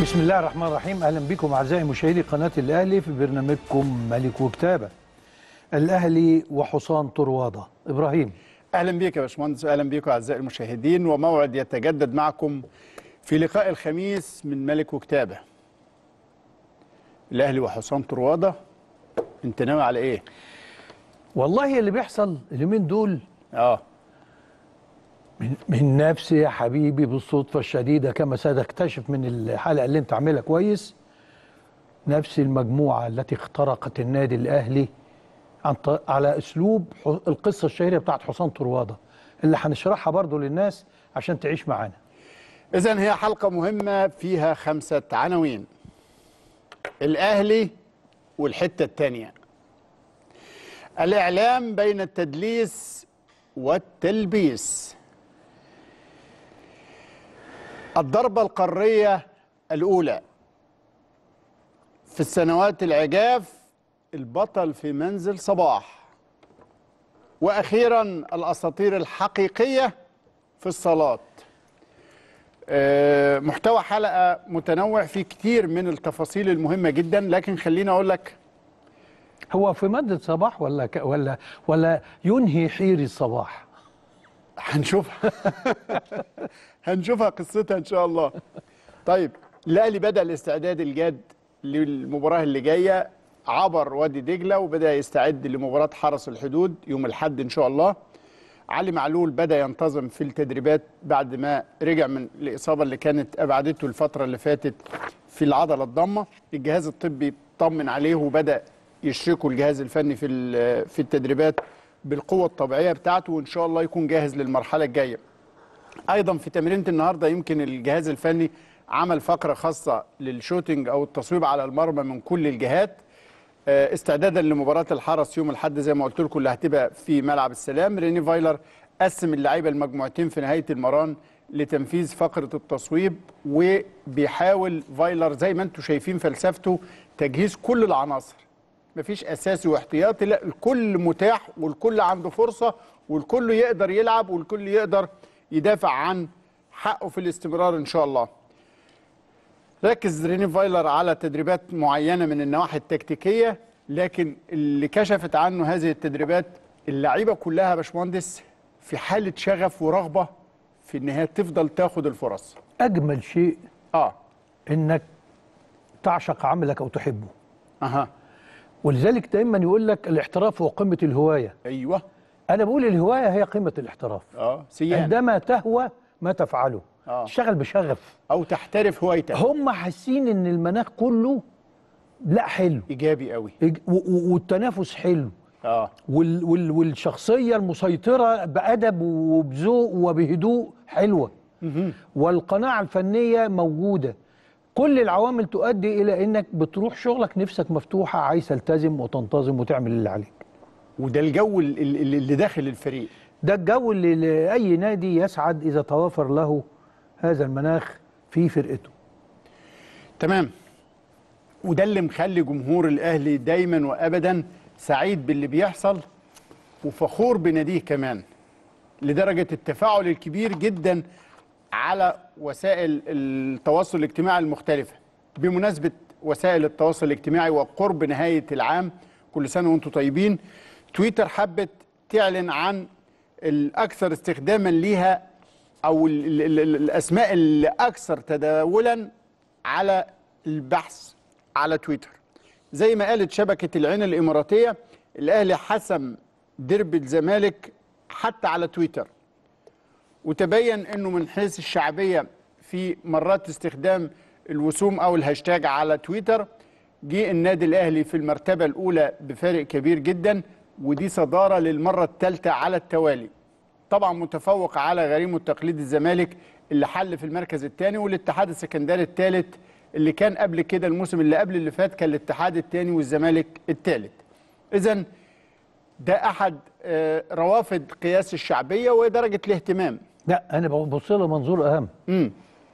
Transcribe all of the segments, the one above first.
بسم الله الرحمن الرحيم اهلا بكم اعزائي مشاهدي قناه الاهلي في برنامجكم ملك وكتابه الاهلي وحصان طروادة ابراهيم اهلا بيك يا باشمهندس واهلا بيكم اعزائي المشاهدين وموعد يتجدد معكم في لقاء الخميس من ملك وكتابه الاهلي وحسام طروادة انت ناوي على ايه والله اللي بيحصل اليومين دول اه من, من نفسي يا حبيبي بالصدفه الشديده كما ستكتشف من الحلقه اللي انت عاملها كويس نفس المجموعه التي اخترقت النادي الاهلي عن ط- على اسلوب ح- القصه الشهيره بتاعت حسام طروادة اللي هنشرحها برضو للناس عشان تعيش معانا اذا هي حلقه مهمه فيها خمسه عناوين الاهلي والحته الثانيه الاعلام بين التدليس والتلبيس الضربه القاريه الاولى في السنوات العجاف البطل في منزل صباح واخيرا الاساطير الحقيقيه في الصالات آه، محتوى حلقه متنوع في كتير من التفاصيل المهمه جدا لكن خليني اقول لك هو في مادة صباح ولا ك... ولا ولا ينهي حيري الصباح هنشوفها هنشوفها قصتها ان شاء الله طيب الاهلي بدا الاستعداد الجاد للمباراه اللي جايه عبر وادي دجله وبدا يستعد لمباراه حرس الحدود يوم الاحد ان شاء الله علي معلول بدا ينتظم في التدريبات بعد ما رجع من الاصابه اللي كانت ابعدته الفتره اللي فاتت في العضله الضامه الجهاز الطبي طمن عليه وبدا يشركوا الجهاز الفني في ال- في التدريبات بالقوه الطبيعيه بتاعته وان شاء الله يكون جاهز للمرحله الجايه ايضا في تمرينه النهارده يمكن الجهاز الفني عمل فقره خاصه للشوتينج او التصويب على المرمى من كل الجهات آه، استعدادا لمباراه الحرس يوم الاحد زي ما قلت لكم اللي هتبقى في ملعب السلام ريني فايلر قسم اللعيبه المجموعتين في نهايه المران لتنفيذ فقره التصويب وبيحاول فايلر زي ما انتم شايفين فلسفته تجهيز كل العناصر مفيش اساسي واحتياطي لا الكل متاح والكل عنده فرصه والكل يقدر يلعب والكل يقدر يدافع عن حقه في الاستمرار ان شاء الله ركز ريني فايلر على تدريبات معينه من النواحي التكتيكيه لكن اللي كشفت عنه هذه التدريبات اللعيبه كلها يا باشمهندس في حاله شغف ورغبه في ان هي تفضل تاخد الفرص اجمل شيء اه انك تعشق عملك او تحبه اها ولذلك دايما يقول لك الاحتراف هو قمه الهوايه ايوه انا بقول الهوايه هي قمه الاحتراف اه سيان عندما تهوى ما تفعله آه. تشتغل بشغف او تحترف هوايتك هم حاسين ان المناخ كله لا حلو ايجابي قوي إج- و- و- والتنافس حلو اه وال وال والشخصيه المسيطره بادب وبذوق وبهدوء حلوه والقناعه الفنيه موجوده كل العوامل تؤدي الى انك بتروح شغلك نفسك مفتوحه عايز تلتزم وتنتظم وتعمل اللي عليك وده الجو ال- ال- اللي داخل الفريق ده الجو اللي لاي نادي يسعد اذا توافر له هذا المناخ في فرقته تمام وده اللي مخلي جمهور الاهلي دايما وابدا سعيد باللي بيحصل وفخور بناديه كمان لدرجه التفاعل الكبير جدا على وسائل التواصل الاجتماعي المختلفه بمناسبه وسائل التواصل الاجتماعي وقرب نهايه العام كل سنه وانتم طيبين تويتر حبت تعلن عن الاكثر استخداما ليها او ال ال ال ال الاسماء الاكثر تداولا على البحث على تويتر زي ما قالت شبكه العين الاماراتيه الاهلي حسم ديربي الزمالك حتى على تويتر وتبين انه من حيث الشعبيه في مرات استخدام الوسوم او الهاشتاج على تويتر جه النادي الاهلي في المرتبه الاولى بفارق كبير جدا ودي صداره للمره الثالثه على التوالي طبعا متفوق على غريمه التقليد الزمالك اللي حل في المركز الثاني والاتحاد السكندري الثالث اللي كان قبل كده الموسم اللي قبل اللي فات كان الاتحاد الثاني والزمالك الثالث اذا ده احد آه، روافد قياس الشعبيه ودرجه الاهتمام لا انا ببص لها منظور اهم امم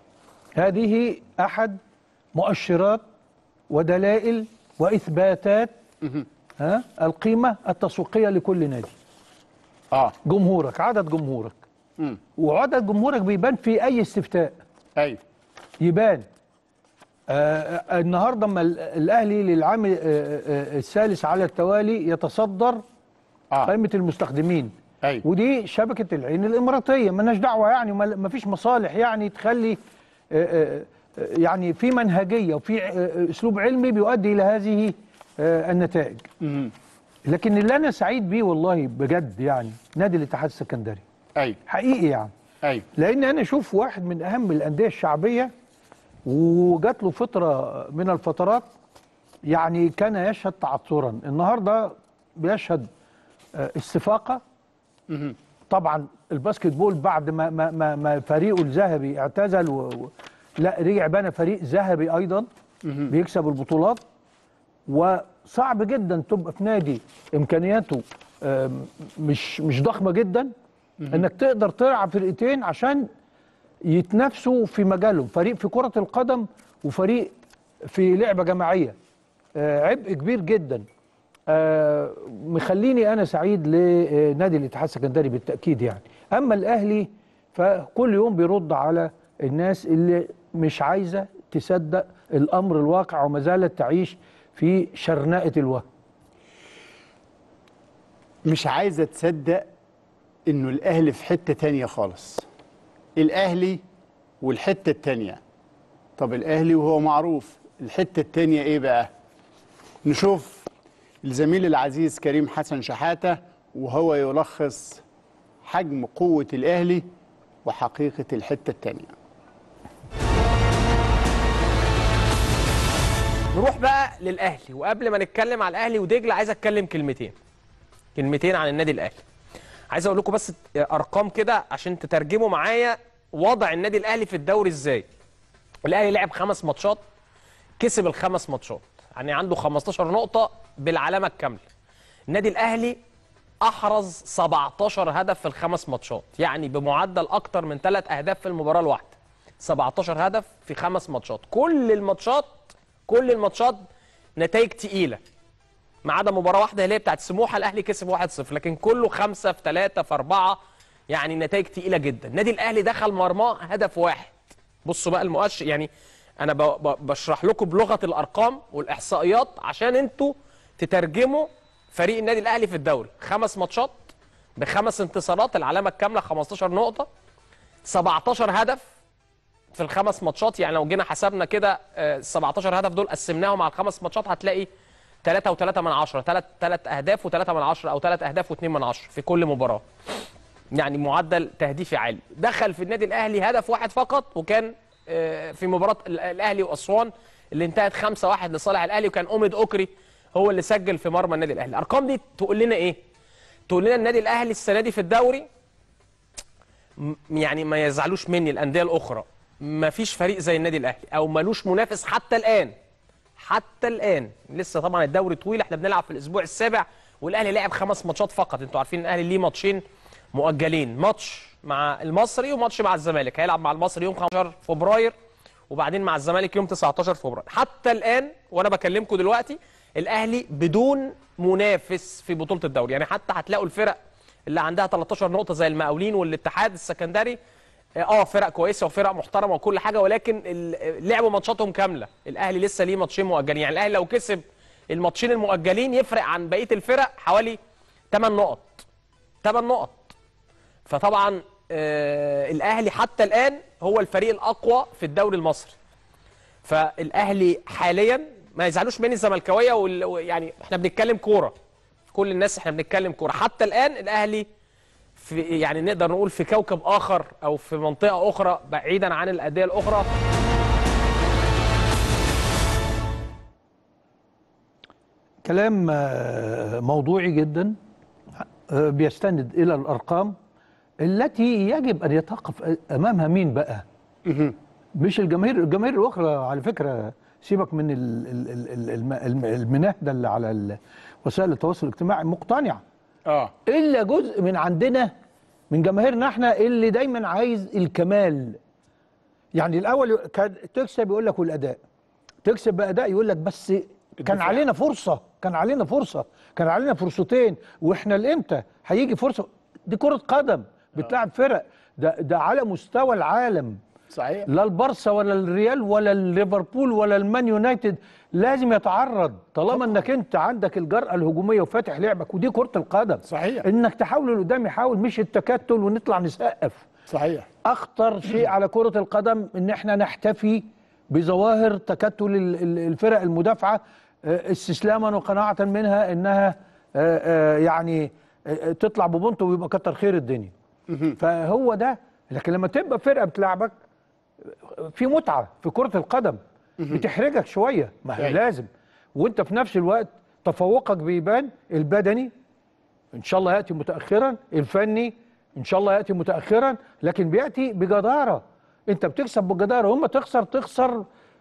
هذه احد مؤشرات ودلائل واثباتات ها القيمه التسويقيه لكل نادي اه جمهورك عدد جمهورك امم وعدد جمهورك بيبان في اي استفتاء ايوه يبان آه النهارده اما ال- الاهلي للعام آه، آه، الثالث على التوالي يتصدر اه قائمه المستخدمين ايوه ودي شبكه العين الاماراتيه مالناش دعوه يعني ما فيش مصالح يعني تخلي آه، آه، آه، يعني في منهجيه وفي آه، آه، اسلوب علمي بيؤدي الى هذه آه، النتائج مهم. لكن اللي انا سعيد بيه والله بجد يعني نادي الاتحاد السكندري ايوه حقيقي يعني ايوه لان انا اشوف واحد من اهم الانديه الشعبيه وجات له فتره من الفترات يعني كان يشهد تعثرا النهارده بيشهد آه، استفاقه مهم. طبعا الباسكت بول بعد ما ما ما, ما فريقه الذهبي اعتزل و و- لا رجع بنى فريق ذهبي ايضا مهم. بيكسب البطولات وصعب جدا تبقى في نادي امكانياته آم، مش مش ضخمه جدا انك تقدر تلعب فرقتين عشان يتنافسوا في مجالهم فريق في كره القدم وفريق في لعبه جماعيه آه، عبء كبير جدا آه، مخليني انا سعيد لنادي الاتحاد السكندري بالتاكيد يعني اما الاهلي فكل يوم بيرد على الناس اللي مش عايزه تصدق الامر الواقع وما زالت تعيش في شرنقه الوهم مش عايزه تصدق انه الاهلي في حته تانية خالص الاهلي والحته التانية طب الاهلي وهو معروف الحته التانية ايه بقى نشوف الزميل العزيز كريم حسن شحاته وهو يلخص حجم قوه الاهلي وحقيقه الحته التانية نروح بقى للاهلي وقبل ما نتكلم على الاهلي ودجله عايز اتكلم كلمتين كلمتين عن النادي الاهلي عايز اقول لكم بس ارقام كده عشان تترجموا معايا وضع النادي الاهلي في الدوري ازاي الاهلي لعب خمس ماتشات كسب الخمس ماتشات يعني عنده 15 نقطه بالعلامه الكامله النادي الاهلي احرز 17 هدف في الخمس ماتشات يعني بمعدل اكتر من ثلاث اهداف في المباراه الواحده 17 هدف في خمس ماتشات كل الماتشات كل الماتشات نتائج تقيله ما عدا مباراه واحده اللي هي بتاعت سموحه الاهلي كسب 1-0 لكن كله خمسة في ثلاثة في أربعة يعني نتائج تقيله جدا النادي الاهلي دخل مرماه هدف واحد بصوا بقى المؤشر يعني انا ب- ب- بشرح لكم بلغه الارقام والاحصائيات عشان انتوا تترجموا فريق النادي الاهلي في الدوري خمس ماتشات بخمس انتصارات العلامه الكامله 15 نقطه 17 هدف في الخمس ماتشات يعني لو جينا حسبنا كده آه، 17 هدف دول قسمناهم على الخمس ماتشات هتلاقي 3 و3 من 10 3 3 اهداف و3 من 10 او 3 اهداف و2 من 10 في كل مباراه يعني معدل تهديفي عالي دخل في النادي الاهلي هدف واحد فقط وكان آه، في مباراه ال- الاهلي واسوان اللي انتهت 5-1 لصالح الاهلي وكان اوميد اوكري هو اللي سجل في مرمى النادي الاهلي الارقام دي تقول لنا ايه تقول لنا النادي الاهلي السنه دي في الدوري م- يعني ما يزعلوش مني الانديه الاخرى ما فيش فريق زي النادي الاهلي او ملوش منافس حتى الان حتى الان لسه طبعا الدوري طويل احنا بنلعب في الاسبوع السابع والاهلي لعب خمس ماتشات فقط انتوا عارفين الاهلي ليه ماتشين مؤجلين ماتش مع المصري وماتش مع الزمالك هيلعب مع المصري يوم 15 فبراير وبعدين مع الزمالك يوم 19 فبراير حتى الان وانا بكلمكم دلوقتي الاهلي بدون منافس في بطوله الدوري يعني حتى هتلاقوا الفرق اللي عندها 13 نقطه زي المقاولين والاتحاد السكندري اه فرق كويسه وفرق محترمه وكل حاجه ولكن ال- لعبوا ماتشاتهم كامله الاهلي لسه ليه ماتشين مؤجلين يعني الاهلي لو كسب الماتشين المؤجلين يفرق عن بقيه الفرق حوالي 8 نقط 8 نقط فطبعا آه الاهلي حتى الان هو الفريق الاقوى في الدوري المصري فالاهلي حاليا ما يزعلوش مني الزملكاويه وال- يعني احنا بنتكلم كوره كل الناس احنا بنتكلم كوره حتى الان الاهلي في يعني نقدر نقول في كوكب اخر او في منطقه اخرى بعيدا عن الانديه الاخرى كلام آه، موضوعي جدا آه، بيستند الى الارقام التي يجب ان يتوقف امامها مين بقى مش الجماهير الجماهير الاخرى على فكره سيبك من ال- ال- ال- ال- الم- الم- المناهده اللي على ال- وسائل التواصل الاجتماعي مقتنعه اه الا جزء من عندنا من جماهيرنا احنا اللي دايما عايز الكمال يعني الاول كان تكسب يقول لك والاداء تكسب باداء يقول لك بس كان الدفاع. علينا فرصه كان علينا فرصه كان علينا فرصتين واحنا لامتى هيجي فرصه دي كره قدم بتلعب فرق ده ده على مستوى العالم صحيح لا البارسا ولا الريال ولا الليفربول ولا المان يونايتد لازم يتعرض طالما انك انت عندك الجرأة الهجومية وفاتح لعبك ودي كرة القدم صحيح. انك تحاول اللي قدام يحاول مش التكتل ونطلع نسقف صحيح اخطر شيء على كرة القدم ان احنا نحتفي بظواهر تكتل ال- ال- الفرق المدافعة آه، استسلاما وقناعة منها انها آه، آه، يعني آه، تطلع ببونت ويبقى كتر خير الدنيا فهو ده لكن لما تبقى فرقة بتلعبك في متعة في كرة القدم بتحرجك شوية ما هي أيوة. لازم وانت في نفس الوقت تفوقك بيبان البدني ان شاء الله ياتي متاخرا الفني ان شاء الله ياتي متاخرا لكن بياتي بجداره انت بتكسب بجداره هم تخسر تخسر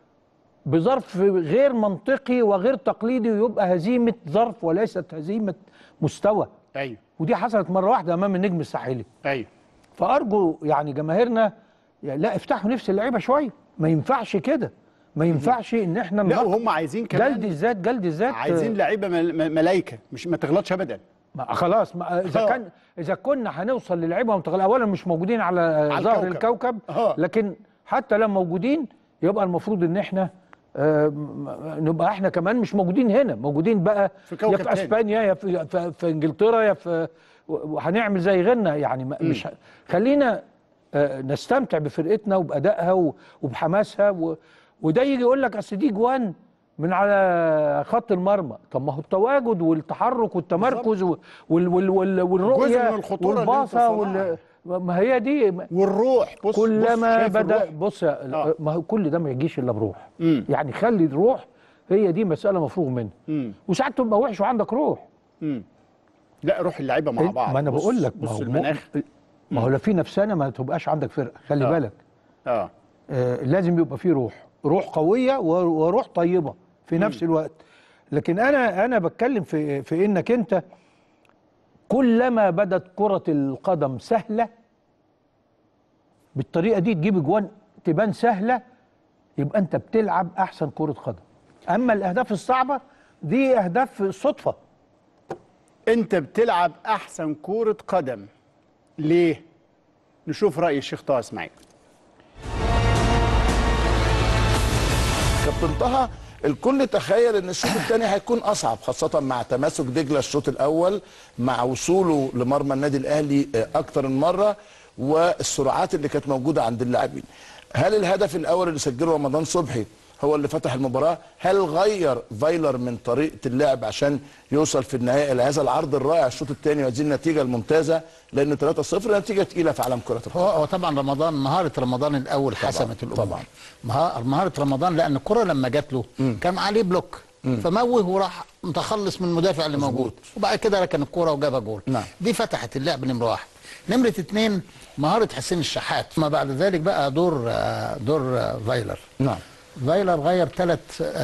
بظرف غير منطقي وغير تقليدي ويبقى هزيمه ظرف وليست هزيمه مستوى ايوه ودي حصلت مره واحده امام النجم الساحلي ايوه فارجو يعني جماهيرنا يعني لا افتحوا نفس اللعيبه شويه ما ينفعش كده ما ينفعش ان احنا لا نغ- وهم عايزين جلد كمان الذات جلد الذات عايزين لعيبه مل- م- ملايكه مش ما تغلطش ابدا ما خلاص ما اذا آه. كان اذا كنا هنوصل للعيبه متغل اولا مش موجودين على, على ظهر الكوكب. الكوكب آه. لكن حتى لو موجودين يبقى المفروض ان احنا آه، م- نبقى احنا كمان مش موجودين هنا موجودين بقى في كوكب يا في تاني. اسبانيا يا في, في, في انجلترا يا في وهنعمل زي غيرنا يعني ما- مش ه- خلينا آه، نستمتع بفرقتنا وبادائها و- وبحماسها و- وده يجي يقول لك اصل دي جوان من على خط المرمى طب ما هو التواجد والتحرك والتمركز و- وال وال وال والرؤيه جزء من الخطورة اللي أنت والباصه صنعها. وال ما هي دي والروح بص كلما بص شايف بدا الروح؟ بص يا- آه. ما هو كل ده ما يجيش الا بروح مم. يعني خلي الروح هي دي مساله مفروغ منها مم. وساعات تبقى وحش وعندك روح مم. لا روح اللعيبه مع بعض ما انا بص- بقول لك ما بص هو المناخ ما هو لا في نفسنا ما تبقاش عندك فرقه خلي آه. بالك اه آه لازم يبقى في روح روح قويه و- وروح طيبه في نفس الوقت لكن انا انا بتكلم في في انك انت كلما بدت كره القدم سهله بالطريقه دي تجيب اجوان تبان سهله يبقى انت بتلعب احسن كره قدم اما الاهداف الصعبه دي اهداف صدفه انت بتلعب احسن كوره قدم ليه نشوف راي الشيخ طه اسماعيل كابتن طه الكل تخيل ان الشوط الثاني هيكون اصعب خاصه مع تماسك دجله الشوط الاول مع وصوله لمرمى النادي الاهلي آه، اكتر من مره والسرعات اللي كانت موجوده عند اللاعبين هل الهدف الاول اللي سجله رمضان صبحي هو اللي فتح المباراه هل غير فايلر من طريقه اللعب عشان يوصل في النهايه الى هذا العرض الرائع الشوط الثاني وهذه النتيجه الممتازه لان 3-0 نتيجه تقيله في عالم كره القدم هو هو طبعا رمضان مهاره رمضان الاول حسمت الامور طبعاً. مها- مهاره رمضان لان الكره لما جات له كان عليه بلوك فموه وراح متخلص من المدافع اللي موجود وبعد كده ركن الكره وجابها جول نعم. دي فتحت اللعب نمره واحد نمره اتنين مهاره حسين الشحات ما بعد ذلك بقى دور آه، دور آه، فايلر نعم فايلر غير ثلاث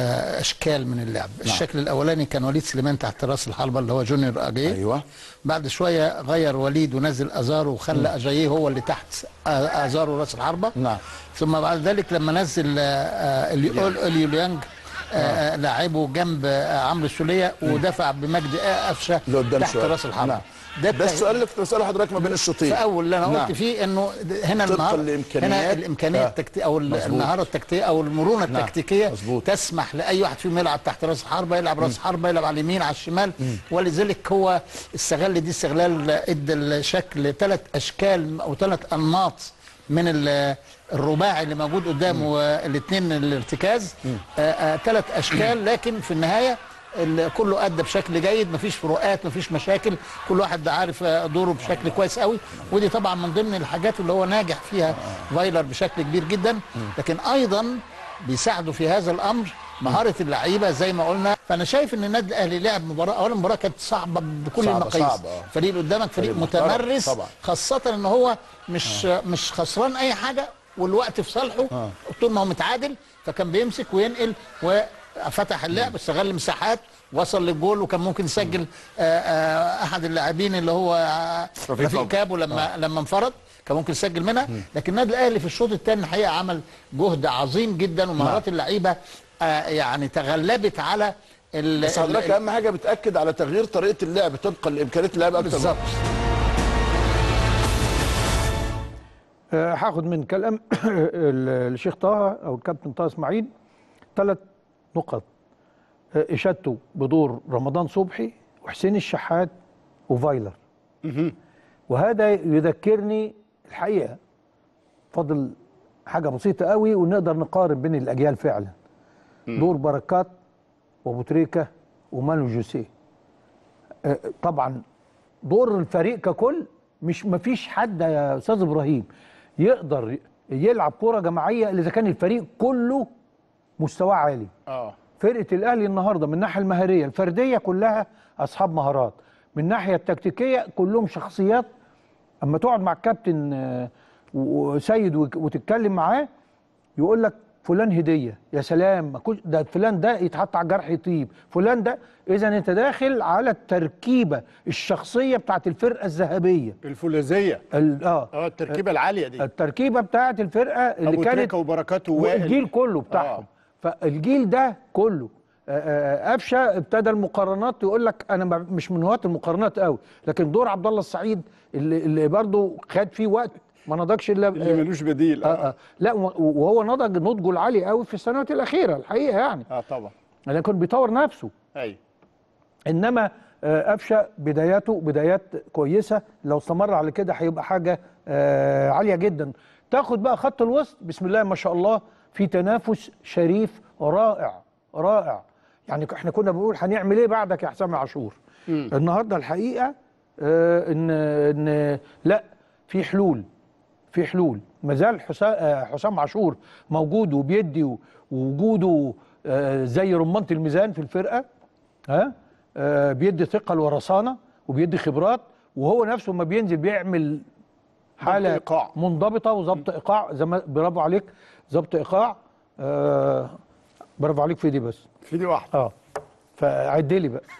اشكال من اللعب الشكل الاولاني كان وليد سليمان تحت راس الحربه اللي هو جونيور اجاي ايوه بعد شويه غير وليد ونزل ازارو وخلى اجاييه هو اللي تحت آه، ازارو راس الحربه نعم. ثم بعد ذلك لما نزل آه، آه، اليو- اليوليانج آه، آه، لاعبه جنب آه، عمرو السوليه ودفع بمجدي قفشه لقدام تحت شوية. راس الحربه نعم. ده ده التغ- السؤال اللي كنت بساله حضرتك ما بين الشوطين في اول اللي انا قلت نعم. فيه انه هنا طبقاً المهاره لإمكانيات. هنا الامكانيه آه. التكتيكيه او مظبوط. المهاره التكتيكيه او المرونه نعم. التكتيكيه مظبوط. تسمح لاي واحد فيهم يلعب تحت راس الحربه يلعب راس حربه يلعب على اليمين على الشمال ولذلك هو استغل دي استغلال ادى الشكل ثلاث اشكال او ثلاث انماط من ال- الرباعي اللي موجود قدامه الاثنين الارتكاز ثلاث اشكال لكن في النهايه ال- كله ادى بشكل جيد مفيش فروقات مفيش مشاكل كل واحد عارف آه، دوره بشكل كويس قوي ودي طبعا من ضمن الحاجات اللي هو ناجح فيها فايلر بشكل كبير جدا لكن ايضا بيساعده في هذا الامر مهاره اللعيبه زي ما قلنا فانا شايف ان النادي الاهلي لعب مباراه اولا المباراه كانت صعبه بكل صعبة- المقاييس صعبة، آه. فريق اللي قدامك فريق, فريق محترم، متمرس طبعا. خاصه ان هو مش مش خسران اي حاجه والوقت في صالحه طول ما هو متعادل فكان بيمسك وينقل وفتح اللعب استغل مساحات وصل للجول وكان ممكن يسجل آه، آه، احد اللاعبين اللي هو آه، رفيق رفيق كابو. كابو لما لما انفرد كان ممكن يسجل منها لكن النادي الاهلي في الشوط الثاني الحقيقه عمل جهد عظيم جدا ومهارات اللعيبه آه، يعني تغلبت على ال- بس حضرتك ال- اهم حاجه بتاكد على تغيير طريقه اللعب طبقا لامكانيات اللعب اكتر بالظبط آه، هاخد من كلام ال- الشيخ طه او الكابتن طه اسماعيل ثلاث نقط آه، اشادته بدور رمضان صبحي وحسين الشحات وفايلر وهذا يذكرني الحقيقه فاضل حاجه بسيطه قوي ونقدر نقارن بين الاجيال فعلا دور بركات وابو تريكه ومانو جوسيه آه، طبعا دور الفريق ككل مش مفيش حد يا استاذ ابراهيم يقدر يلعب كره جماعيه الا اذا كان الفريق كله مستواه عالي اه فرقه الاهلي النهارده من الناحيه المهاريه الفرديه كلها اصحاب مهارات من الناحيه التكتيكيه كلهم شخصيات اما تقعد مع الكابتن آه، وسيد وك- وتتكلم معاه يقول لك فلان هديه يا سلام ما كنت- ده فلان ده يتحط على الجرح يطيب فلان ده اذا انت داخل على التركيبه الشخصيه بتاعت الفرقه الذهبيه الفولاذيه ال- اه اه التركيبه العاليه دي التركيبه بتاعت الفرقه اللي ابو كانت تريكه وبركات ووائل والجيل كله بتاعهم فالجيل ده كله آه، آه، قفشه ابتدى المقارنات يقول لك انا ما- مش من هواة المقارنات قوي لكن دور عبد الله السعيد اللي, اللي برضه خد فيه وقت ما نضجش الا اللي ملوش بديل آه آه لا و- وهو نضج نضجه العالي قوي في السنوات الاخيره الحقيقه يعني اه طبعا لكن بيطور نفسه ايوه انما آه، قفشه بداياته بدايات كويسه لو استمر على كده هيبقى حاجه آه، عاليه جدا تاخد بقى خط الوسط بسم الله ما شاء الله في تنافس شريف رائع رائع يعني احنا كنا بنقول هنعمل ايه بعدك يا حسام عاشور النهارده الحقيقه آه، ان ان لا في حلول في حلول ما زال حسام آه، حسام عاشور موجود وبيدي و- ووجوده آه، زي رمانه الميزان في الفرقه ها آه، بيدي ثقه ورصانه وبيدي خبرات وهو نفسه ما بينزل بيعمل حاله ضبط إيقاع. منضبطه وظبط ايقاع زي ما برافو عليك ظبط ايقاع آه برافو عليك في دي بس في دي واحده اه فعد لي بقى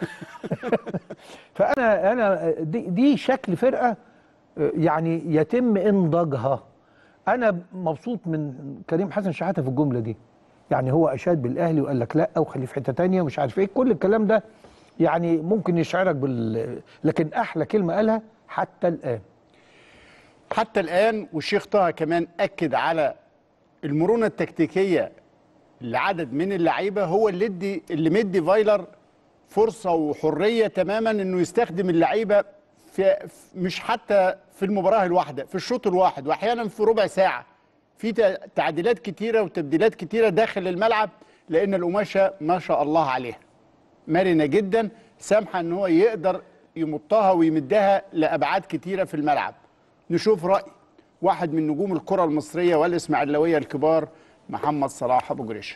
فانا انا دي, دي شكل فرقه آه، يعني يتم انضاجها انا مبسوط من كريم حسن شحاته في الجمله دي يعني هو اشاد بالاهلي وقال لك لا وخليه في حته تانية ومش عارف ايه كل الكلام ده يعني ممكن يشعرك بال لكن احلى كلمه قالها حتى الان حتى الان والشيخ طه كمان اكد على المرونه التكتيكيه لعدد من اللعيبه هو اللي ادي اللي مدي فايلر فرصه وحريه تماما انه يستخدم اللعيبه في في- مش حتى في المباراه الواحده في الشوط الواحد واحيانا في ربع ساعه في ت- تعديلات كتيره وتبديلات كتيره داخل الملعب لان القماشه ما شاء الله عليها مرنه جدا سامحه ان هو يقدر يمطها ويمدها لابعاد كتيره في الملعب نشوف راي واحد من نجوم الكره المصريه والاسماعيلاويه الكبار محمد صلاح ابو جريشه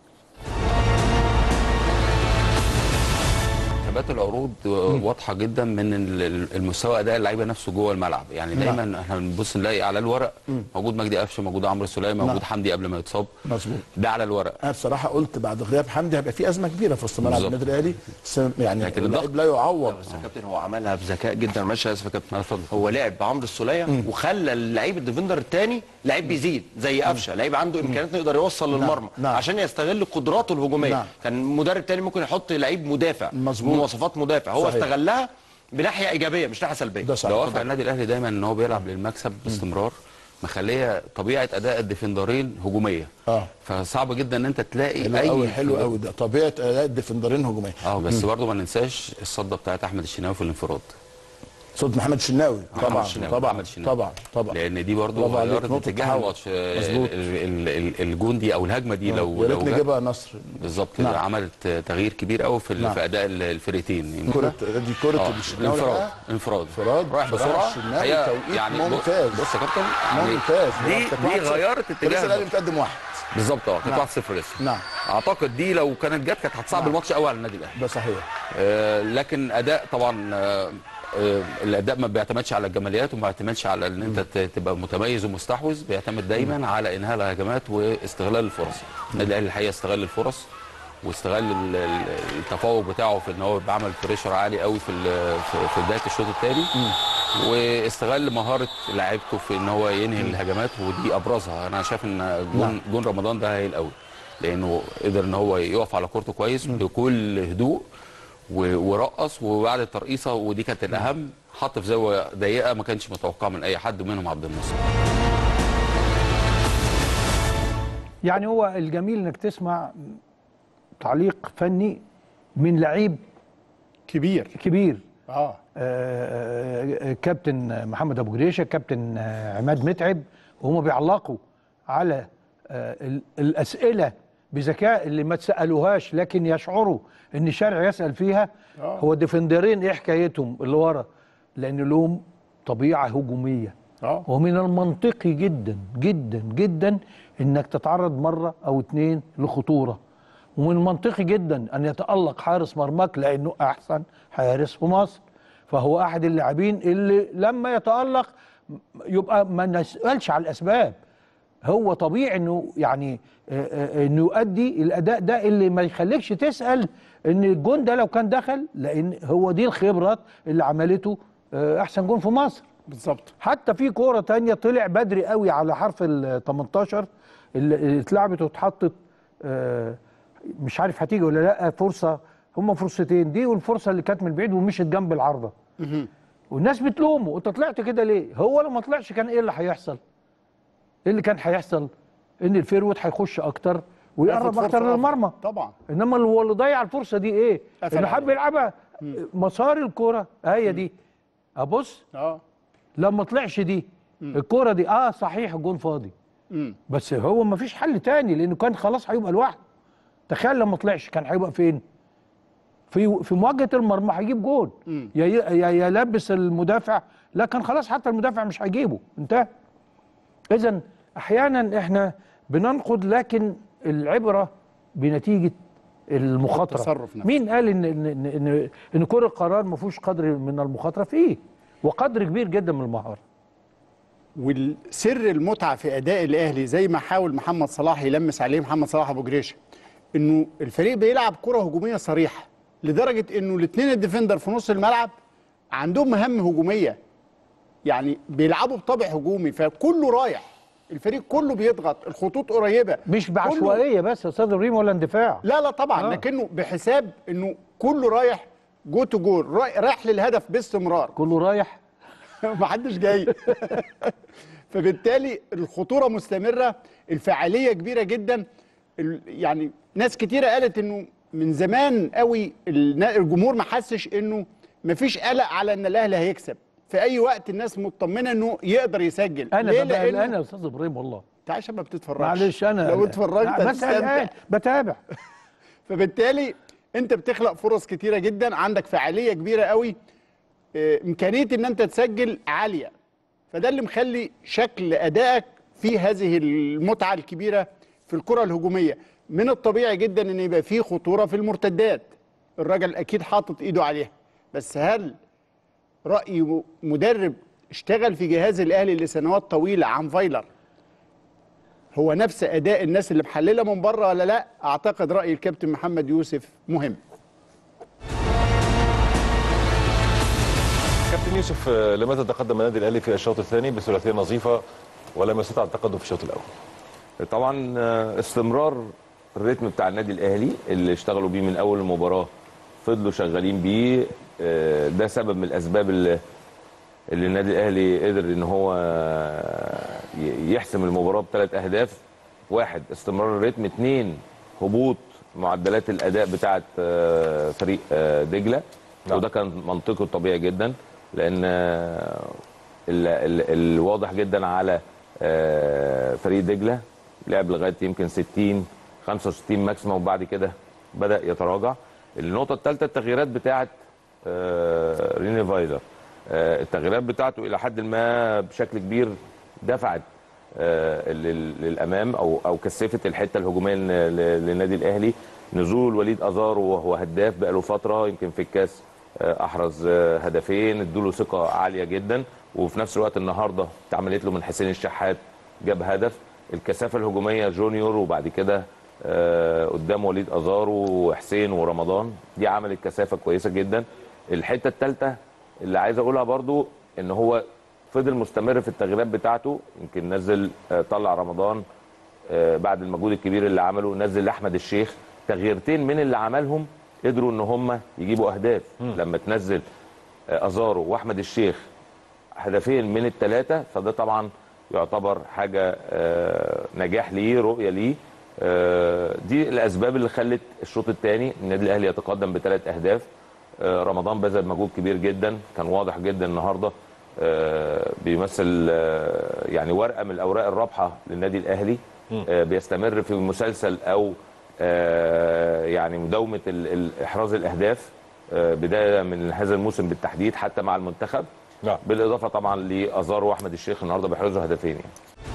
ثبات العروض واضحه جدا من ال- ال- المستوى اداء اللعيبه نفسه جوه الملعب يعني دايما احنا بنبص نلاقي على الورق موجود مجدي قفشه موجود عمرو سليم موجود نعم. حمدي قبل ما يتصاب مظبوط ده على الورق انا بصراحه قلت بعد غياب حمدي هيبقى في ازمه كبيره في وسط ملعب بالظبط. النادي الاهلي بس يعني لكن اللاعب الضغط- لا يعوض بس يا كابتن هو عملها بذكاء جدا ماشي اسف يا كابتن اتفضل. هو لعب بعمرو السوليه وخلى اللعيب الديفندر الثاني لعيب بيزيد زي قفشه لعيب عنده امكانيات انه يقدر يوصل للمرمى نعم. عشان يستغل قدراته الهجوميه نعم. كان مدرب تاني ممكن يحط لعيب مدافع مظبوط. بمواصفات مدافع هو صحيح. استغلها بناحيه ايجابيه مش ناحيه سلبيه ده صح دوافع النادي الاهلي دايما ان هو بيلعب للمكسب باستمرار مخليه طبيعه اداء الديفندرين هجوميه اه فصعب جدا ان انت تلاقي حلو اي قوي حلو قوي ده طبيعه اداء الديفندرين هجوميه اه بس برضه ما ننساش الصده بتاعت احمد الشناوي في الانفراد صوت محمد الشناوي محمد طبعا الشناوي، طبعا محمد الشناوي. طبعا طبعا لان دي برضه برافو عليك، غيرت نقطة اتجاه تحول. الماتش آه، مظبوط. ال- ال- ال- الجون دي او الهجمه دي لو يا لو ريت جت نجيبها نصر بالظبط نعم. عملت تغيير كبير قوي في ال- نعم. في اداء ال- الفرقتين يمكن. كرة دي كرة آه، الشناوي انفراد بقى. انفراد انفراد. رايح بصراحة بسرعه الشناوي هي توقيت يعني بص- ممتاز. بص يا كابتن يعني ممتاز دي كانت دي واحد صفر. غيرت كان لسه اتجاه الاهلي الماتش. متقدم واحد بالظبط اه كانت نعم. 1-0 لسه نعم. اعتقد دي لو كانت جت كانت هتصعب الماتش قوي على النادي الاهلي ده صحيح آه، لكن اداء طبعا آه، آه، الاداء ما بيعتمدش على الجماليات وما بيعتمدش على ان انت ت- تبقى متميز ومستحوذ بيعتمد دايما على انهاء الهجمات واستغلال الفرص النادي الاهلي الحقيقه استغل الفرص واستغل ال- ال- التفوق بتاعه في ان هو بعمل بريشر عالي قوي في ال- في- في بدايه الشوط الثاني واستغل مهاره لعيبته في ان هو ينهي الهجمات ودي ابرزها انا شايف ان جون جون رمضان ده هايل قوي لانه قدر ان هو يقف على كورته كويس بكل هدوء و- ورقص وبعد الترقيصه ودي كانت الاهم حط في زاويه ضيقه ما كانش متوقع من اي حد ومنهم عبد الناصر يعني هو الجميل انك تسمع تعليق فني من لعيب كبير كبير اه آه، آه، كابتن محمد ابو جريشه كابتن آه، عماد متعب وهم بيعلقوا على آه، ال- الاسئله بذكاء اللي ما تسالوهاش لكن يشعروا ان الشارع يسال فيها آه. هو الديفندرين ايه حكايتهم اللي ورا لان لهم طبيعه هجوميه اه ومن المنطقي جدا جدا جدا انك تتعرض مره او اتنين لخطوره ومن المنطقي جدا ان يتالق حارس مرماك لانه احسن حارس في مصر فهو احد اللاعبين اللي لما يتالق يبقى ما نسالش على الاسباب هو طبيعي انه يعني آه، آه، انه يؤدي الاداء ده اللي ما يخليكش تسال ان الجون ده لو كان دخل لان هو دي الخبرات اللي عملته آه، احسن جون في مصر بالظبط حتى في كوره تانية طلع بدري قوي على حرف ال 18 اللي اللي اتلعبت واتحطت آه، مش عارف هتيجي ولا لا فرصه هم فرصتين دي والفرصه اللي كانت من بعيد ومشت جنب العارضه والناس بتلومه انت طلعت كده ليه هو لو ما طلعش كان ايه اللي هيحصل ايه اللي كان هيحصل ان الفيرود هيخش اكتر ويقرب ياخد فرصة اكتر أفضل. للمرمى طبعا انما اللي هو اللي ضيع الفرصه دي ايه قفل انه عليه. حب يلعبها مسار الكوره هي دي ابص اه لما طلعش دي الكوره دي اه صحيح الجون فاضي امم بس هو ما فيش حل تاني لانه كان خلاص هيبقى لوحده تخيل لما طلعش كان هيبقى فين في في مواجهه المرمى هيجيب جون مم. يا يا يا يلبس المدافع لا كان خلاص حتى المدافع مش هيجيبه انتهى اذا احيانا احنا بننقد لكن العبره بنتيجه المخاطره التصرف نفسه. مين قال ان ان ان, إن, إن كره القرار ما فيهوش قدر من المخاطره فيه وقدر كبير جدا من المهاره والسر المتعه في اداء الاهلي زي ما حاول محمد صلاح يلمس عليه محمد صلاح ابو جريشه انه الفريق بيلعب كره هجوميه صريحه لدرجه انه الاثنين الديفندر في نص الملعب عندهم مهام هجوميه يعني بيلعبوا بطابع هجومي فكله رايح الفريق كله بيضغط الخطوط قريبه مش كله- بعشوائيه بس يا استاذ ابراهيم ولا اندفاع لا لا طبعا آه. آه. لكنه بحساب انه كله رايح جو تو جول رايح رايح للهدف باستمرار كله رايح محدش جاي فبالتالي الخطوره مستمره الفعاليه كبيره جدا ال- يعني ناس كتيره قالت انه من زمان قوي النا- الجمهور ما حسش انه مفيش قلق على ان الاهلي هيكسب في اي وقت الناس مطمنه انه يقدر يسجل انا ليه؟ ببقى لأنه- قلقان يا استاذ ابراهيم والله انت عشان ما بتتفرجش معلش انا لو قلقان. اتفرجت لا، بس هتستمتع قلقان بتابع فبالتالي انت بتخلق فرص كتيره جدا عندك فعاليه كبيره قوي اه، امكانيه ان انت تسجل عاليه فده اللي مخلي شكل ادائك في هذه المتعه الكبيره في الكره الهجوميه من الطبيعي جدا ان يبقى فيه خطوره في المرتدات الراجل اكيد حاطط ايده عليها بس هل راي م- مدرب اشتغل في جهاز الاهلي لسنوات طويله عن فايلر هو نفس اداء الناس اللي محلله من بره ولا لا اعتقد راي الكابتن محمد يوسف مهم كابتن يوسف آه، لماذا تقدم النادي الاهلي في الشوط الثاني بثلاثيه نظيفه ولم يستطع التقدم في الشوط الاول؟ طبعا آه، استمرار الريتم بتاع النادي الاهلي اللي اشتغلوا بيه من اول المباراه فضلوا شغالين بيه آه، ده سبب من الاسباب اللي اللي النادي الاهلي قدر ان هو آه، ي- يحسم المباراه بثلاث اهداف واحد استمرار الريتم اثنين هبوط معدلات الاداء بتاعه آه، فريق آه، دجله نعم. وده كان منطقي وطبيعي جدا لان آه، ال- ال- الواضح جدا على آه، فريق دجله لعب لغايه يمكن 60 65 ماكسيموم وبعد كده بدا يتراجع النقطه الثالثه التغييرات بتاعه آه، ريني فايلر آه، التغييرات بتاعته الى حد ما بشكل كبير دفعت آه، لل- للامام او او كثفت الحته الهجوميه لن- ل- للنادي الاهلي نزول وليد ازارو وهو هداف بقاله فتره يمكن في الكاس آه، احرز آه، هدفين ادوا له ثقه عاليه جدا وفي نفس الوقت النهارده اتعملت له من حسين الشحات جاب هدف الكثافه الهجوميه جونيور وبعد كده آه، قدام وليد ازارو وحسين ورمضان دي عملت كثافه كويسه جدا الحته الثالثه اللي عايز اقولها برضو ان هو فضل مستمر في التغييرات بتاعته يمكن نزل آه، طلع رمضان آه، بعد المجهود الكبير اللي عمله نزل احمد الشيخ تغييرتين من اللي عملهم قدروا ان هم يجيبوا اهداف لما تنزل آه، ازارو واحمد الشيخ هدفين من الثلاثه فده طبعا يعتبر حاجه آه، نجاح ليه رؤيه ليه آه، دي الاسباب اللي خلت الشوط الثاني النادي الاهلي يتقدم بثلاث اهداف آه، رمضان بذل مجهود كبير جدا كان واضح جدا النهارده آه، بيمثل آه، يعني ورقه من الاوراق الرابحه للنادي الاهلي آه، بيستمر في مسلسل او آه، يعني مداومه ال- ال- احراز الاهداف آه، بدايه من هذا الموسم بالتحديد حتى مع المنتخب نعم. بالاضافه طبعا لازار واحمد الشيخ النهارده بيحرزوا هدفين يعني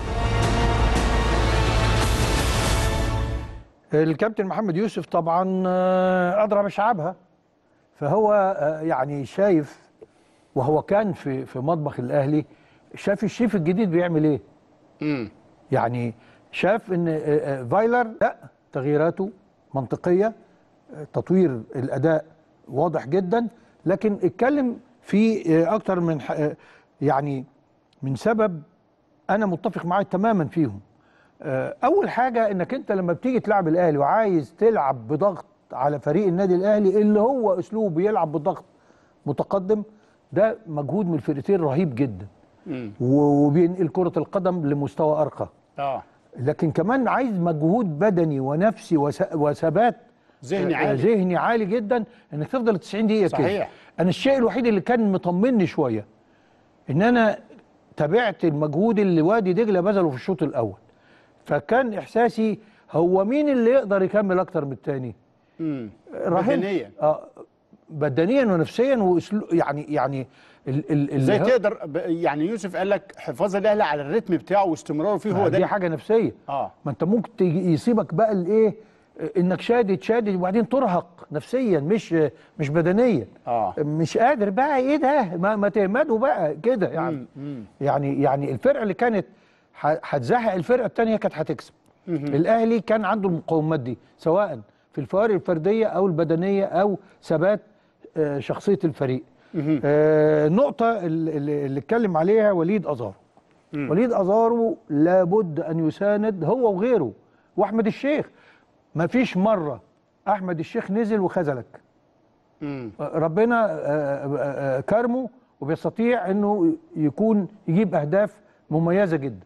الكابتن محمد يوسف طبعا آه، أدرى بشعبها فهو آه، يعني شايف وهو كان في في مطبخ الأهلي شاف الشيف الجديد بيعمل إيه امم يعني شاف ان آه، آه، فايلر لا تغييراته منطقيه آه، تطوير الاداء واضح جدا لكن اتكلم في آه، اكتر من ح- آه، يعني من سبب انا متفق معاه تماما فيهم آه، اول حاجه انك انت لما بتيجي تلعب الاهلي وعايز تلعب بضغط على فريق النادي الاهلي اللي هو اسلوبه يلعب بضغط متقدم ده مجهود من الفرقتين رهيب جدا وبينقل كره القدم لمستوى ارقى اه لكن كمان عايز مجهود بدني ونفسي وس- وثبات ذهني آه، عالي. ذهني عالي جدا انك تفضل 90 دقيقه كده صحيح. انا الشيء الوحيد اللي كان مطمني شويه ان انا تابعت المجهود اللي وادي دجله بذله في الشوط الاول فكان احساسي هو مين اللي يقدر يكمل اكتر من التاني امم راهن- بدنيا. اه بدنيا ونفسيا واسلوب يعني يعني ال ال ازاي اللي هو- تقدر ب- يعني يوسف قال لك حفاظ الاهلي على الريتم بتاعه واستمراره فيه هو دي ده حاجه نفسيه اه ما انت ممكن تيجي- يصيبك بقى الايه انك شادد شادد وبعدين ترهق نفسيا مش مش بدنيا اه مش قادر بقى ايه ده ما, ما تهمدوا بقى كده يعني يعني يعني الفرقه اللي كانت ح- هتزهق الفرقه الثانيه كانت هتكسب الاهلي كان عنده المقومات دي سواء في الفوارق الفرديه او البدنيه او ثبات آه، شخصيه الفريق آه، النقطه اللي اللي- اللي اتكلم عليها وليد ازارو وليد ازارو لابد ان يساند هو وغيره واحمد الشيخ ما فيش مره احمد الشيخ نزل وخذلك امم ربنا آه، آه، آه، كرمه وبيستطيع انه يكون يجيب اهداف مميزه جدا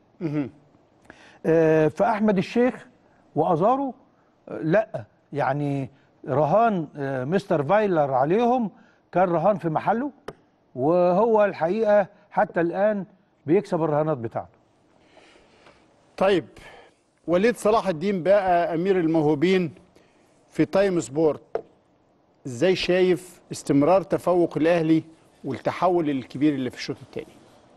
آه، فاحمد الشيخ وازارو آه، لا يعني رهان آه، مستر فايلر عليهم كان رهان في محله وهو الحقيقه حتى الان بيكسب الرهانات بتاعته طيب وليد صلاح الدين بقى امير الموهوبين في تايم سبورت ازاي شايف استمرار تفوق الاهلي والتحول الكبير اللي في الشوط الثاني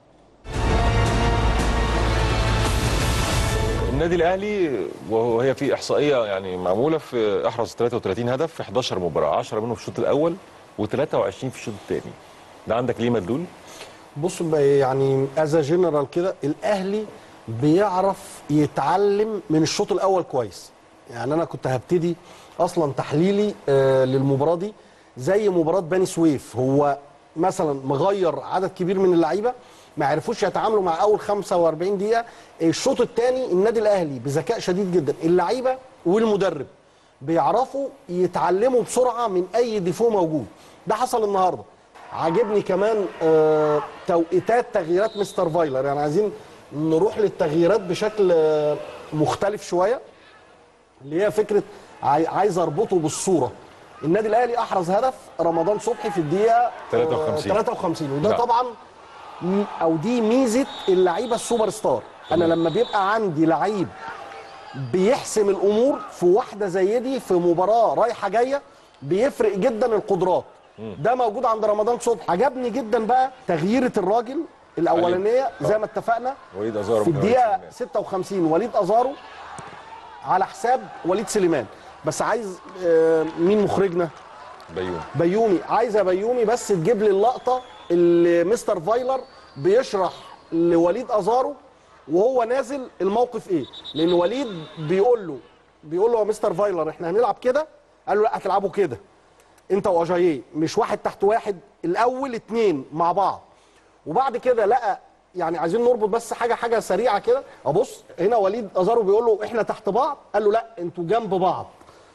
النادي الاهلي وهي في احصائيه يعني معموله في احرز 33 هدف في 11 مباراه 10 منهم في الشوط الاول و23 في الشوط الثاني ده عندك ليه مدلول بص بقى يعني از جنرال كده الاهلي بيعرف يتعلم من الشوط الاول كويس يعني انا كنت هبتدي اصلا تحليلي آه للمباراه دي زي مباراه بني سويف هو مثلا مغير عدد كبير من اللعيبه ما عرفوش يتعاملوا مع اول 45 دقيقه الشوط الثاني النادي الاهلي بذكاء شديد جدا اللعيبه والمدرب بيعرفوا يتعلموا بسرعه من اي ديفو موجود ده حصل النهارده عاجبني كمان آه توقيتات تغييرات مستر فايلر يعني عايزين نروح للتغييرات بشكل آه مختلف شويه اللي هي فكره عاي- عايز اربطه بالصوره النادي الاهلي احرز هدف رمضان صبحي في الدقيقه آه، 53. 53 وده نعم. طبعا م- او دي ميزه اللعيبه السوبر ستار انا لما بيبقى عندي لعيب بيحسم الامور في واحده زي دي في مباراه رايحه جايه بيفرق جدا القدرات ده موجود عند رمضان صبحي عجبني جدا بقى تغييره الراجل الاولانيه زي ما اتفقنا وليد ازارو في كان الدقيقه رئيس النادي. 56 وليد ازارو على حساب وليد سليمان بس عايز آه، مين مخرجنا بيوم بيومي عايز يا بيومي بس تجيب لي اللقطه اللي مستر فايلر بيشرح لوليد ازارو وهو نازل الموقف ايه لان وليد بيقول له بيقول له يا مستر فايلر احنا هنلعب كده قال له لا هتلعبوا كده انت واجاييه مش واحد تحت واحد الاول اتنين مع بعض وبعد كده لقى يعني عايزين نربط بس حاجه حاجه سريعه كده ابص هنا وليد ازارو بيقول له احنا تحت بعض قال له لا انتوا جنب بعض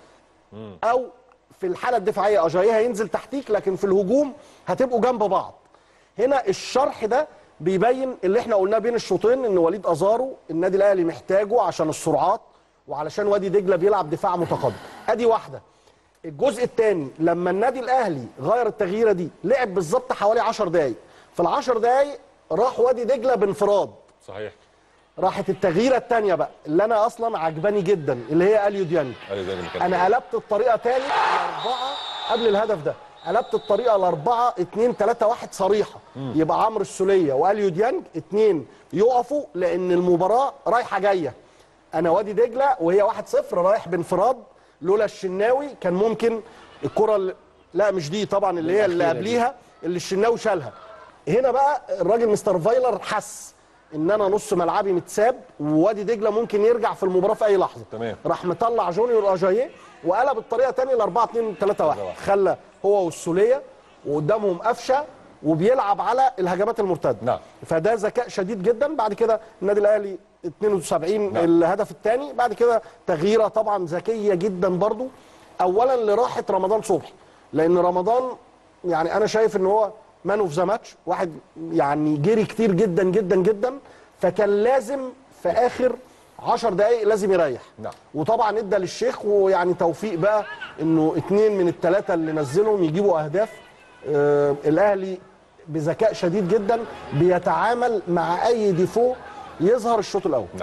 او في الحاله الدفاعيه اجاييه هينزل تحتيك لكن في الهجوم هتبقوا جنب بعض هنا الشرح ده بيبين اللي احنا قلناه بين الشوطين ان وليد ازارو النادي الاهلي محتاجه عشان السرعات وعلشان وادي دجله بيلعب دفاع متقدم ادي واحده الجزء الثاني لما النادي الاهلي غير التغييره دي لعب بالظبط حوالي 10 دقائق في ال 10 دقائق راح وادي دجله بانفراد صحيح راحت التغييره الثانيه بقى اللي انا اصلا عجباني جدا اللي هي اليو ديانج ايوه زي ما كان انا قلبت الطريقه تاني لاربعه قبل الهدف ده قلبت الطريقه لاربعه اتنين تلاته واحد صريحه يبقى عمرو السوليه واليو ديانج اتنين يقفوا لان المباراه رايحه جايه انا وادي دجله وهي 1-0 رايح بانفراد لولا الشناوي كان ممكن الكره اللي لا مش دي طبعا اللي هي اللي قبليها اللي الشناوي شالها هنا بقى الراجل مستر فايلر حس ان انا نص ملعبي متساب ووادي دجله ممكن يرجع في المباراه في اي لحظه تمام. راح مطلع جونيور اجاييه وقلب الطريقه تاني ل 4 2 3 1 خلى هو والسوليه وقدامهم قفشه وبيلعب على الهجمات المرتده نعم. فده ذكاء شديد جدا بعد كده النادي الاهلي 72 نعم. الهدف الثاني بعد كده تغييره طبعا ذكيه جدا برضو اولا لراحه رمضان صبحي لان رمضان يعني انا شايف ان هو مان اوف ذا ماتش واحد يعني جري كتير جدا جدا جدا فكان لازم في اخر 10 دقائق لازم يريح نعم. وطبعا ادى للشيخ ويعني توفيق بقى انه اثنين من الثلاثه اللي نزلهم يجيبوا اهداف آه الاهلي بذكاء شديد جدا بيتعامل مع اي ديفو يظهر الشوط الاول نعم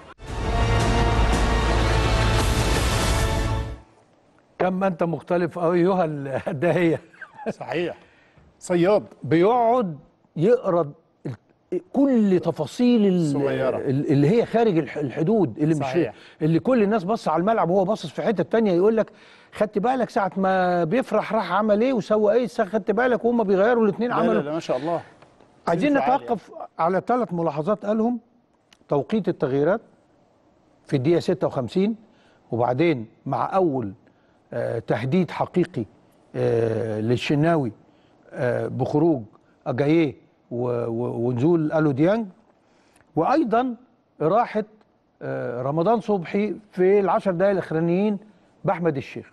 كم انت مختلف ايها الداهيه صحيح صياد بيقعد يقرا ال- كل تفاصيل ال- صغيرة. ال- اللي هي خارج الح- الحدود اللي صحيح. مش اللي كل الناس بص على الملعب وهو باصص في حته تانية يقول لك خدت بالك ساعه ما بيفرح راح عمل ايه وسوى ايه خدت بالك وهم بيغيروا الاثنين لا لا عملوا لا ما شاء الله عايزين انفعال نتوقف على ثلاث ملاحظات قالهم توقيت التغييرات في الدقيقة 56 وبعدين مع أول آه، تهديد حقيقي آه، للشناوي آه، بخروج أجاييه و- و- ونزول ألو ديانج وأيضا راحة آه، رمضان صبحي في العشر دقايق الأخرانيين بأحمد الشيخ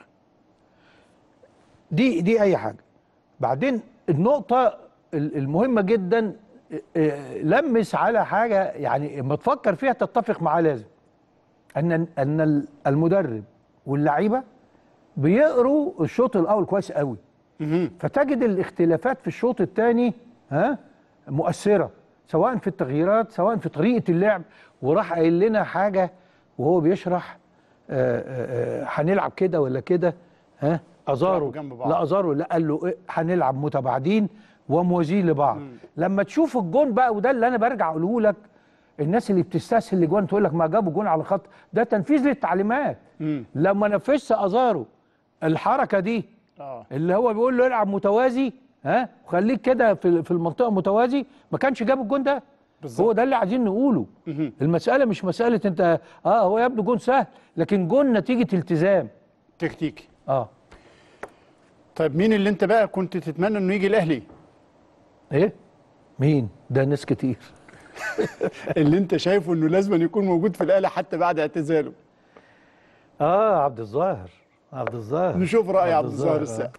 دي دي أي حاجة بعدين النقطة ال- المهمة جدا آه، لمس على حاجة يعني لما تفكر فيها تتفق معاه لازم ان ان المدرب واللعيبه بيقروا الشوط الاول كويس قوي فتجد الاختلافات في الشوط الثاني ها مؤثره سواء في التغييرات سواء في طريقه اللعب وراح قايل لنا حاجه وهو بيشرح آه، آه، آه، هنلعب كده ولا كده ها ازارو يلعبوا جنب بعض. لا ازارو لا قال له إيه، هنلعب متباعدين وموازين لبعض لما تشوف الجون بقى وده اللي انا برجع اقوله لك الناس اللي بتستسهل الاجوان تقول لك ما جابوا جون على خط ده تنفيذ للتعليمات لما نفذش ازارو الحركه دي اه اللي هو بيقول له العب متوازي ها وخليك كده في في المنطقه متوازي ما كانش جاب الجون ده بالظبط. هو ده اللي عايزين نقوله المساله مش مساله انت اه هو يبدو جون سهل لكن جون نتيجه التزام تكتيكي اه طيب مين اللي انت بقى كنت تتمنى انه يجي الاهلي ايه مين ده ناس كتير اللي انت شايفه انه لازم أن يكون موجود في الاهلي حتى بعد اعتزاله اه عبد الظاهر عبد الظاهر نشوف راي عبد الظاهر آه. السقا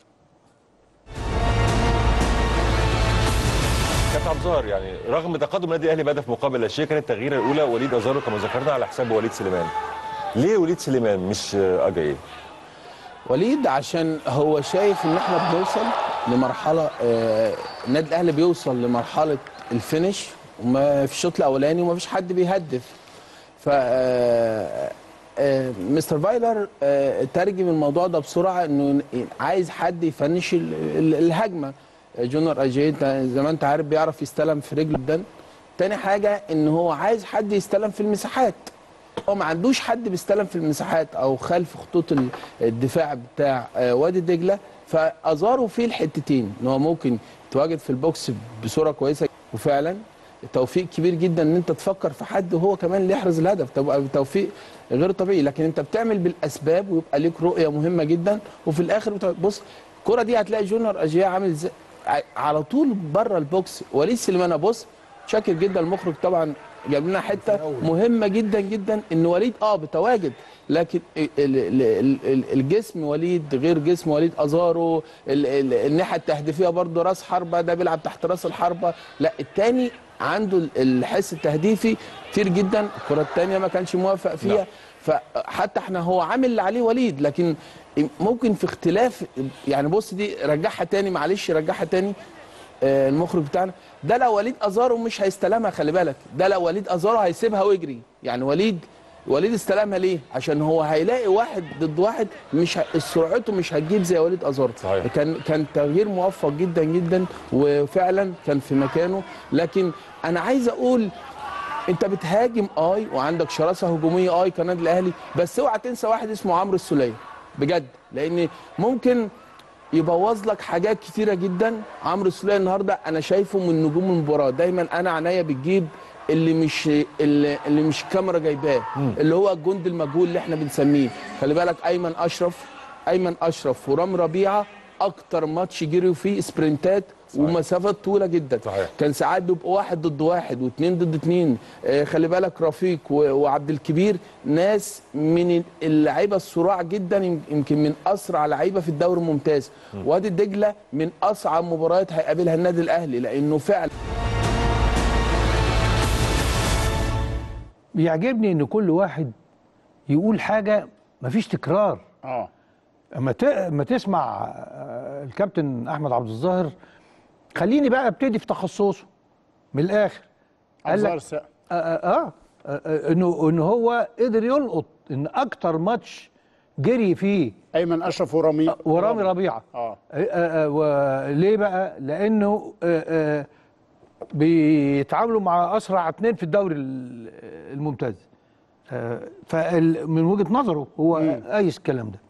كابتن عبد الظاهر يعني رغم تقدم النادي الاهلي بهدف مقابل لا شيء كانت التغييره الاولى وليد ازارو كما ذكرنا على حساب وليد سليمان ليه وليد سليمان مش آه، اجاييه وليد عشان هو شايف ان احنا بنوصل لمرحله آه، النادي الاهلي بيوصل لمرحله الفينش وما في الشوط الاولاني وما فيش حد بيهدف ف آه، آه، مستر فايلر آه، ترجم الموضوع ده بسرعه انه عايز حد يفنش ال- ال- الهجمه آه، جونر اجي انت زي ما انت عارف بيعرف يستلم في رجله جدا تاني حاجه ان هو عايز حد يستلم في المساحات هو ما عندوش حد بيستلم في المساحات او خلف خطوط ال- الدفاع بتاع آه، وادي دجله فازاروا فيه الحتتين ان هو ممكن يتواجد في البوكس بصوره كويسه وفعلا توفيق كبير جدا ان انت تفكر في حد وهو كمان اللي يحرز الهدف تبقى توفيق غير طبيعي لكن انت بتعمل بالاسباب ويبقى ليك رؤيه مهمه جدا وفي الاخر بتبقى- بص الكره دي هتلاقي جونر اجيا عامل ازاي ع- على طول بره البوكس وليد سليمان بص شاكر جدا المخرج طبعا جاب لنا حته مهمه جدا جدا ان وليد اه بتواجد لكن ال- ال- ال- ال- الجسم وليد غير جسم وليد ازارو ال- ال- الناحيه التهديفيه برضه راس حربه ده بيلعب تحت راس الحربه لا التاني عنده ال- الحس التهديفي كتير جدا الكره الثانيه ما كانش موافق فيها فحتى احنا هو عامل اللي عليه وليد لكن ممكن في اختلاف يعني بص دي رجعها تاني معلش رجعها تاني آه، المخرج بتاعنا ده لو وليد ازارو مش هيستلمها خلي بالك ده لو وليد ازارو هيسيبها ويجري يعني وليد وليد استلمها ليه عشان هو هيلاقي واحد ضد واحد مش ه... سرعته مش هتجيب زي وليد ازارو صحيح. كان كان تغيير موفق جدا جدا وفعلا كان في مكانه لكن انا عايز اقول انت بتهاجم اي وعندك شراسه هجوميه اي كنادي الاهلي بس اوعى تنسى واحد اسمه عمرو السوليه بجد لان ممكن يبوظ لك حاجات كتيره جدا عمرو السوليه النهارده انا شايفه من نجوم المباراه دايما انا عناية بتجيب اللي مش اللي, اللي مش الكاميرا جايباه اللي هو الجند المجهول اللي احنا بنسميه خلي بالك ايمن اشرف ايمن اشرف ورام ربيعه اكتر ماتش جريوا فيه سبرنتات ومسافات طويله جدا صحيح. كان ساعات بيبقوا واحد ضد واحد واثنين ضد اثنين آه خلي بالك رفيق و- وعبد الكبير ناس من اللعيبه الصراع جدا يم- يمكن من اسرع لعيبه في الدوري الممتاز وادي دجله من اصعب مباريات هيقابلها النادي الاهلي لانه فعلا بيعجبني ان كل واحد يقول حاجه مفيش تكرار اه اما ت- اما تسمع آه، الكابتن احمد عبد الظاهر خليني بقى ابتدي في تخصصه من الاخر قال أنظار لك السقف. آه, آه, آه, آه انه ان هو قدر يلقط ان اكتر ماتش جري فيه ايمن اشرف ورامي ورامي ربيعه اه آه، آه، وليه بقى؟ لانه آه، آه، بيتعاملوا مع اسرع اثنين في الدوري ال- الممتاز فمن وجهه نظره هو قايس الكلام ده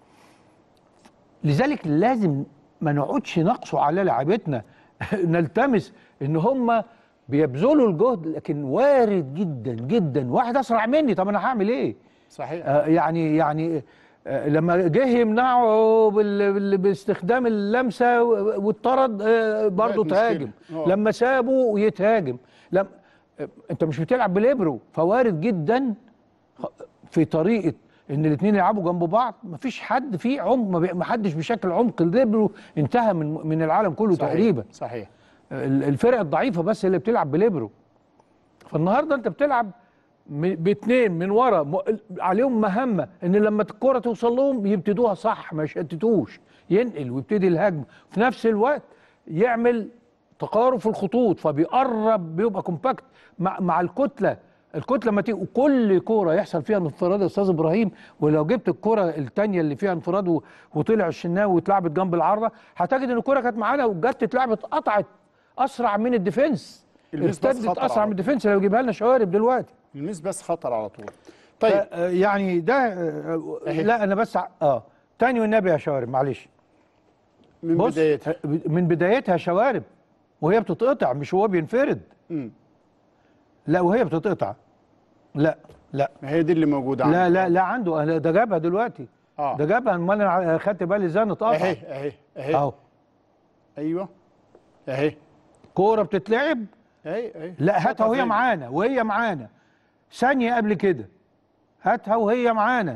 لذلك لازم ما نقعدش نقصوا على لعيبتنا نلتمس ان هم بيبذلوا الجهد لكن وارد جدا جدا واحد اسرع مني طب انا هعمل ايه؟ صحيح آه، يعني يعني آه، لما جه يمنعه بال- بال- باستخدام اللمسه و- واتطرد آه، برضه بقت مشكلة. تهاجم آه. لما سابه يتهاجم لم آه، انت مش بتلعب بالابرو فوارد جدا في طريقه ان الاثنين يلعبوا جنب بعض مفيش حد فيه عمق ما بي- ما حدش بشكل عمق الليبرو انتهى من من العالم كله صحيح. تقريبا صحيح ال- الفرق الضعيفه بس اللي بتلعب بليبرو فالنهارده انت بتلعب م- باتنين من ورا م- عليهم مهمه ان لما الكره توصل لهم يبتدوها صح ما يشتتوش ينقل ويبتدي الهجمه في نفس الوقت يعمل تقارب في الخطوط فبيقرب بيبقى كومباكت مع, مع الكتله الكتله ما تيجي وكل كوره يحصل فيها انفراد يا استاذ ابراهيم ولو جبت الكره الثانيه اللي فيها انفراد و- وطلع الشناوي واتلعبت جنب العارضه هتجد ان الكره كانت معانا وجت اتلعبت قطعت اسرع من الديفنس الميس بس ارتدت خطر اسرع على من الديفنس لو يجيبها لنا شوارب دلوقتي الميس بس خطر على طول طيب ف- آه، يعني ده آه، لا انا بس ع- اه تاني والنبي يا شوارب معلش من بص بدايتها آه، من بدايتها شوارب وهي بتتقطع مش هو بينفرد مم. لا وهي بتتقطع لا لا ما هي دي اللي موجوده لا عندي. لا لا عنده أنا- ده جابها دلوقتي اه ده جابها امال انا خدت بالي ازاي إنه اتقطع اهي اهي اهي اهو ايوه اهي كوره بتتلعب اهي اهي لا هاتها وهي فين؟ معانا وهي معانا ثانية قبل كده هاتها وهي معانا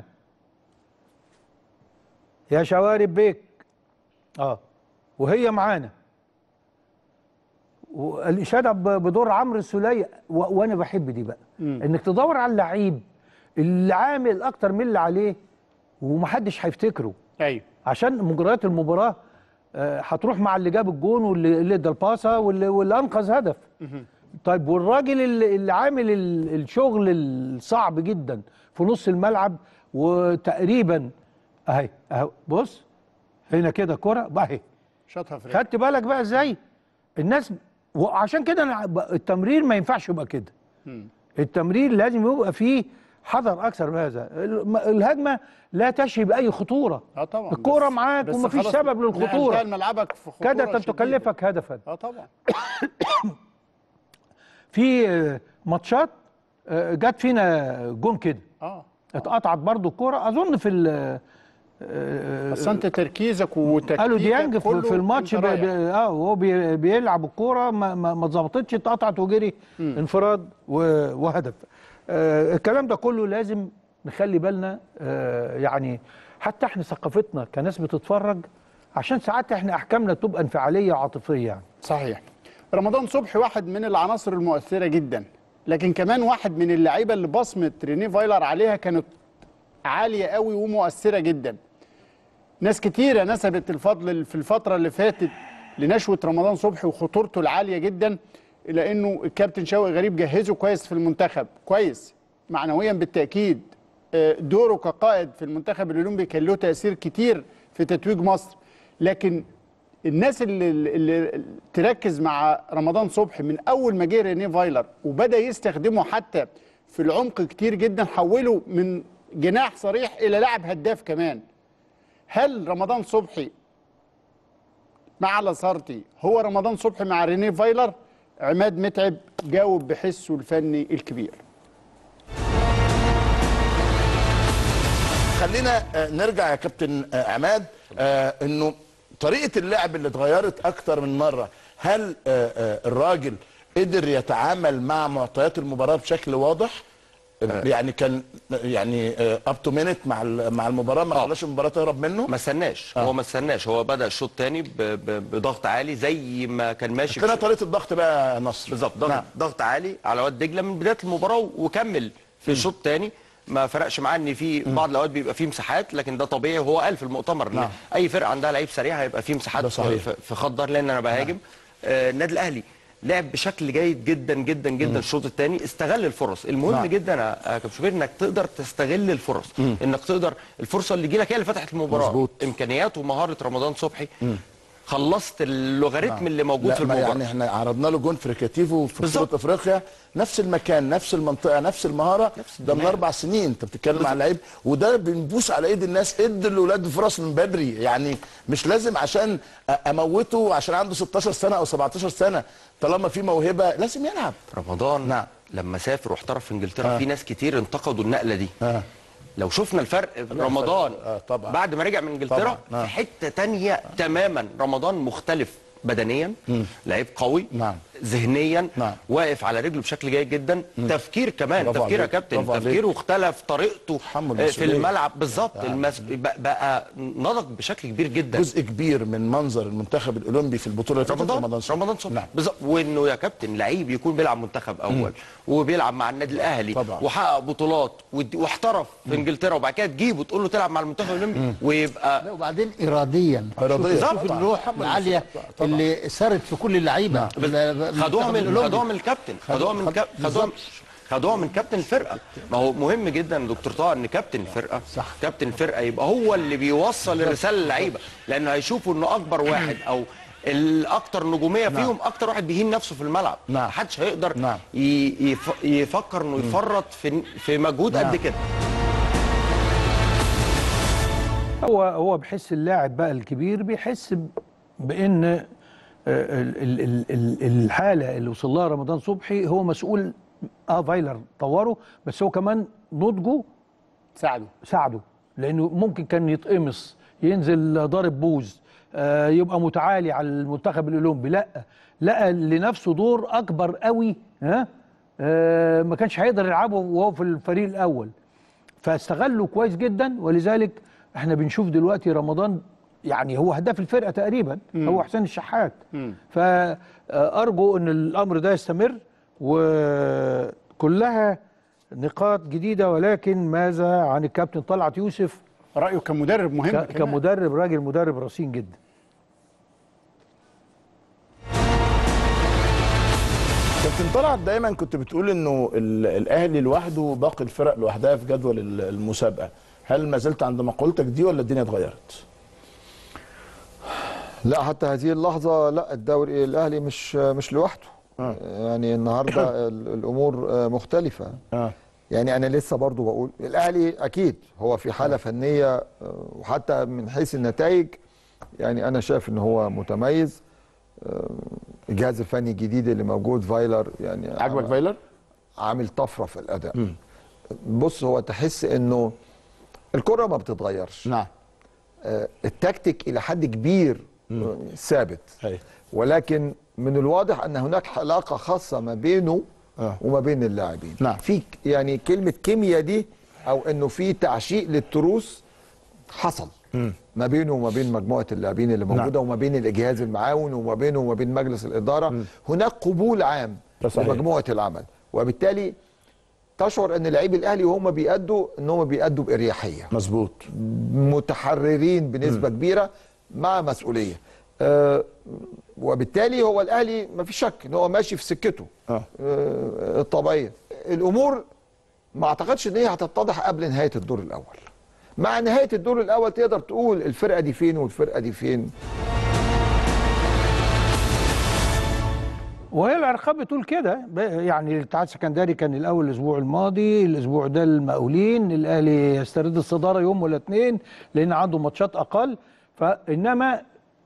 يا شوارب بيك اه وهي معانا والإشادة ب- بدور عمرو السولية و- وأنا بحب دي بقى إنك تدور على اللعيب اللي عامل أكتر من اللي عليه ومحدش هيفتكره ايوه عشان مجريات المباراه آه، هتروح مع اللي جاب الجون واللي اللي ادى الباسه واللي, واللي انقذ هدف طيب والراجل اللي, اللي عامل ال- الشغل الصعب جدا في نص الملعب وتقريبا اهي اهو بص هنا كده كره بقى اهي شاطها في رجله. خدت بالك بقى ازاي الناس وعشان كده أنا ب- التمرير ما ينفعش يبقى كده التمرير لازم يبقى فيه حذر اكثر من هذا الم- الهجمه لا تشي باي خطوره اه طبعا الكوره بس- معاك بس ومفيش خلاص سبب للخطوره نقلتها لملعبك في خطوره كادت ان شديدة. تكلفك هدفا اه طبعا في آه، ماتشات آه، جت فينا جون كده اه اتقطعت برضو الكوره اظن في ال- آه، بس انت تركيزك وتكتيكك قالوا ديانج في, كله في الماتش أنت بي رايح. بي اه وهو بي بيلعب الكوره ما ما ما اتظبطتش اتقطعت وجري انفراد و- وهدف آه الكلام ده كله لازم نخلي بالنا آه يعني حتى احنا ثقافتنا كناس بتتفرج عشان ساعات احنا احكامنا تبقى انفعاليه وعاطفيه يعني صحيح رمضان صبحي واحد من العناصر المؤثره جدا لكن كمان واحد من اللعيبه اللي بصمه ريني فايلر عليها كانت عاليه قوي ومؤثره جدا ناس كتيره نسبت الفضل في الفتره اللي فاتت لنشوه رمضان صبحي وخطورته العاليه جدا الا انه الكابتن شوقي غريب جهزه كويس في المنتخب كويس معنويا بالتاكيد آه، دوره كقائد في المنتخب الاولمبي كان له تاثير كتير في تتويج مصر لكن الناس اللي, اللي تركز مع رمضان صبحي من اول ما جه رينيه فايلر وبدا يستخدمه حتى في العمق كتير جدا حوله من جناح صريح الى لاعب هداف كمان هل رمضان صبحي مع لاسارتي هو رمضان صبحي مع رينيه فايلر عماد متعب جاوب بحسه الفني الكبير خلينا آه، نرجع يا كابتن آه، عماد آه، انه طريقه اللعب اللي اتغيرت اكتر من مره هل آه، آه، الراجل قدر يتعامل مع معطيات المباراه بشكل واضح يعني كان يعني اب تو مينت مع ال- مع المباراه ما خلاش المباراه تهرب منه ما استناش هو ما استناش هو بدا الشوط الثاني بضغط عالي زي ما كان ماشي كده طريقه الضغط بقى يا نصر بالظبط ضغط نعم. ضغط عالي على واد دجله من بدايه المباراه وكمل في الشوط الثاني ما فرقش معاه ان في بعض الاوقات بيبقى فيه مساحات لكن ده طبيعي وهو قال في المؤتمر ان نعم. اي فرقه عندها لعيب سريع هيبقى فيه ده مساحات صحيح. في في خط ظهر لان انا بهاجم آه، النادي الاهلي لعب بشكل جيد جدا جدا جدا الشوط الثاني استغل الفرص المهم نعم. جدا يا يا كابتن شوبير انك تقدر تستغل الفرص انك تقدر الفرصه اللي تجيلك هي اللي فتحت المباراه مظبوط. امكانيات ومهاره رمضان صبحي خلصت اللوغاريتم اللي موجود لا في ما المباراه يعني احنا عرضنا له جون في ريكاتيفو في بالظبط. بطوله افريقيا نفس المكان نفس المنطقه نفس المهاره نفس ده من الدماغ. اربع سنين انت بتتكلم عن لعيب وده بنبوس على ايد الناس ادي الاولاد فرص من بدري يعني مش لازم عشان أ- اموته عشان عنده 16 سنه او 17 سنه طالما في موهبه لازم يلعب رمضان نعم. لما سافر واحترف في انجلترا آه. في ناس كتير انتقدوا النقله دي آه. لو شفنا الفرق في رمضان آه، طبعا. بعد ما رجع من انجلترا طبعا. آه. في حته تانية تماما رمضان مختلف بدنيا لعيب قوي نعم. ذهنيا نعم. واقف على رجله بشكل جيد جدا تفكير كمان برافو تفكير يا عليك. كابتن برافو عليك. تفكيره اختلف طريقته تحمل آه، في مسؤولية. الملعب بالظبط المس... بقى- بقى نضج بشكل كبير جدا جزء كبير من منظر المنتخب الاولمبي في البطوله اللي فاتت رمضان رمضان صبحي. رمضان صبحي نعم. بالظبط وانه يا كابتن لعيب يكون بيلعب منتخب اول وبيلعب مع النادي الاهلي طبعا. وحقق بطولات ود- واحترف في انجلترا وبعد كده تجيبه تقول له تلعب مع المنتخب الاولمبي ويبقى لا وبعدين اراديا إرادياً. شوف, شوف طبعاً. الروح طبعاً. العاليه طبعاً. اللي سارت في كل اللعيبه خدوها من خدوها من الكابتن خدوها من كاب- خدوها خدوها من كابتن الفرقه ما هو مهم جدا يا دكتور طه ان كابتن الفرقه صح. كابتن الفرقه يبقى هو اللي بيوصل الرساله للعيبه لانه هيشوفوا انه اكبر واحد او الاكثر نجوميه فيهم اكتر واحد بيهين نفسه في الملعب نعم. محدش هيقدر نعم. ي- يف- يفكر انه يفرط في في مجهود قد كده هو هو بحس اللاعب بقى الكبير بيحس ب- بان آه، ال- ال- ال- ال- الحاله اللي وصل لها رمضان صبحي هو مسؤول اه فايلر طوره بس هو كمان نضجه ساعده ساعده لانه ممكن كان يتقمص ينزل ضارب بوز آه، يبقى متعالي على المنتخب الاولمبي لا لقى لنفسه دور اكبر قوي ها آه، ما كانش هيقدر يلعبه وهو في الفريق الاول فاستغله كويس جدا ولذلك احنا بنشوف دلوقتي رمضان يعني هو هداف الفرقه تقريبا هو حسين الشحات فارجو ان الامر ده يستمر وكلها نقاط جديده ولكن ماذا عن الكابتن طلعت يوسف رايه كمدرب مهم ك- كمان. كمدرب راجل مدرب رصين جدا كابتن طلعت دايما كنت بتقول انه ال- الاهلي لوحده باقي الفرق لوحدها في جدول ال- المسابقه هل ما زلت عند مقولتك دي ولا الدنيا اتغيرت لا حتى هذه اللحظة لا الدوري الأهلي مش مش لوحده آه. يعني النهاردة ال- الأمور آه، مختلفة اه يعني أنا لسه برضو بقول الأهلي أكيد هو في حالة فنية آه، وحتى من حيث النتائج يعني أنا شايف إن هو متميز آه، الجهاز الفني الجديد اللي موجود فايلر يعني عجبك فايلر عامل طفرة في الأداء بص هو تحس إنه الكرة ما بتتغيرش نعم آه، التكتيك الى حد كبير آه، ثابت أيوة. ولكن من الواضح ان هناك علاقه خاصه ما بينه آه. وما بين اللاعبين نعم. في ك- يعني كلمه كيمياء دي او انه في تعشيق للتروس حصل ما بينه وما بين مجموعه اللاعبين اللي موجوده وما بين الجهاز المعاون وما بينه وما بين مجلس الاداره هناك قبول عام ده صحيح. لمجموعه العمل وبالتالي تشعر ان لاعبي الاهلي وهم بيأدوا ان هم بيأدوا باريحيه مظبوط متحررين بنسبه كبيره مع مسؤوليه آه وبالتالي هو الاهلي ما في شك ان هو ماشي في سكته اه آه الطبيعيه الامور ما اعتقدش ان هي هتتضح قبل نهايه الدور الاول مع نهايه الدور الاول تقدر تقول الفرقه دي فين والفرقه دي فين وهي الارقام بتقول كده ب- يعني الاتحاد السكندري كان الاول الاسبوع الماضي الاسبوع ده المقاولين الاهلي يسترد الصداره يوم ولا اتنين لان عنده ماتشات اقل فانما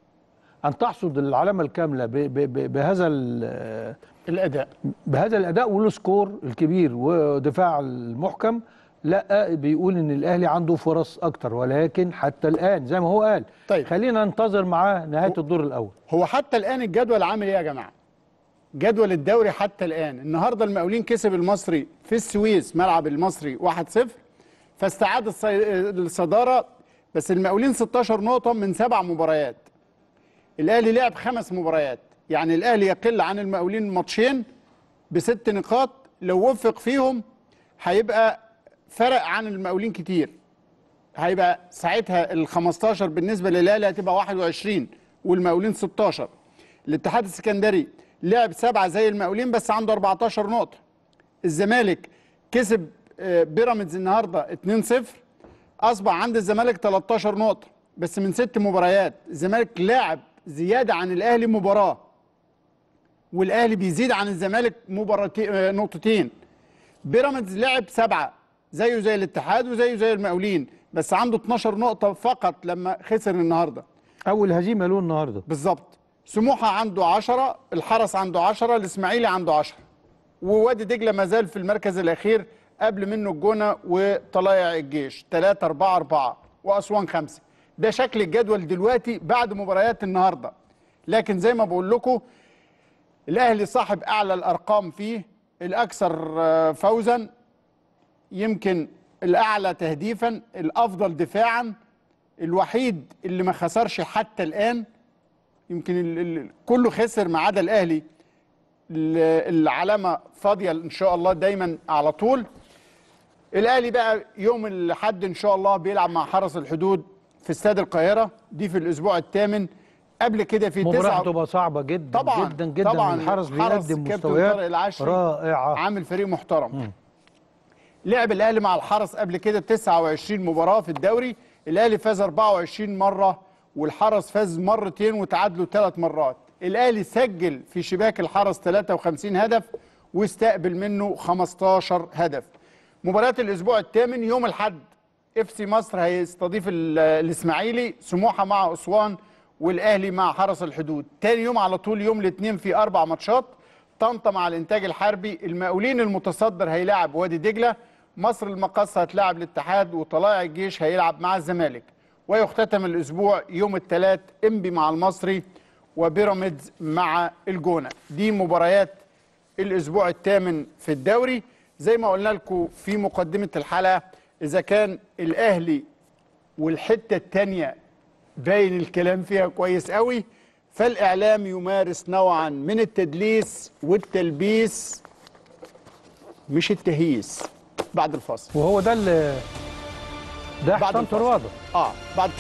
ان تحصد العلامه الكامله ب ب ب بهذا ال- الاداء بهذا الاداء والسكور الكبير ودفاع المحكم لا بيقول ان الاهلي عنده فرص اكتر ولكن حتى الان زي ما هو قال طيب. خلينا ننتظر معاه نهايه الدور الاول هو حتى الان الجدول عامل ايه يا جماعه جدول الدوري حتى الان النهارده المقاولين كسب المصري في السويس ملعب المصري 1-0 فاستعاد الصي- الصداره بس المقاولين 16 نقطه من سبع مباريات الاهلي لعب خمس مباريات يعني الاهلي يقل عن المقاولين ماتشين بست نقاط لو وفق فيهم هيبقى فرق عن المقاولين كتير هيبقى ساعتها ال 15 بالنسبه للاهلي هتبقى 21 والمقاولين 16 الاتحاد السكندري لعب سبعه زي المقاولين بس عنده 14 نقطه الزمالك كسب آه، بيراميدز النهارده 2-0 اصبح عند الزمالك 13 نقطه بس من ست مباريات الزمالك لاعب زياده عن الاهلي مباراه والاهلي بيزيد عن الزمالك مباراتين آه، نقطتين بيراميدز لعب سبعه زيه زي الاتحاد وزيه زي المقاولين بس عنده 12 نقطه فقط لما خسر النهارده اول هزيمه له النهارده بالظبط سموحه عنده 10 الحرس عنده 10 الاسماعيلي عنده 10 ووادي دجله ما زال في المركز الاخير قبل منه الجونه وطلائع الجيش 3 4 4 واسوان 5 ده شكل الجدول دلوقتي بعد مباريات النهارده لكن زي ما بقول لكم الاهلي صاحب اعلى الارقام فيه الاكثر آه، فوزا يمكن الاعلى تهديفا الافضل دفاعا الوحيد اللي ما خسرش حتى الان يمكن ال- ال- كله خسر ما عدا الاهلي ال- العلامه فاضيه ان شاء الله دايما على طول الاهلي بقى يوم الاحد ان شاء الله بيلعب مع حرس الحدود في استاد القاهره دي في الاسبوع الثامن قبل كده في مباراه تسعة هتبقى صعبه جدا طبعا جدا جدا طبعا الحرس حرس بيقدم كابتن مستويات طارق العشري رائعه عامل فريق محترم لعب الاهلي مع الحرس قبل كده 29 مباراه في الدوري الاهلي فاز 24 مره والحرس فاز مرتين وتعادلوا ثلاث مرات الاهلي سجل في شباك الحرس 53 هدف واستقبل منه 15 هدف مباريات الاسبوع الثامن يوم الاحد اف سي مصر هيستضيف ال- الاسماعيلي سموحه مع اسوان والاهلي مع حرس الحدود تاني يوم على طول يوم الاثنين في اربع ماتشات طنطا مع الانتاج الحربي المقاولين المتصدر هيلاعب وادي دجله مصر المقاصة هتلاعب الاتحاد وطلائع الجيش هيلعب مع الزمالك ويختتم الاسبوع يوم الثلاث انبي مع المصري وبيراميدز مع الجونه دي مباريات الاسبوع الثامن في الدوري زي ما قلنا لكم في مقدمه الحلقه اذا كان الاهلي والحته الثانيه باين الكلام فيها كويس قوي فالاعلام يمارس نوعا من التدليس والتلبيس مش التهييس بعد الفاصل وهو ده اللي ده بعد حسام الفاصل. طروادة اه بعد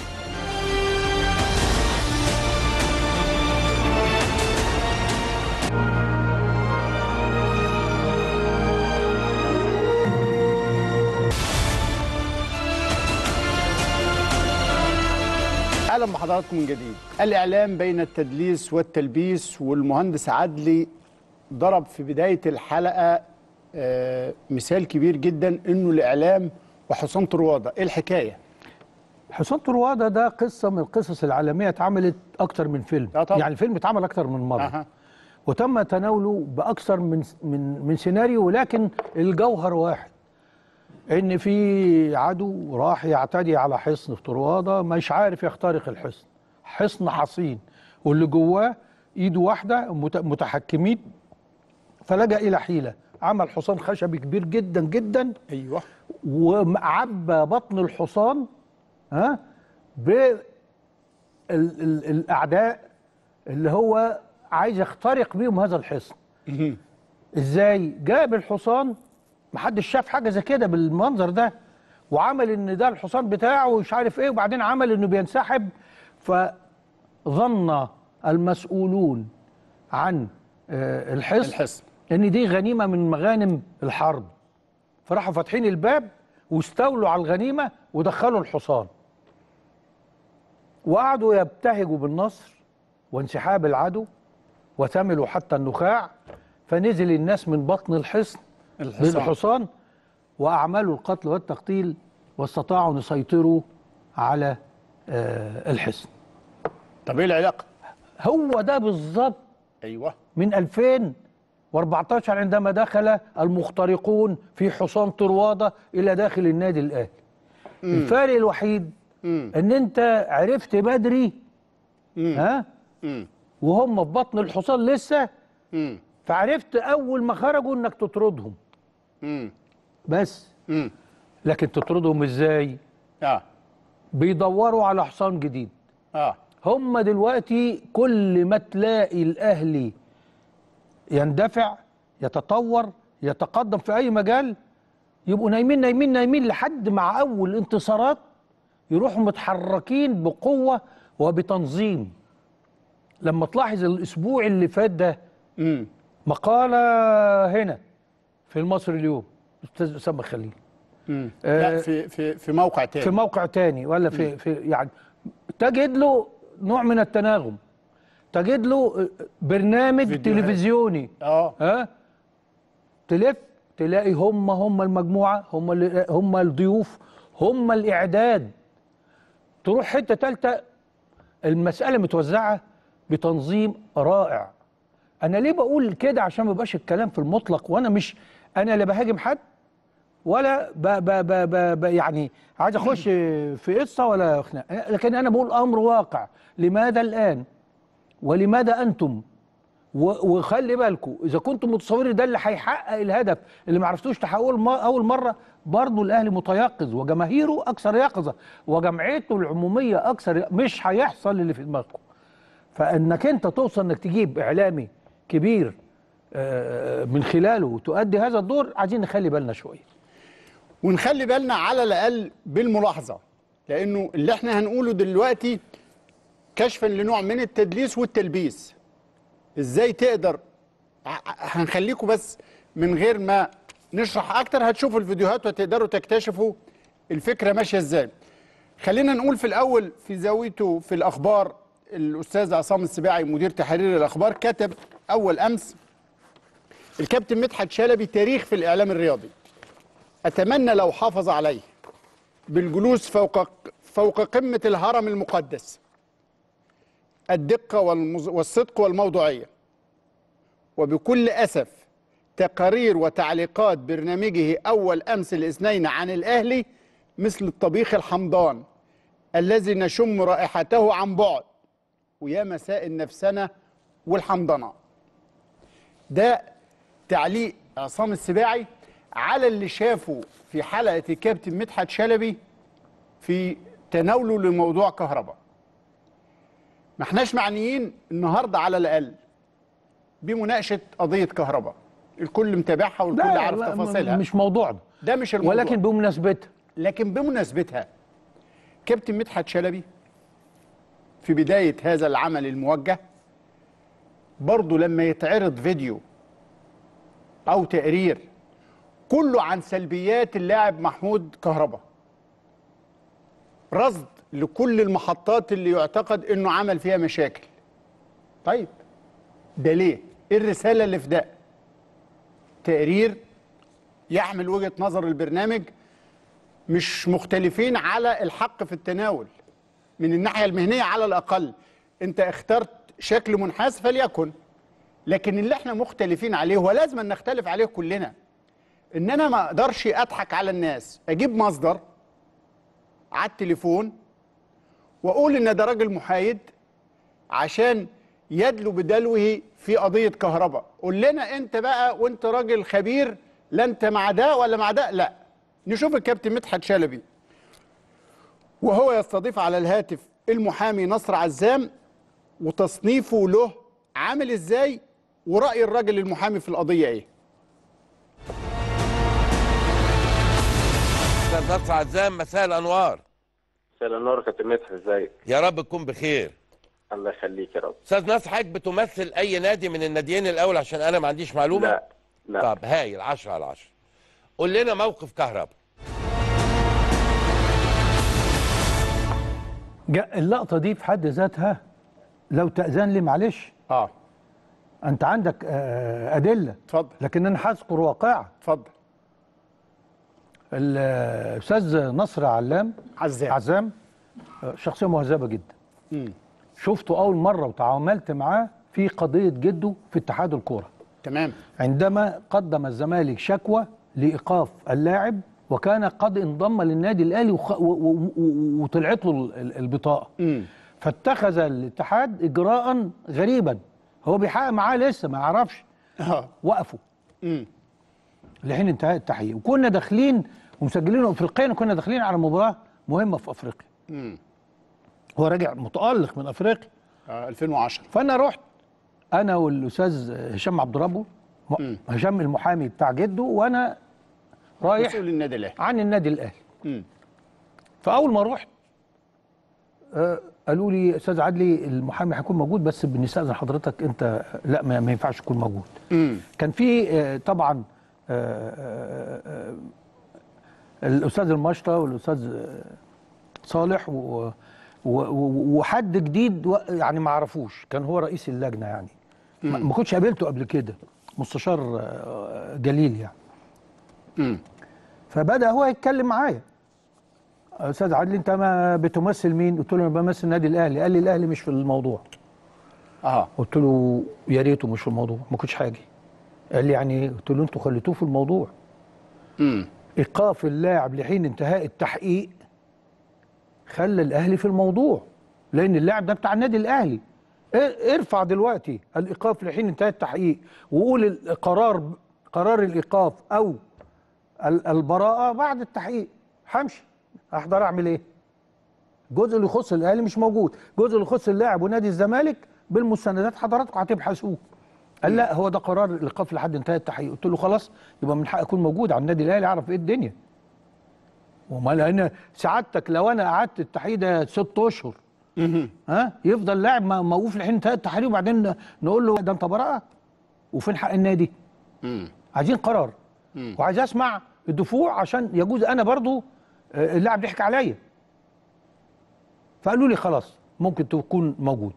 اهلا بحضراتكم من جديد الاعلام بين التدليس والتلبيس والمهندس عدلي ضرب في بدايه الحلقه آه، مثال كبير جدا انه الاعلام وحسام طروادة ايه الحكايه حسام طروادة ده قصه من القصص العالميه اتعملت اكتر من فيلم آه طبعا. يعني الفيلم اتعمل اكتر من مره أها. وتم تناوله باكثر من من من سيناريو ولكن الجوهر واحد ان في عدو راح يعتدي على حصن في طروادة مش عارف يخترق الحصن حصن حصين واللي جواه ايده واحده مت- متحكمين فلجأ الى حيله عمل حصان خشبي كبير جدا جدا ايوه وعبى بطن الحصان ها ال ال الاعداء اللي هو عايز يخترق بيهم هذا الحصن ازاي جاب الحصان محدش شاف حاجه زي كده بالمنظر ده وعمل ان ده الحصان بتاعه ومش عارف ايه وبعدين عمل انه بينسحب فظن المسؤولون عن آه، الحصن الحصن. ان دي غنيمه من مغانم الحرب فراحوا فاتحين الباب واستولوا على الغنيمه ودخلوا الحصان وقعدوا يبتهجوا بالنصر وانسحاب العدو وثملوا حتى النخاع فنزل الناس من بطن الحصن الحصان. بالحصان واعملوا القتل والتقتيل واستطاعوا ان يسيطروا على آه، الحصن طب ايه العلاقه هو ده بالظبط ايوه من 2014 عندما دخل المخترقون في حصان طروادة إلى داخل النادي الأهلي الفارق الوحيد ان انت عرفت بدري ها وهم في بطن الحصان لسه فعرفت اول ما خرجوا انك تطردهم بس لكن تطردهم ازاي اه بيدوروا على حصان جديد اه هم دلوقتي كل ما تلاقي الاهلي يندفع يتطور يتقدم في اي مجال يبقوا نايمين نايمين نايمين لحد مع اول انتصارات يروحوا متحركين بقوه وبتنظيم لما تلاحظ الاسبوع اللي فات ده مقاله هنا في المصري اليوم استاذ اسامه خليل لا آه، في في في موقع تاني في موقع تاني ولا في في يعني تجد له نوع من التناغم تجد له برنامج فيديوهات. تلفزيوني اه ها تلف تلاقي هم هم المجموعه هم ال- هم الضيوف هم الاعداد تروح حته ثالثه المساله متوزعه بتنظيم رائع انا ليه بقول كده عشان ما يبقاش الكلام في المطلق وانا مش انا لا بهاجم حد ولا ب ب ب ب ب يعني عايز اخش في قصه ولا خناق لكن انا بقول امر واقع لماذا الان ولماذا انتم و- وخلي بالكم اذا كنتم متصورين ده اللي هيحقق الهدف اللي ما عرفتوش تحققوه الم- اول مره برضه الاهلي متيقظ وجماهيره اكثر يقظه وجمعيته العموميه اكثر ي- مش هيحصل اللي في دماغكم فانك انت توصل انك تجيب اعلامي كبير آه، من خلاله تؤدي هذا الدور عايزين نخلي بالنا شويه ونخلي بالنا على الاقل بالملاحظه لانه اللي احنا هنقوله دلوقتي كشفا لنوع من التدليس والتلبيس ازاي تقدر ع- هنخليكم بس من غير ما نشرح اكتر هتشوفوا الفيديوهات وتقدروا تكتشفوا الفكره ماشيه ازاي خلينا نقول في الاول في زاويته في الاخبار الاستاذ عصام السباعي مدير تحرير الاخبار كتب اول امس الكابتن مدحت شلبي تاريخ في الاعلام الرياضي أتمنى لو حافظ عليه بالجلوس فوق فوق قمة الهرم المقدس الدقة والمز... والصدق والموضوعية وبكل أسف تقارير وتعليقات برنامجه أول أمس الاثنين عن الأهلي مثل الطبيخ الحمضان الذي نشم رائحته عن بعد ويا مساء النفسنة والحمضنة ده تعليق عصام السباعي على اللي شافه في حلقة الكابتن مدحت شلبي في تناوله لموضوع كهرباء ما احناش معنيين النهاردة على الأقل بمناقشة قضية كهرباء الكل متابعها والكل لا، عارف لا، تفاصيلها مش موضوعنا ده مش الموضوع ولكن بمناسبتها لكن بمناسبتها كابتن مدحت شلبي في بداية هذا العمل الموجه برضه لما يتعرض فيديو أو تقرير كله عن سلبيات اللاعب محمود كهربا رصد لكل المحطات اللي يعتقد انه عمل فيها مشاكل طيب ده ليه ايه الرساله اللي في ده تقرير يحمل وجهه نظر البرنامج مش مختلفين على الحق في التناول من الناحيه المهنيه على الاقل انت اخترت شكل منحاز فليكن لكن اللي احنا مختلفين عليه ولازم نختلف عليه كلنا ان انا ما اقدرش اضحك على الناس اجيب مصدر على التليفون واقول ان ده راجل محايد عشان يدلو بدلوه في قضيه كهرباء قول لنا انت بقى وانت راجل خبير لا انت مع ده ولا مع ده لا نشوف الكابتن مدحت شلبي وهو يستضيف على الهاتف المحامي نصر عزام وتصنيفه له عامل ازاي ورأي الراجل المحامي في القضية ايه استاذ نصر عزام مساء الانوار مساء النور كابتن مدحت ازيك يا رب تكون بخير الله يخليك يا رب استاذ نصر حضرتك بتمثل اي نادي من الناديين الاول عشان انا ما عنديش معلومه لا لا طب هايل 10 على 10 قول لنا موقف كهرباء جا- اللقطه دي في حد ذاتها لو تاذن لي معلش اه انت عندك آه، ادله اتفضل لكن انا هذكر واقعه اتفضل الاستاذ نصر علام عزام عزام آه، شخصيه مهذبه جدا مم. شفته اول مره وتعاملت معاه في قضيه جده في اتحاد الكوره تمام عندما قدم الزمالك شكوى لايقاف اللاعب وكان قد انضم للنادي الاهلي وخ... و... و... و... وطلعت له ال- ال- البطاقه مم. فاتخذ الاتحاد اجراء غريبا هو بيحقق معاه لسه ما يعرفش اه وقفوا مم. لحين انتهاء التحقيق وكنا داخلين ومسجلين افريقيا وكنا داخلين على مباراه مهمه في افريقيا مم. هو راجع متالق من افريقيا آه 2010 فانا رحت انا والاستاذ هشام عبد ربه م- هشام المحامي بتاع جده وانا رايح مسؤول النادي الاهلي عن النادي الاهلي مم. فاول ما رحت آه، قالوا لي استاذ عدلي المحامي هيكون موجود بس بنستاذن حضرتك انت لا ما ما ينفعش تكون موجود مم. كان في آه، طبعا آه، آه، آه، الاستاذ المشطه والاستاذ آه، صالح و- و- و- وحد جديد و- يعني ما اعرفوش كان هو رئيس اللجنه يعني ما ما كنتش قابلته قبل كده مستشار آه، جليل يعني مم. فبدا هو يتكلم معايا استاذ عادل انت ما بتمثل مين قلت له انا بمثل النادي الاهلي قال لي الاهلي مش في الموضوع اه قلت له يا ريته مش في الموضوع ما كنتش حاجه قال لي يعني ايه قلت له انتوا خليتوه في الموضوع مم. ايقاف اللاعب لحين انتهاء التحقيق خلى الاهلي في الموضوع لان اللاعب ده بتاع النادي الاهلي ار- ارفع دلوقتي الايقاف لحين انتهاء التحقيق وقول القرار قرار الايقاف او ال- البراءه بعد التحقيق همشي احضر اعمل ايه الجزء اللي يخص الاهلي مش موجود الجزء اللي يخص اللاعب ونادي الزمالك بالمستندات حضراتكم هتبحثوه قال لا هو ده قرار الايقاف لحد انتهاء التحقيق قلت له خلاص يبقى من حقي اكون موجود على النادي الاهلي اعرف ايه الدنيا وما لان سعادتك لو انا قعدت التحقيق ده ست اشهر ها يفضل لاعب م- موقوف لحين انتهاء التحقيق وبعدين نقول له ده انت براءه وفين حق النادي عايزين قرار وعايز اسمع الدفوع عشان يجوز انا برضو آه، اللاعب ضحك عليا فقالوا لي خلاص ممكن تكون موجود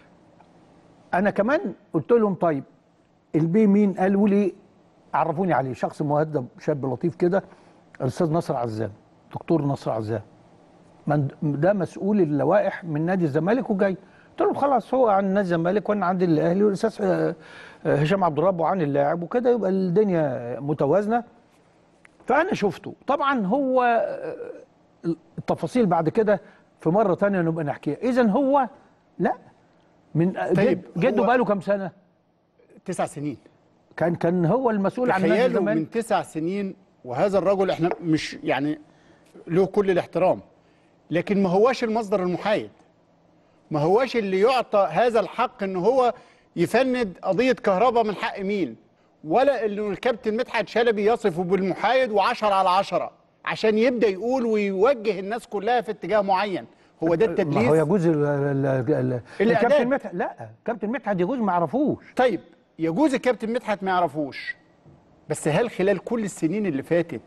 انا كمان قلت لهم طيب البي مين قالوا لي عرفوني عليه شخص مهذب شاب لطيف كده الاستاذ نصر عزام دكتور نصر عزام من ده مسؤول اللوائح من نادي الزمالك وجاي قلت لهم خلاص هو عن نادي الزمالك وانا عندي الاهلي والاستاذ آه، آه، هشام عبد الرب عن اللاعب وكده يبقى الدنيا متوازنه فانا شفته طبعا هو آه، التفاصيل بعد كده في مره تانية نبقى نحكيها اذا هو لا من طيب، جد جده هو- بقاله كام سنه تسع سنين كان كان هو المسؤول عن نادي تخيلوا الزمالك من تسع سنين وهذا الرجل احنا مش يعني له كل الاحترام لكن ما هواش المصدر المحايد ما هواش اللي يعطى هذا الحق ان هو يفند قضية كهرباء من حق مين ولا انه الكابتن مدحت شلبي يصفه بالمحايد وعشرة على عشرة عشان يبدأ يقول ويوجه الناس كلها في اتجاه معين هو ده ما التدليس هو يجوز ال- ال- ال- الإعداد. الكابتن مدحت لا كابتن مدحت يجوز ما يعرفوش طيب يجوز الكابتن مدحت ما يعرفوش بس هل خلال كل السنين اللي فاتت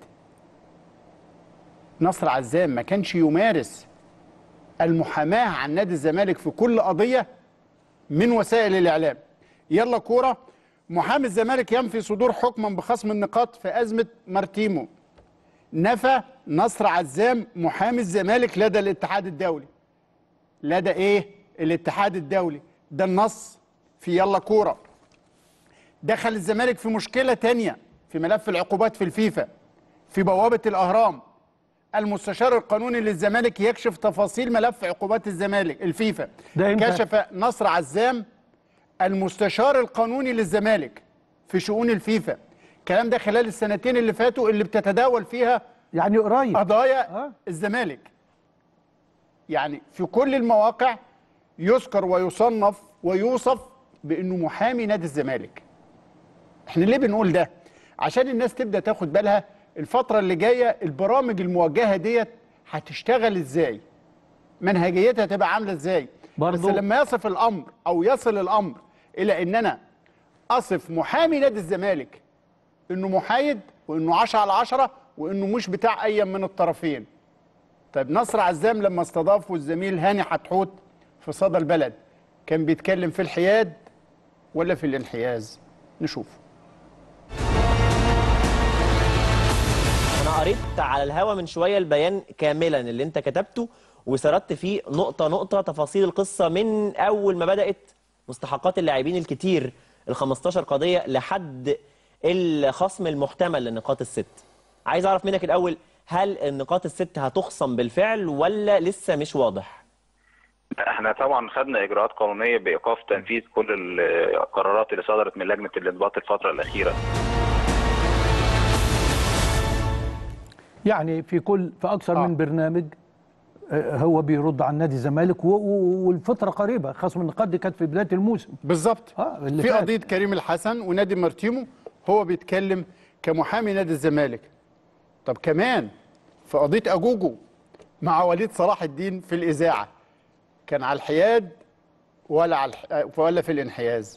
نصر عزام ما كانش يمارس المحاماة عن نادي الزمالك في كل قضية من وسائل الإعلام يلا كورة محامي الزمالك ينفي صدور حكما بخصم النقاط في أزمة مارتيمو نفى نصر عزام محامي الزمالك لدى الاتحاد الدولي لدى ايه الاتحاد الدولي ده النص في يلا كوره دخل الزمالك في مشكله تانية في ملف العقوبات في الفيفا في بوابه الاهرام المستشار القانوني للزمالك يكشف تفاصيل ملف عقوبات الزمالك الفيفا ده إمتى؟ كشف نصر عزام المستشار القانوني للزمالك في شؤون الفيفا الكلام ده خلال السنتين اللي فاتوا اللي بتتداول فيها يعني قريب قضايا الزمالك يعني في كل المواقع يذكر ويصنف ويوصف بانه محامي نادي الزمالك احنا ليه بنقول ده عشان الناس تبدا تاخد بالها الفتره اللي جايه البرامج الموجهه ديت هتشتغل ازاي منهجيتها تبقى عامله ازاي برضو- بس لما يصف الامر او يصل الامر الى ان انا اصف محامي نادي الزمالك انه محايد وانه 10 على 10 وانه مش بتاع اي من الطرفين طيب نصر عزام لما استضافه الزميل هاني حتحوت في صدى البلد كان بيتكلم في الحياد ولا في الانحياز نشوف انا قريت على الهوا من شويه البيان كاملا اللي انت كتبته وسردت فيه نقطه نقطه تفاصيل القصه من اول ما بدات مستحقات اللاعبين الكتير ال 15 قضيه لحد الخصم المحتمل للنقاط الست عايز اعرف منك الاول هل النقاط الست هتخصم بالفعل ولا لسه مش واضح احنا طبعا خدنا اجراءات قانونيه بايقاف تنفيذ كل القرارات اللي صدرت من لجنه الانضباط الفتره الاخيره يعني في كل في اكثر من برنامج آه، هو بيرد عن نادي الزمالك و- و- والفتره قريبه خصم النقاط دي كانت في بدايه الموسم بالظبط اه اللي في فات. قضيه كريم الحسن ونادي مارتيمو هو بيتكلم كمحامي نادي الزمالك طب كمان في قضيه اجوجو مع وليد صلاح الدين في الاذاعه كان على الحياد ولا على الح... ولا في الانحياز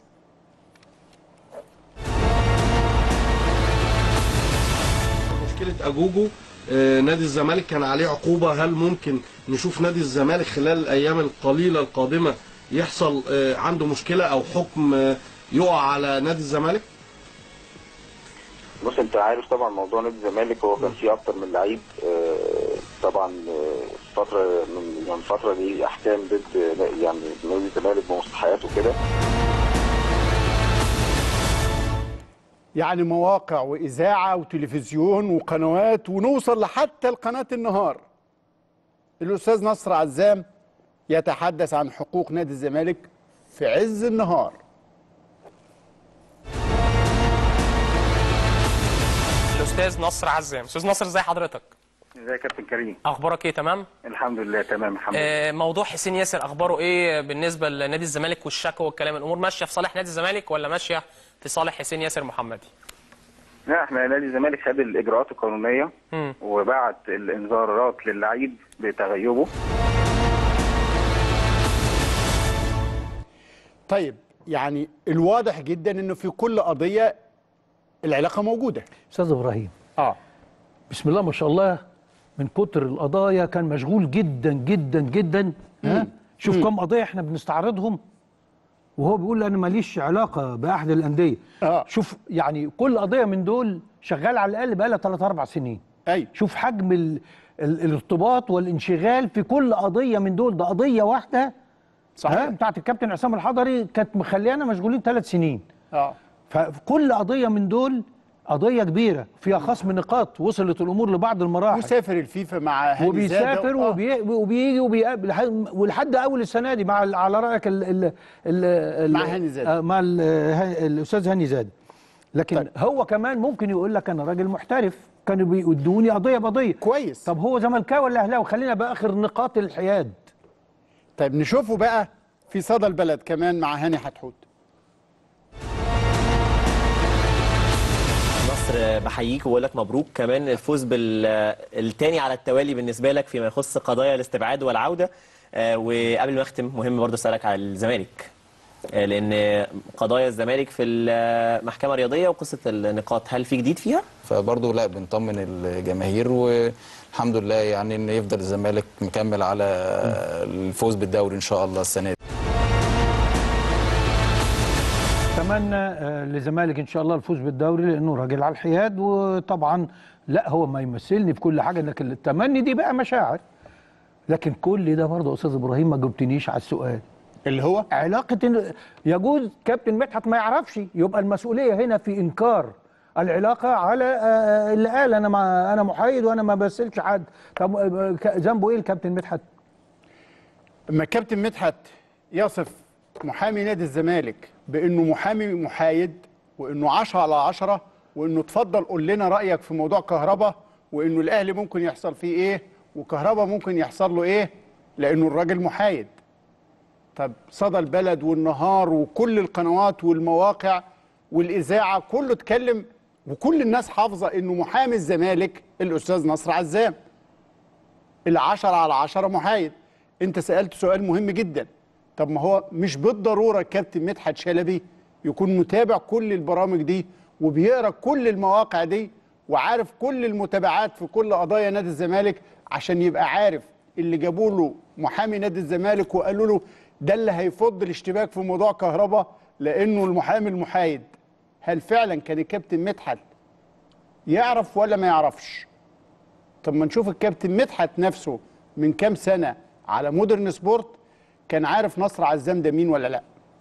مشكله اجوجو آه، نادي الزمالك كان عليه عقوبه هل ممكن نشوف نادي الزمالك خلال الايام القليله القادمه يحصل آه، عنده مشكله او حكم آه، يقع على نادي الزمالك بص انت عارف طبعا موضوع نادي الزمالك هو كان فيه اكتر من لعيب آه، طبعا آه، فتره من يعني الفتره دي احكام ضد يعني نادي الزمالك بمستحقات وكده يعني مواقع واذاعه وتلفزيون وقنوات ونوصل لحتى القناه النهار الاستاذ نصر عزام يتحدث عن حقوق نادي الزمالك في عز النهار الاستاذ نصر عزام استاذ نصر ازي حضرتك ازيك يا كابتن كريم اخبارك ايه تمام الحمد لله تمام الحمد لله آه موضوع حسين ياسر اخباره ايه بالنسبه لنادي الزمالك والشكوى والكلام الامور ماشيه في صالح نادي الزمالك ولا ماشيه في صالح حسين ياسر محمدي لا احنا نادي الزمالك خد الاجراءات القانونيه مم. وبعت الانذارات للعيب بتغيبه طيب يعني الواضح جدا انه في كل قضيه العلاقه موجوده استاذ ابراهيم اه بسم الله ما شاء الله من كتر القضايا كان مشغول جدا جدا جدا ها شوف كم قضيه احنا بنستعرضهم وهو بيقول انا ماليش علاقه باحد الانديه آه. شوف يعني كل قضيه من دول شغال على الاقل بقى لها 3 4 سنين اي شوف حجم ال... ال... الارتباط والانشغال في كل قضيه من دول ده قضيه واحده صحيح. ها بتاعت الكابتن عصام الحضري كانت مخليانا مشغولين ثلاث سنين اه ففي كل قضيه من دول قضيه كبيره فيها خصم نقاط وصلت الامور لبعض المراحل وسافر الفيفا مع هاني وبيسافر زادة. آه. وبي... وبيجي وبيقابل لحد- ولحد اول السنه دي مع ال- على رايك ال... ال... ال... ال... مع هاني زادة. آه، مع ال... ه- الاستاذ هاني زاد لكن طيب. هو كمان ممكن يقول لك انا راجل محترف كانوا بيدوني قضيه بقضيه كويس طب هو زملكاوي ولا اهلاوي خلينا باخر نقاط الحياد طيب نشوفه بقى في صدى البلد كمان مع هاني حتحوت نصر بحييك وبقول لك مبروك كمان الفوز بالتاني على التوالي بالنسبه لك فيما يخص قضايا الاستبعاد والعوده آه، وقبل ما اختم مهم برضه اسالك على الزمالك آه، لان قضايا الزمالك في المحكمه الرياضيه وقصه النقاط هل في جديد فيها؟ فبرضه لا بنطمن الجماهير والحمد لله يعني ان يفضل الزمالك مكمل على الفوز بالدوري ان شاء الله السنه دي اتمنى آه، للزمالك ان شاء الله الفوز بالدوري لانه راجل على الحياد وطبعا لا هو ما يمثلني في كل حاجه لكن التمني دي بقى مشاعر لكن كل ده برضه يا استاذ ابراهيم ما جبتنيش على السؤال اللي هو علاقه إن- يجوز كابتن مدحت ما يعرفش يبقى المسؤوليه هنا في انكار العلاقه على آه، اللي قال انا ما انا محايد وانا ما بسلش حد طب آه، ك- ذنبه ايه الكابتن مدحت اما الكابتن مدحت يصف محامي نادي الزمالك بانه محامي محايد وانه 10 على 10 وانه اتفضل قول لنا رايك في موضوع كهربا وانه الاهلي ممكن يحصل فيه ايه وكهربا ممكن يحصل له ايه لانه الراجل محايد طب صدى البلد والنهار وكل القنوات والمواقع والاذاعه كله اتكلم وكل الناس حافظه انه محامي الزمالك الاستاذ نصر عزام العشرة على عشرة محايد انت سألت سؤال مهم جدا طب ما هو مش بالضرورة الكابتن مدحت شلبي يكون متابع كل البرامج دي وبيقرا كل المواقع دي وعارف كل المتابعات في كل قضايا نادي الزمالك عشان يبقى عارف اللي جابوا له محامي نادي الزمالك وقالوا له ده اللي هيفض الاشتباك في موضوع كهرباء لانه المحامي المحايد هل فعلا كان الكابتن مدحت يعرف ولا ما يعرفش طب ما نشوف الكابتن مدحت نفسه من كام سنه على مودرن سبورت كان عارف نصر عزام ده مين ولا لا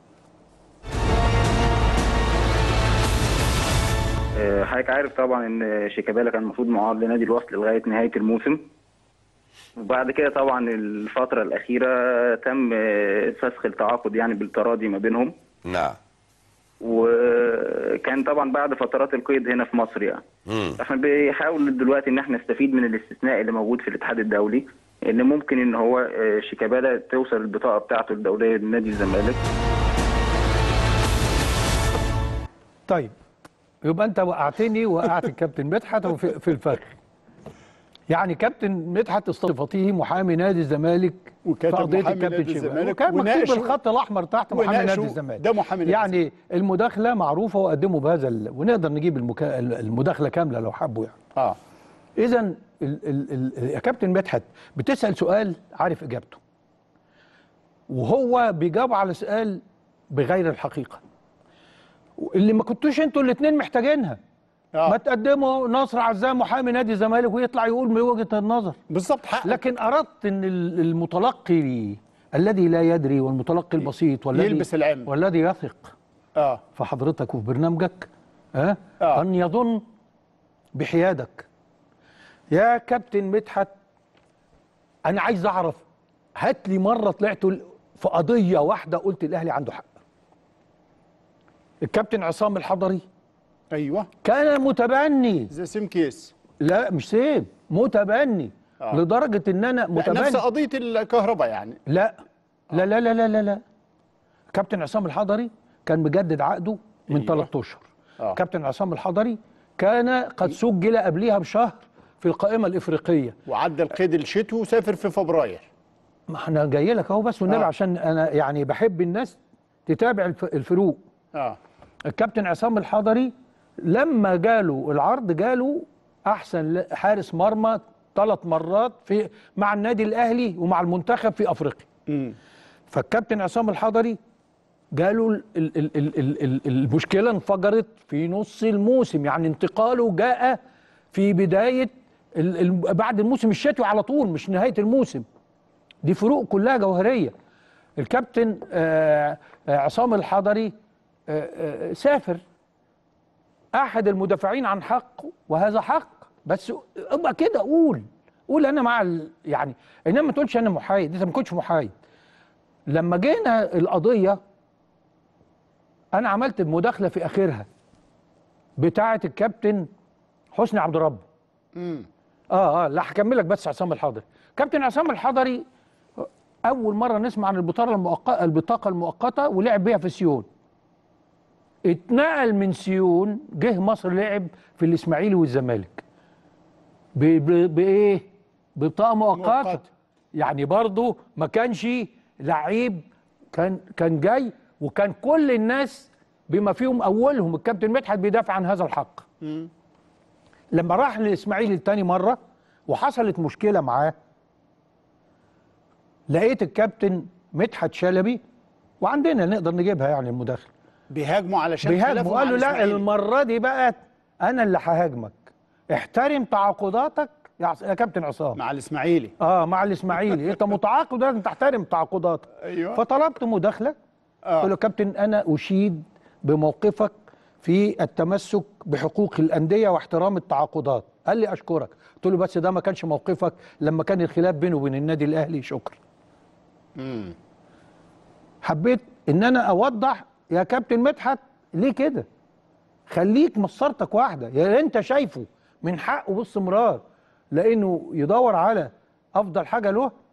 آه، حضرتك عارف طبعا ان شيكابالا كان المفروض معار لنادي الوصل لغايه نهايه الموسم وبعد كده طبعا الفتره الاخيره تم آه، فسخ التعاقد يعني بالتراضي ما بينهم نعم وكان طبعا بعد فترات القيد هنا في مصر يعني مم. احنا بنحاول دلوقتي ان احنا نستفيد من الاستثناء اللي موجود في الاتحاد الدولي ان ممكن ان هو آه، شيكابالا توصل البطاقه بتاعته الدوليه لنادي الزمالك طيب يبقى انت وقعتني وقعت الكابتن مدحت وفي في الفخ يعني كابتن مدحت استضافته محامي نادي الزمالك وكاتب في قضية محامي الكابتن نادي شيبة. الزمالك وكان مكتوب وناقشوا- الخط الاحمر تحت محامي نادي وناقشوا الزمالك ده محامي نادي يعني المداخله معروفه وقدموا بهذا ال... ونقدر نجيب المكا... المداخله كامله لو حبوا يعني اه اذا ال... ال... ال... يا كابتن مدحت بتسال سؤال عارف اجابته وهو بيجاوب على سؤال بغير الحقيقه اللي ما كنتوش انتوا الاثنين محتاجينها آه. ما تقدموا نصر عزام محامي نادي الزمالك ويطلع يقول من وجهه النظر بالظبط حق لكن اردت ان ال- المتلقي الذي لا يدري والمتلقي البسيط والذي يلبس العمة. والذي يثق اه في حضرتك وفي برنامجك ها آه. ان يظن بحيادك يا كابتن مدحت انا عايز اعرف هات لي مره طلعت ال- في قضيه واحده قلت الاهلي عنده حق الكابتن عصام الحضري ايوه كان متبني زي سيم كيس لا مش سيب متبني آه. لدرجه ان انا لا، متبني نفس قضيه الكهرباء يعني لا لا لا لا لا لا, لا. كابتن عصام الحضري كان مجدد عقده من أيوة. 3 اشهر آه. كابتن عصام الحضري كان قد سجل قبلها بشهر في القائمه الافريقيه وعدى القيد الشتوي وسافر في فبراير ما احنا جاي لك اهو بس والنبي آه. عشان انا يعني بحب الناس تتابع الف- الفروق اه الكابتن عصام الحضري لما جاله العرض جاله احسن ل- حارس مرمى ثلاث مرات في مع النادي الاهلي ومع المنتخب في افريقيا امم فالكابتن عصام الحضري جاله ال ال ال ال ال ال المشكله انفجرت في نص الموسم يعني انتقاله جاء في بدايه ال ال بعد الموسم الشتوي على طول مش نهايه الموسم دي فروق كلها جوهريه الكابتن آه آه عصام الحضري آه آه سافر احد المدافعين عن حق وهذا حق بس ابقى كده قول قول انا مع ال- يعني انما ما تقولش انا محايد انت ما كنتش محايد لما جينا القضيه انا عملت مداخله في اخرها بتاعه الكابتن حسني عبد ربه امم اه اه لا هكملك بس عصام الحضري كابتن عصام الحضري اول مره نسمع عن البطاقه المؤقته البطاقه المؤقته ولعب بيها في سيون اتنقل من سيون جه مصر لعب في الاسماعيلي والزمالك ب- ب- بايه ببطاقه مؤقته مؤقتة. يعني برضه ما كانش لعيب كان كان جاي وكان كل الناس بما فيهم اولهم الكابتن مدحت بيدافع عن هذا الحق مم. لما راح للاسماعيلي تاني مره وحصلت مشكله معاه لقيت الكابتن مدحت شلبي وعندنا نقدر نجيبها يعني المداخله بيهاجموا علشان بيهاجموا خلافه مع قال له لا الإسماعيلي. المره دي بقى انا اللي ههاجمك احترم تعاقداتك يا عص- يا كابتن عصام مع الاسماعيلي اه مع الاسماعيلي انت متعاقد لازم تحترم تعاقداتك ايوه فطلبت مداخله آه. قلت له كابتن انا اشيد بموقفك في التمسك بحقوق الانديه واحترام التعاقدات قال لي اشكرك قلت له بس ده ما كانش موقفك لما كان الخلاف بينه وبين النادي الاهلي شكرا امم حبيت ان انا اوضح يا كابتن مدحت ليه كده خليك مسارتك واحده يا انت شايفه من حقه باستمرار لانه يدور على افضل حاجه له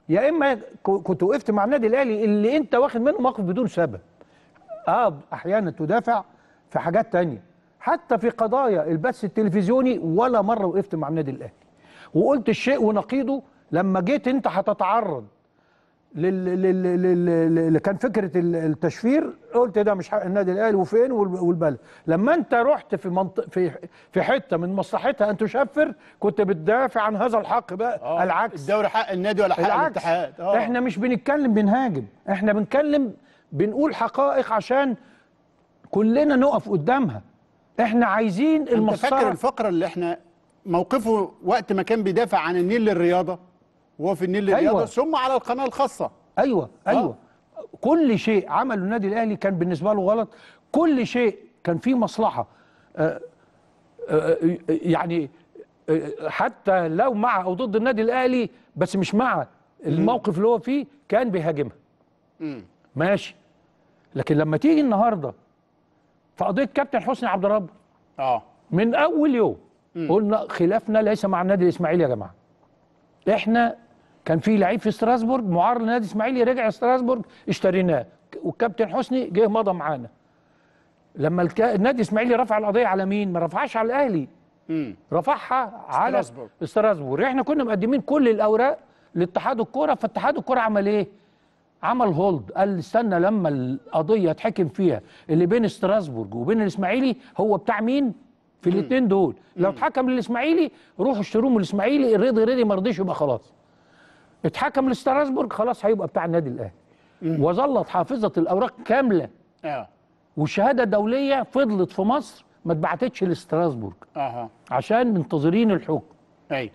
يا اما ك- كنت وقفت مع النادي الاهلي اللي انت واخد منه موقف بدون سبب اه احيانا تدافع في حاجات تانية حتى في قضايا البث التلفزيوني ولا مره وقفت مع النادي الاهلي وقلت الشيء ونقيضه لما جيت انت هتتعرض لل- لل- لل- لل- اللي كان فكره ال- التشفير قلت ده مش حق النادي الاهلي وفين وال- والبلد لما انت رحت في منطق في في حته من مصلحتها ان تشفر كنت بتدافع عن هذا الحق بقى آه، العكس الدوري حق النادي ولا حق العكس. الاتحاد آه. احنا مش بنتكلم بنهاجم احنا بنتكلم بنقول حقائق عشان كلنا نقف قدامها احنا عايزين انت فاكر المسطره الفقره اللي احنا موقفه وقت ما كان بيدافع عن النيل للرياضه وهو في النيل للرياضه أيوة. ثم على القناه الخاصه ايوه ايوه كل شيء عمله النادي الاهلي كان بالنسبه له غلط كل شيء كان فيه مصلحه آه، آه، يعني آه، حتى لو مع او ضد النادي الاهلي بس مش مع الموقف اللي هو فيه كان بيهاجمها ماشي لكن لما تيجي النهارده في قضيه كابتن حسني عبد الرب اه من اول يوم قلنا خلافنا ليس مع النادي الاسماعيلي يا جماعه احنا كان في لعيب في ستراسبورج معار للنادي الاسماعيلي رجع ستراسبورج اشتريناه والكابتن حسني جه مضى معانا لما الك... النادي الاسماعيلي رفع القضيه على مين ما رفعهاش على الاهلي رفعها على ستراسبورج. ستراسبورج احنا كنا مقدمين كل الاوراق لاتحاد الكوره فاتحاد الكوره عمل ايه عمل هولد قال استنى لما القضيه اتحكم فيها اللي بين ستراسبورج وبين الاسماعيلي هو بتاع مين في الاثنين دول لو اتحكم للاسماعيلي روحوا اشتروه من الاسماعيلي رضي رضي ما رضيش يبقى خلاص اتحكم لستراسبورج خلاص هيبقى بتاع النادي الاهلي وظلت حافظه الاوراق كامله اه والشهاده الدوليه فضلت في مصر ما اتبعتتش لستراسبورج اها عشان منتظرين الحكم اي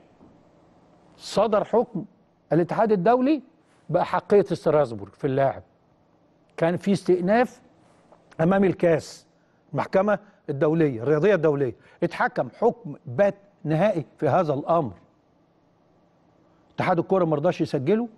صدر حكم الاتحاد الدولي بأحقية ستراسبورج في اللاعب كان في استئناف أمام الكاس المحكمة الدولية الرياضية الدولية اتحكم حكم بات نهائي في هذا الأمر اتحاد الكرة ما رضاش يسجله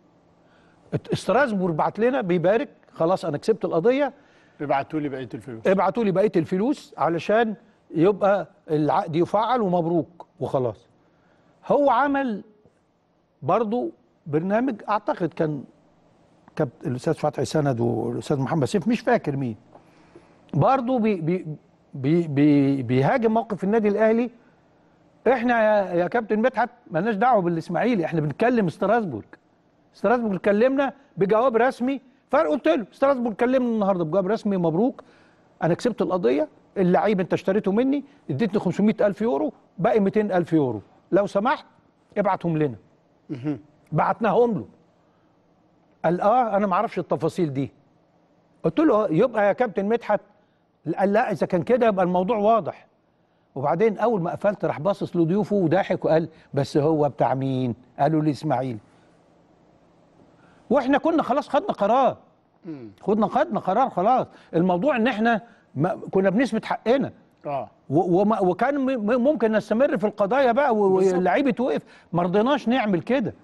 ات- ستراسبورج بعت لنا بيبارك خلاص أنا كسبت القضية ابعتوا لي بقيه الفلوس ابعتوا لي بقيه الفلوس علشان يبقى العقد يفعل ومبروك وخلاص هو عمل برضو برنامج اعتقد كان كابتن الاستاذ فتحي سند والاستاذ محمد سيف مش فاكر مين برضو بي بي بي بي بيهاجم موقف النادي الاهلي احنا يا, يا كابتن مدحت مالناش دعوه بالاسماعيلي احنا بنتكلم ستراسبورج ستراسبورج كلمنا بجواب رسمي فقلت له ستراسبورج كلمنا النهارده بجواب رسمي مبروك انا كسبت القضيه اللعيب انت اشتريته مني اديتني 500 الف يورو باقي 200 الف يورو لو سمحت ابعتهم لنا بعتناهم له قال اه انا ما اعرفش التفاصيل دي قلت له آه، يبقى يا كابتن مدحت قال لا اذا كان كده يبقى الموضوع واضح وبعدين اول ما قفلت راح باصص لضيوفه وضاحك وقال بس هو بتاع مين قالوا لي اسماعيل واحنا كنا خلاص خدنا قرار خدنا خدنا قرار خلاص الموضوع ان احنا ما كنا بنثبت حقنا اه و- وما- وكان م- م- ممكن نستمر في القضايا بقى و- بالظبط. واللعيبه توقف ما رضيناش نعمل كده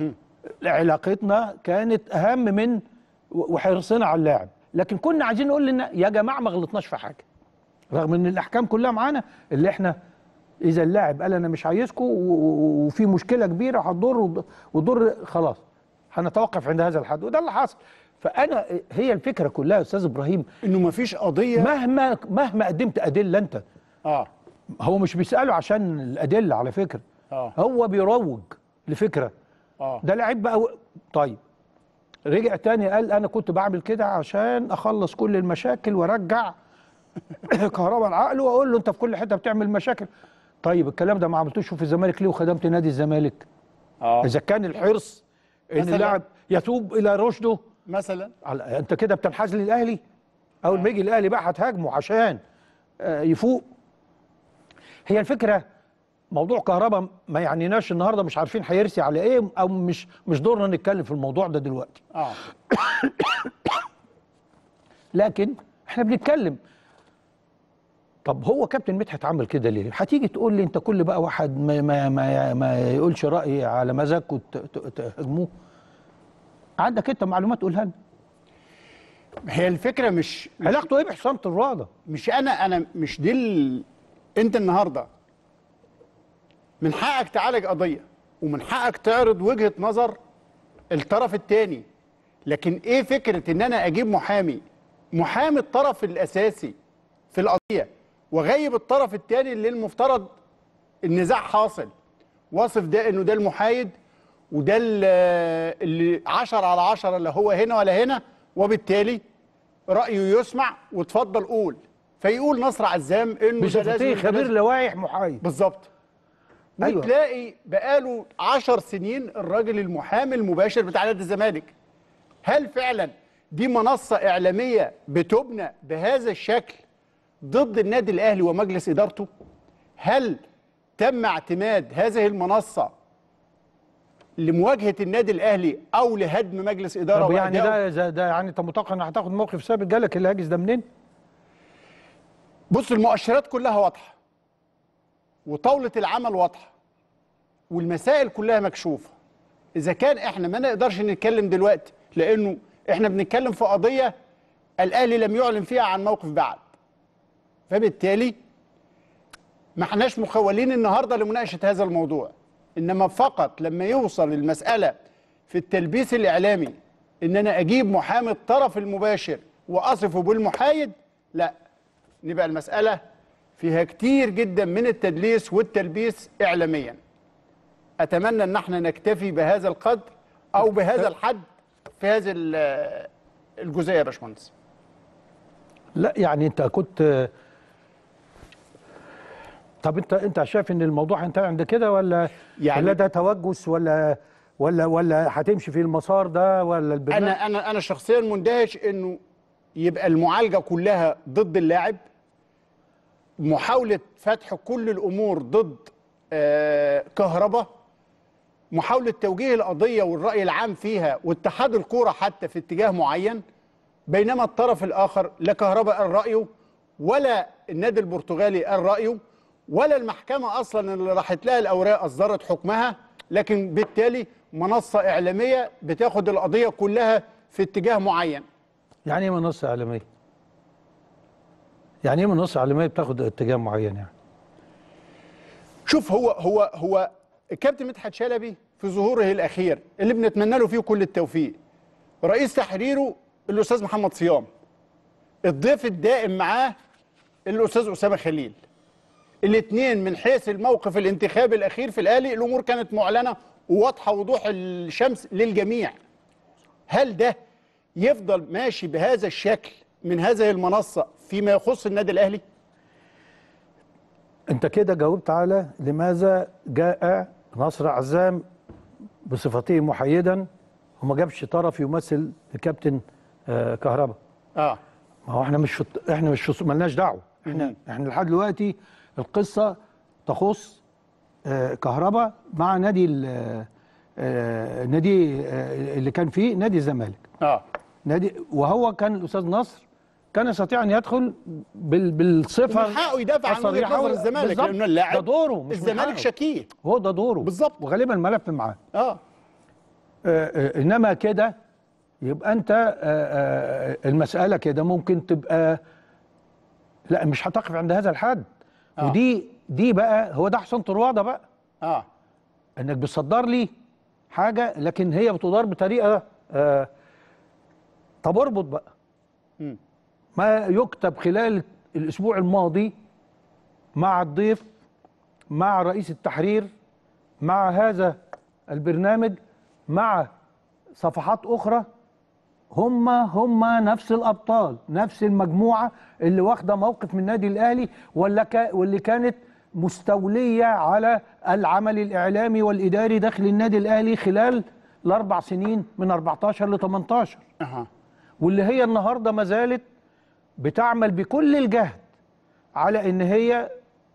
علاقتنا كانت اهم من و- وحرصنا على اللاعب لكن كنا عايزين نقول لنا يا جماعه ما غلطناش في حاجه رغم ان الاحكام كلها معانا اللي احنا اذا اللاعب قال انا مش عايزكم و- و- وفي مشكله كبيره هتضر وض- وضر خلاص هنتوقف عند هذا الحد وده اللي حصل فانا هي الفكره كلها يا استاذ ابراهيم انه ما فيش قضيه مهما مهما قدمت ادله انت اه هو مش بيساله عشان الادله على فكره اه هو بيروج لفكره اه ده لعيب بقى و... طيب رجع تاني قال انا كنت بعمل كده عشان اخلص كل المشاكل وارجع كهرباء العقل واقول له انت في كل حته بتعمل مشاكل طيب الكلام ده ما عملتوش في الزمالك ليه وخدمت نادي الزمالك اه اذا كان الحرص ان مثلاً؟ اللاعب يتوب الى رشده مثلا على- انت كده بتنحاز للاهلي اول ما يجي الاهلي بقى هتهاجمه عشان آه، يفوق هي الفكره موضوع كهرباء ما يعنيناش النهارده مش عارفين هيرسي على ايه او مش مش دورنا نتكلم في الموضوع ده دلوقتي اه لكن احنا بنتكلم طب هو كابتن مدحت عمل كده ليه؟ هتيجي تقول لي انت كل بقى واحد ما ما ما, ما يقولش راي على مزاجكم ت- ت- تهاجموه عندك انت معلومات قولها لنا هي الفكره مش علاقته ايه بحسام طراده؟ مش انا انا مش دي ال... انت النهارده من حقك تعالج قضيه ومن حقك تعرض وجهه نظر الطرف الثاني لكن ايه فكره ان انا اجيب محامي محامي الطرف الاساسي في القضيه وغيب الطرف الثاني اللي المفترض النزاع حاصل واصف ده انه ده المحايد وده ال- اللي 10 على 10 لا هو هنا ولا هنا وبالتالي رايه يسمع وتفضل قول فيقول نصر عزام انه ده لازم بصفتيه يبقى خبير لازم- لوائح محايد بالظبط أيوة. وتلاقي بقاله 10 سنين الراجل المحامي المباشر بتاع نادي الزمالك هل فعلا دي منصة إعلامية بتبنى بهذا الشكل ضد النادي الأهلي ومجلس إدارته؟ هل تم اعتماد هذه المنصة لمواجهة النادي الأهلي أو لهدم مجلس إدارة طب يعني وأدائه؟ ده ده يعني انت متوقع انك هتاخد موقف ثابت جالك الهاجس ده منين؟ بص المؤشرات كلها واضحة وطاولة العمل واضحة والمسائل كلها مكشوفة إذا كان إحنا ما نقدرش نتكلم دلوقتي لأنه إحنا بنتكلم في قضية الأهلي لم يعلن فيها عن موقف بعد فبالتالي ما احناش مخولين النهارده لمناقشة هذا الموضوع إنما فقط لما يوصل المسألة في التلبيس الإعلامي إن أنا أجيب محامي الطرف المباشر وأصفه بالمحايد لا نبقى المسألة فيها كتير جدا من التدليس والتلبيس إعلاميا أتمنى أن احنا نكتفي بهذا القدر أو بهذا الحد في هذه ال- الجزئية يا باشمهندس لا يعني انت كنت طب انت انت شايف ان الموضوع هينتهي عند كده ولا يعني- يعني ولا ده توجس ولا ولا ولا هتمشي في المسار ده ولا البرنامج انا انا انا شخصيا مندهش انه يبقى المعالجه كلها ضد اللاعب محاوله فتح كل الامور ضد آه كهرباء محاوله توجيه القضيه والراي العام فيها واتحاد الكوره حتى في اتجاه معين بينما الطرف الاخر لا كهرباء قال رايه ولا النادي البرتغالي قال رايه ولا المحكمه اصلا اللي راحت لها الاوراق اصدرت حكمها لكن بالتالي منصه اعلاميه بتاخد القضيه كلها في اتجاه معين يعني ايه منصه اعلاميه؟ يعني ايه منصه اعلاميه بتاخد اتجاه معين يعني؟ شوف هو هو هو الكابتن مدحت شلبي في ظهوره الاخير اللي بنتمنى له فيه كل التوفيق رئيس تحريره الاستاذ محمد صيام الضيف الدائم معاه الاستاذ اسامه خليل الاثنين من حيث الموقف الانتخابي الاخير في الاهلي الامور كانت معلنه وواضحه وضوح الشمس للجميع هل ده يفضل ماشي بهذا الشكل من هذه المنصه فيما يخص النادي الاهلي انت كده جاوبت على لماذا جاء نصر عزام بصفته محايدا وما جابش طرف يمثل الكابتن آه كهربا اه ما هو احنا مش في احنا مش في مالناش دعوه احنا احنا لحد دلوقتي القصه تخص آه كهربا مع نادي ال- آه نادي آه اللي كان فيه نادي الزمالك اه نادي وهو كان الاستاذ نصر كان يستطيع ان يدخل بال بالصفه من حقه يدافع عن وجهه الصريحة نظر و- الزمالك بالظبط. لانه اللاعب ده دوره مش من الزمالك حقه. شكيه هو ده دوره بالظبط وغالبا الملف معاه اه آه، آه، انما كده يبقى انت آه، آه، المساله كده ممكن تبقى لا مش هتقف عند هذا الحد آه. ودي دي بقى هو ده حسن طروادة بقى اه انك بتصدر لي حاجه لكن هي بتدار بطريقه آه طب اربط بقى مم. ما يكتب خلال الاسبوع الماضي مع الضيف مع رئيس التحرير مع هذا البرنامج مع صفحات اخرى هم هم نفس الابطال نفس المجموعه اللي واخده موقف من النادي الاهلي ولا كا واللي كانت مستوليه على العمل الاعلامي والاداري داخل النادي الاهلي خلال الاربع سنين من 14 ل 18 اها واللي هي النهارده ما زالت بتعمل بكل الجهد على ان هي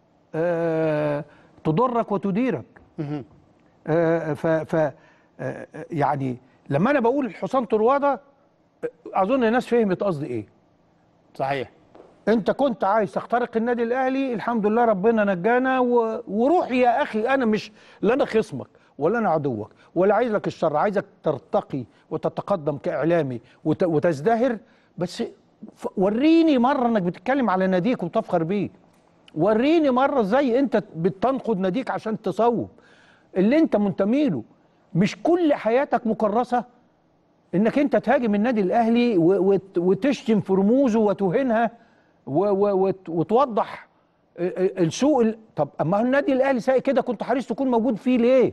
آه تضرك وتديرك مهم. آه ف ف آه يعني لما انا بقول حسام طروادة اظن الناس فهمت قصدي ايه صحيح انت كنت عايز تخترق النادي الاهلي الحمد لله ربنا نجانا و... وروح يا اخي انا مش لا انا خصمك ولا انا عدوك ولا عايز لك الشر عايزك ترتقي وتتقدم كاعلامي وت... وتزدهر بس ف... وريني مره انك بتتكلم على ناديك وتفخر بيه وريني مره ازاي انت بتنقد ناديك عشان تصوب اللي انت منتمي له مش كل حياتك مكرسه انك انت تهاجم النادي الاهلي و- وت- وتشتم في رموزه وتهينها و- و- وت- وتوضح ال- ال- السوء ال- طب اما النادي الاهلي سايق كده كنت حريص تكون موجود فيه ليه؟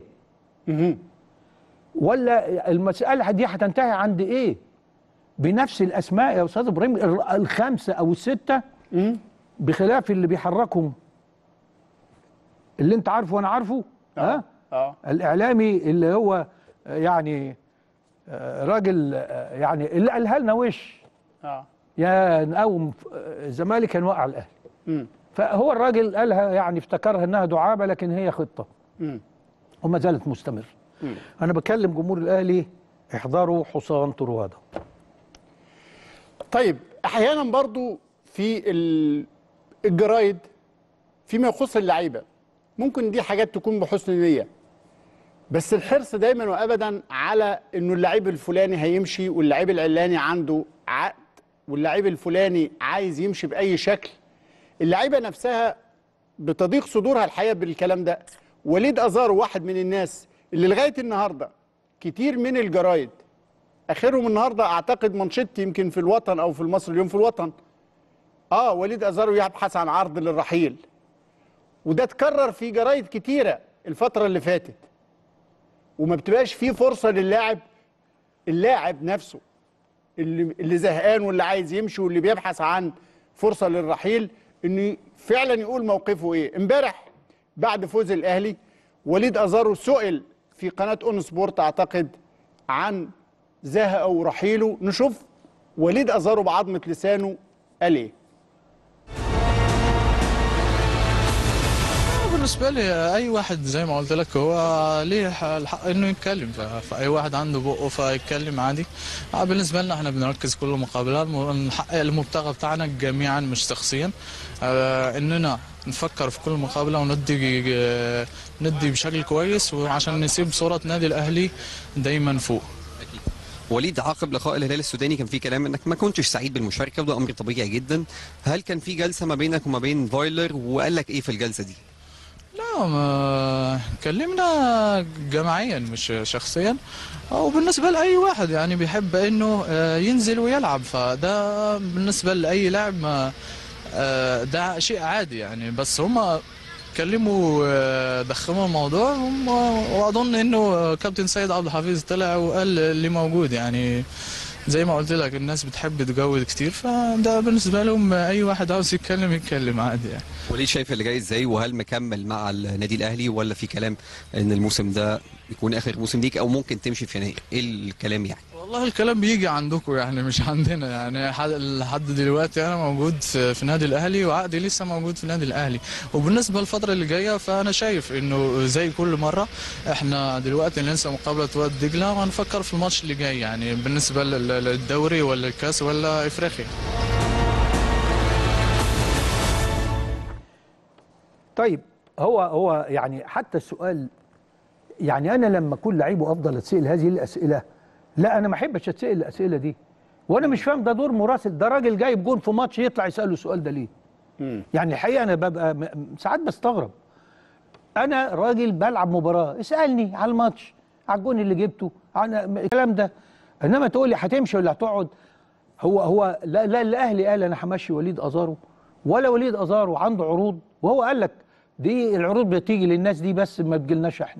ولا المساله دي هتنتهي عند ايه؟ بنفس الاسماء يا استاذ ابراهيم ال- الخمسه او السته بخلاف اللي بيحركهم اللي انت عارفه وانا عارفه ها؟ اه الاعلامي اللي هو آه، يعني آه، راجل آه، يعني اللي قالها لنا وش اه يا نقوم آه، الزمالك هنوقع الاهلي مم. فهو الراجل قالها يعني افتكرها انها دعابه لكن هي خطه مم. وما زالت مستمر مم. انا بكلم جمهور الاهلي احضروا حصان طروادة طيب احيانا برضو في ال- الجرايد فيما يخص اللعيبه ممكن دي حاجات تكون بحسن نيه بس الحرص دايما وابدا على انه اللعيب الفلاني هيمشي واللعيب العلاني عنده عقد واللعيب الفلاني عايز يمشي باي شكل اللعيبه نفسها بتضيق صدورها الحقيقه بالكلام ده وليد ازارو واحد من الناس اللي لغايه النهارده كتير من الجرايد اخرهم النهارده اعتقد منشط يمكن في الوطن او في المصري اليوم في الوطن اه وليد ازارو يبحث عن عرض للرحيل وده اتكرر في جرايد كتيره الفتره اللي فاتت وما بتبقاش فيه فرصه للاعب اللاعب نفسه اللي اللي زهقان واللي عايز يمشي واللي بيبحث عن فرصه للرحيل انه فعلا يقول موقفه ايه امبارح بعد فوز الاهلي وليد ازارو سئل في قناه اون سبورت اعتقد عن زهقه ورحيله نشوف وليد ازارو بعظمه لسانه قال ايه بالنسبة لي أي واحد زي ما قلت لك هو ليه الحق إنه يتكلم ف- فأي واحد عنده بقه فيتكلم عادي آه، بالنسبة لنا إحنا بنركز كل مقابلات م- نحقق المبتغى بتاعنا جميعا مش شخصيا آه، إننا نفكر في كل مقابلة وندي آه، ندي بشكل كويس وعشان نسيب صورة نادي الأهلي دايما فوق وليد عقب لقاء الهلال السوداني كان في كلام انك ما كنتش سعيد بالمشاركه وده امر طبيعي جدا هل كان في جلسه ما بينك وما بين فايلر وقال لك ايه في الجلسه دي لا ما كلمنا جماعيا مش شخصيا وبالنسبة لأي واحد يعني بيحب إنه آه، ينزل ويلعب فده بالنسبة لأي لاعب ما آه، ده شيء عادي يعني بس هما كلموا آه، دخلوا الموضوع هم- وأظن إنه كابتن سيد عبد الحفيظ طلع وقال اللي موجود يعني زي ما قلت لك الناس بتحب تجود كتير فده بالنسبة لهم أي واحد عاوز يتكلم يتكلم عادي يعني وليد شايف اللي جاي ازاي وهل مكمل مع النادي الاهلي ولا في كلام ان الموسم ده يكون اخر موسم ليك او ممكن تمشي في يناير ايه الكلام يعني والله الكلام بيجي عندكم يعني مش عندنا يعني ح- لحد دلوقتي انا موجود في في النادي الاهلي وعقدي لسه موجود في النادي الاهلي وبالنسبه للفتره اللي جايه فانا شايف انه زي كل مره احنا دلوقتي ننسى مقابله واد دجله وهنفكر في الماتش اللي جاي يعني بالنسبه لل- للدوري ولا الكاس ولا افريقيا طيب هو هو يعني حتى السؤال يعني انا لما اكون لعيب وافضل اتسال هذه الاسئله لا انا ما احبش اتسال الاسئله دي وانا مش فاهم ده دور مراسل ده راجل جايب جون في ماتش يطلع يساله السؤال ده ليه يعني الحقيقه انا ببقى م- م- ساعات بستغرب انا راجل بلعب مباراه اسالني على الماتش على الجون اللي جبته على الكلام ده انما تقول لي هتمشي ولا هتقعد هو هو لا لا الاهلي قال انا همشي وليد ازارو ولا وليد ازارو عنده عروض وهو قال لك دي العروض بتيجي للناس دي بس ما تجيلناش احنا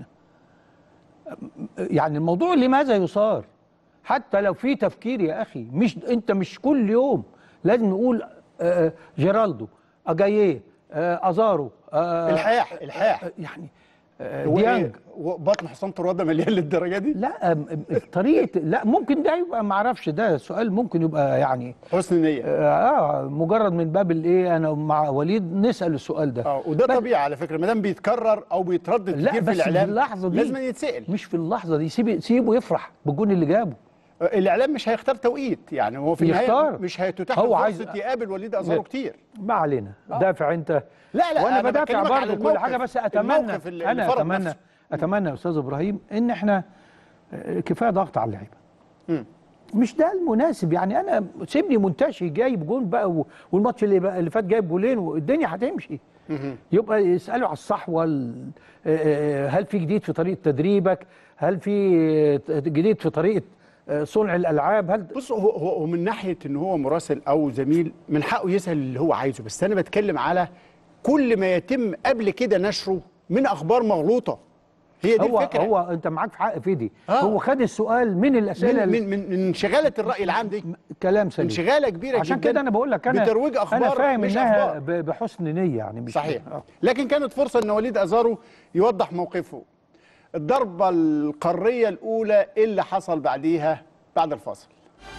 يعني الموضوع لماذا يصار حتى لو في تفكير يا اخي مش انت مش كل يوم لازم نقول آه، جيرالدو اجاييه آه، ازارو آه، الحاح الحاح يعني آه، هو ديانج إيه؟ هو بطن حصان طروادة مليان للدرجه دي لا أم- أم- طريقه لا ممكن ده يبقى ما اعرفش ده سؤال ممكن يبقى يعني حسن نيه اه مجرد من باب الايه انا مع وليد نسال السؤال ده اه وده طبيعي على فكره ما دام بيتكرر او بيتردد لا كتير في بس في الاعلام اللحظه دي لازم يتسال مش في اللحظه دي سيب سيبه يفرح بالجون اللي جابه الاعلام مش هيختار توقيت يعني هو في النهايه يختار. مش هيتتاح هو له عايز- فرصه يقابل وليد ازارو لا. كتير ما علينا دافع انت لا لا وانا أنا بدافع بكلمك على برضه كل الموقف. حاجه بس اتمنى الموقف اللي- اللي انا فرض اتمنى نفسه. اتمنى يا استاذ ابراهيم ان احنا آه، كفايه ضغط على اللعيبه مش ده المناسب يعني انا سيبني منتشي جايب جون بقى و- والماتش اللي بقى اللي فات جايب جولين والدنيا هتمشي يبقى يسالوا على الصحوه ال- آه، آه، هل في جديد في طريقه تدريبك هل في آه، جديد في طريقه آه، صنع الالعاب هل بص هو هو هو من ناحيه ان هو مراسل او زميل من حقه يسال اللي هو عايزه بس انا بتكلم على كل ما يتم قبل كده نشره من اخبار مغلوطه هي دي هو الفكره هو انت معاك في حق في دي آه. هو خد السؤال من الاسئله من اللي- من من, من انشغاله الراي العام دي كلام سليم انشغاله كبيره عشان جدا كده انا بقول لك انا بترويج اخبار انا فاهم مش انها أخبار. ب- بحسن نيه يعني مش صحيح آه. لكن كانت فرصه ان وليد ازارو يوضح موقفه الضربه القاريه الاولى إيه اللي حصل بعديها بعد الفاصل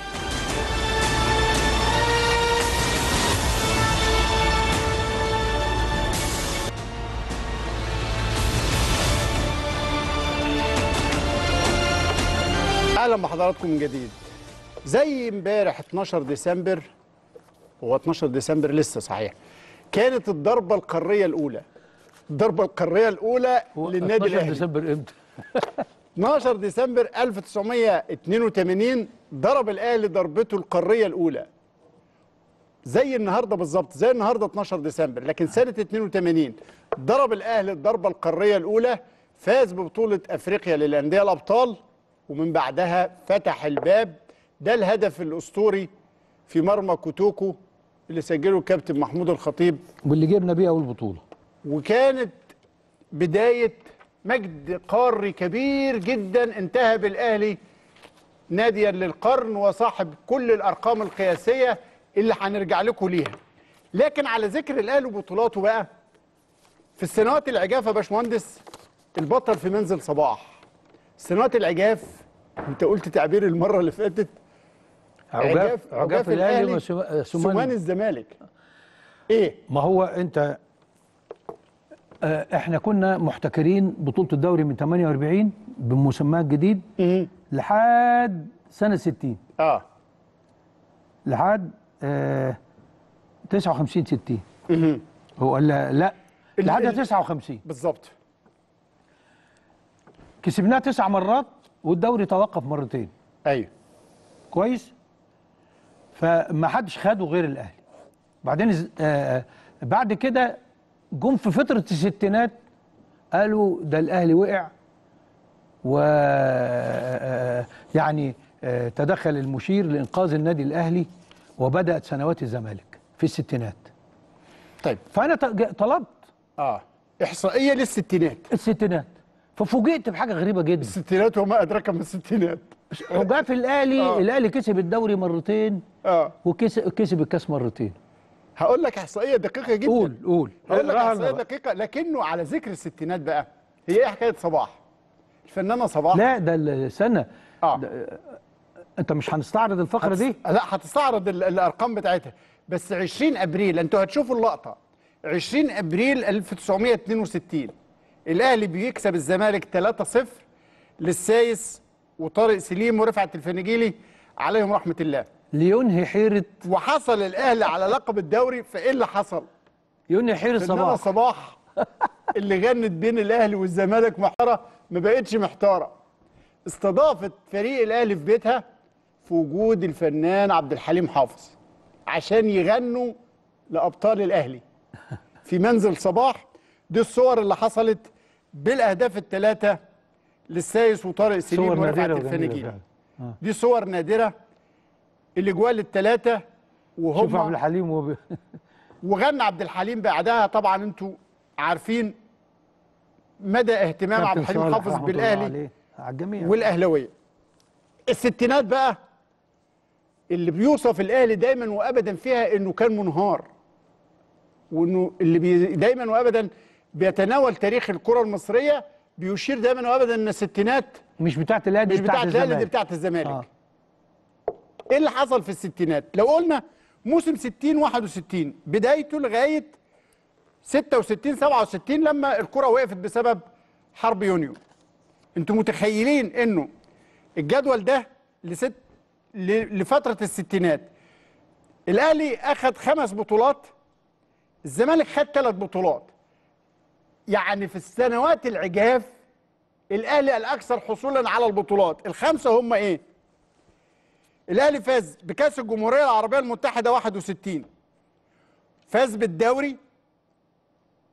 اهلا بحضراتكم من جديد زي امبارح 12 ديسمبر هو 12 ديسمبر لسه صحيح كانت الضربه القاريه الاولى الضربه القاريه الاولى للنادي 12 الاهلي ديسمبر امتى 12 ديسمبر 1982 ضرب الاهلي ضربته القاريه الاولى زي النهارده بالظبط زي النهارده 12 ديسمبر لكن سنه 82 ضرب الاهلي الضربه القاريه الاولى فاز ببطوله افريقيا للانديه الابطال ومن بعدها فتح الباب ده الهدف الاسطوري في مرمى كوتوكو اللي سجله الكابتن محمود الخطيب واللي جبنا بيه اول بطوله وكانت بداية مجد قاري كبير جدا انتهى بالأهلي ناديا للقرن وصاحب كل الأرقام القياسية اللي هنرجع لكم ليها لكن على ذكر الأهلي وبطولاته بقى في السنوات العجافة يا باشمهندس البطل في منزل صباح سنوات العجاف انت قلت تعبير المرة اللي فاتت عجاف عجاف الاهلي وسم- سمان سمان الزمالك ايه ما هو انت آه، احنا كنا محتكرين بطوله الدوري من 48 بمسماه الجديد لحد سنه 60 اه لحد آه 59 60 هو قال لا, لا لحد ال- 59 بالظبط كسبناه تسع مرات والدوري توقف مرتين ايوه كويس فما حدش خده غير الاهلي بعدين إز- آه بعد كده جم في فتره الستينات قالوا ده الاهلي وقع و آه، يعني آه، تدخل المشير لانقاذ النادي الاهلي وبدات سنوات الزمالك في الستينات طيب فانا ط- ج- طلبت اه احصائيه للستينات الستينات ففوجئت بحاجه غريبه جدا الستينات وما ادراك ما الستينات عجاف الاهلي آه. الاهلي كسب الدوري مرتين اه وكسب كسب الكاس مرتين هقول لك احصائيه دقيقه جدا قول قول هقول لك اقراها احصائيه لنا بقى. دقيقه لكنه على ذكر الستينات بقى هي ايه حكايه صباح الفنانه صباح لا ده السنه اه انت مش هنستعرض الفقره هتس- دي لا هتستعرض ال- الارقام بتاعتها بس 20 ابريل انتوا هتشوفوا اللقطه 20 ابريل 1962 الاهلي بيكسب الزمالك 3-0 للسايس وطارق سليم ورفعت الفنجيلي عليهم رحمه الله لينهي حيره وحصل الاهلي على لقب الدوري فايه اللي حصل ينهي حيره فنانة صباح صباح اللي غنت بين الاهلي والزمالك محتاره ما بقتش محتاره استضافت فريق الاهلي في بيتها في وجود الفنان عبد الحليم حافظ عشان يغنوا لابطال الاهلي في منزل صباح دي الصور اللي حصلت بالاهداف الثلاثه للسايس وطارق سليم صور ورفعت نادره وجميله الفناجيل فعلا آه. دي صور نادره الاجوال الثلاثه شوف وهم عبد الحليم وب... وغنى عبد الحليم بعدها طبعا انتوا عارفين مدى اهتمام عبد كابتن الحليم صالح حافظ رحمة الله بالاهلي عليه. على الجميع والاهلاويه الستينات بقى اللي بيوصف الاهلي دايما وابدا فيها انه كان منهار وانه اللي بي دايما وابدا بيتناول تاريخ الكره المصريه بيشير دايما وابدا ان الستينات مش بتاعت الاهلي مش دي بتاعت بتاعت الاهلي دي الزمالك بتاعت الزمالك آه. ايه اللي حصل في الستينات لو قلنا موسم 60 61 بدايته لغايه 66 67 لما الكره وقفت بسبب حرب يونيو انتوا متخيلين انه الجدول ده لست ل- لفتره الستينات الاهلي اخذ خمس بطولات الزمالك خد ثلاث بطولات يعني في السنوات العجاف الاهلي الاكثر حصولا على البطولات الخمسه هم ايه الاهلي فاز بكاس الجمهوريه العربيه المتحده 61 فاز بالدوري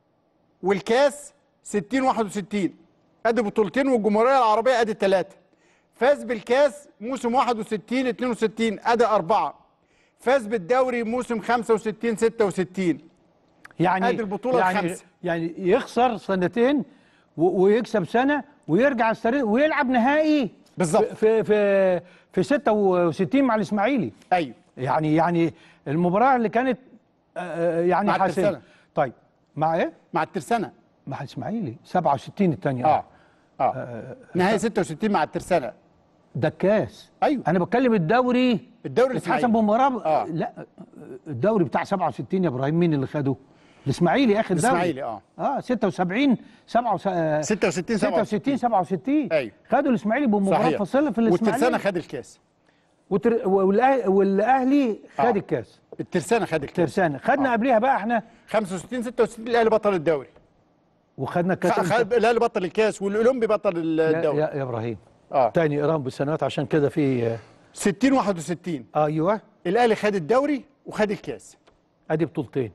والكاس 60 61 ادي بطولتين والجمهوريه العربيه ادي ثلاثه فاز بالكاس موسم 61 62 ادي اربعه فاز بالدوري موسم 65 66 يعني ادي البطوله يعني الخامسه يعني يخسر سنتين و- ويكسب سنه ويرجع السنه ويلعب نهائي بالظبط في في في 66 مع الاسماعيلي ايوه يعني يعني المباراه اللي كانت آه، آه، يعني مع حاسمة. الترسانة. طيب مع ايه؟ مع الترسانه مع الاسماعيلي 67 الثانيه اه اه نهائي 66 مع الترسانه ده الكاس ايوه انا بتكلم الدوري الدوري اتحسب الإسماعيلي. بمباراه آه. لا الدوري بتاع 67 يا ابراهيم مين اللي خده؟ الاسماعيلي اخر دوري الإسماعيلي، آه. اه 76 7 66 66 67 ايوه خدوا الاسماعيلي بمباراه صحيح. فاصله في الاسماعيلي والترسانه خد الكاس وتر... والأه- والاهلي خد آه. الكاس الترسانه خد الكاس الترسانه خدنا قبليها بقى احنا 65 66 الاهلي بطل الدوري وخدنا الكاس خ- إمتى؟ خد الاهلي بطل الكاس والاولمبي بطل يا, الدوري يا, يا ابراهيم اه تاني ايران بالسنوات عشان كده في 60 61 ايوه الاهلي خد الدوري وخد الكاس ادي بطولتين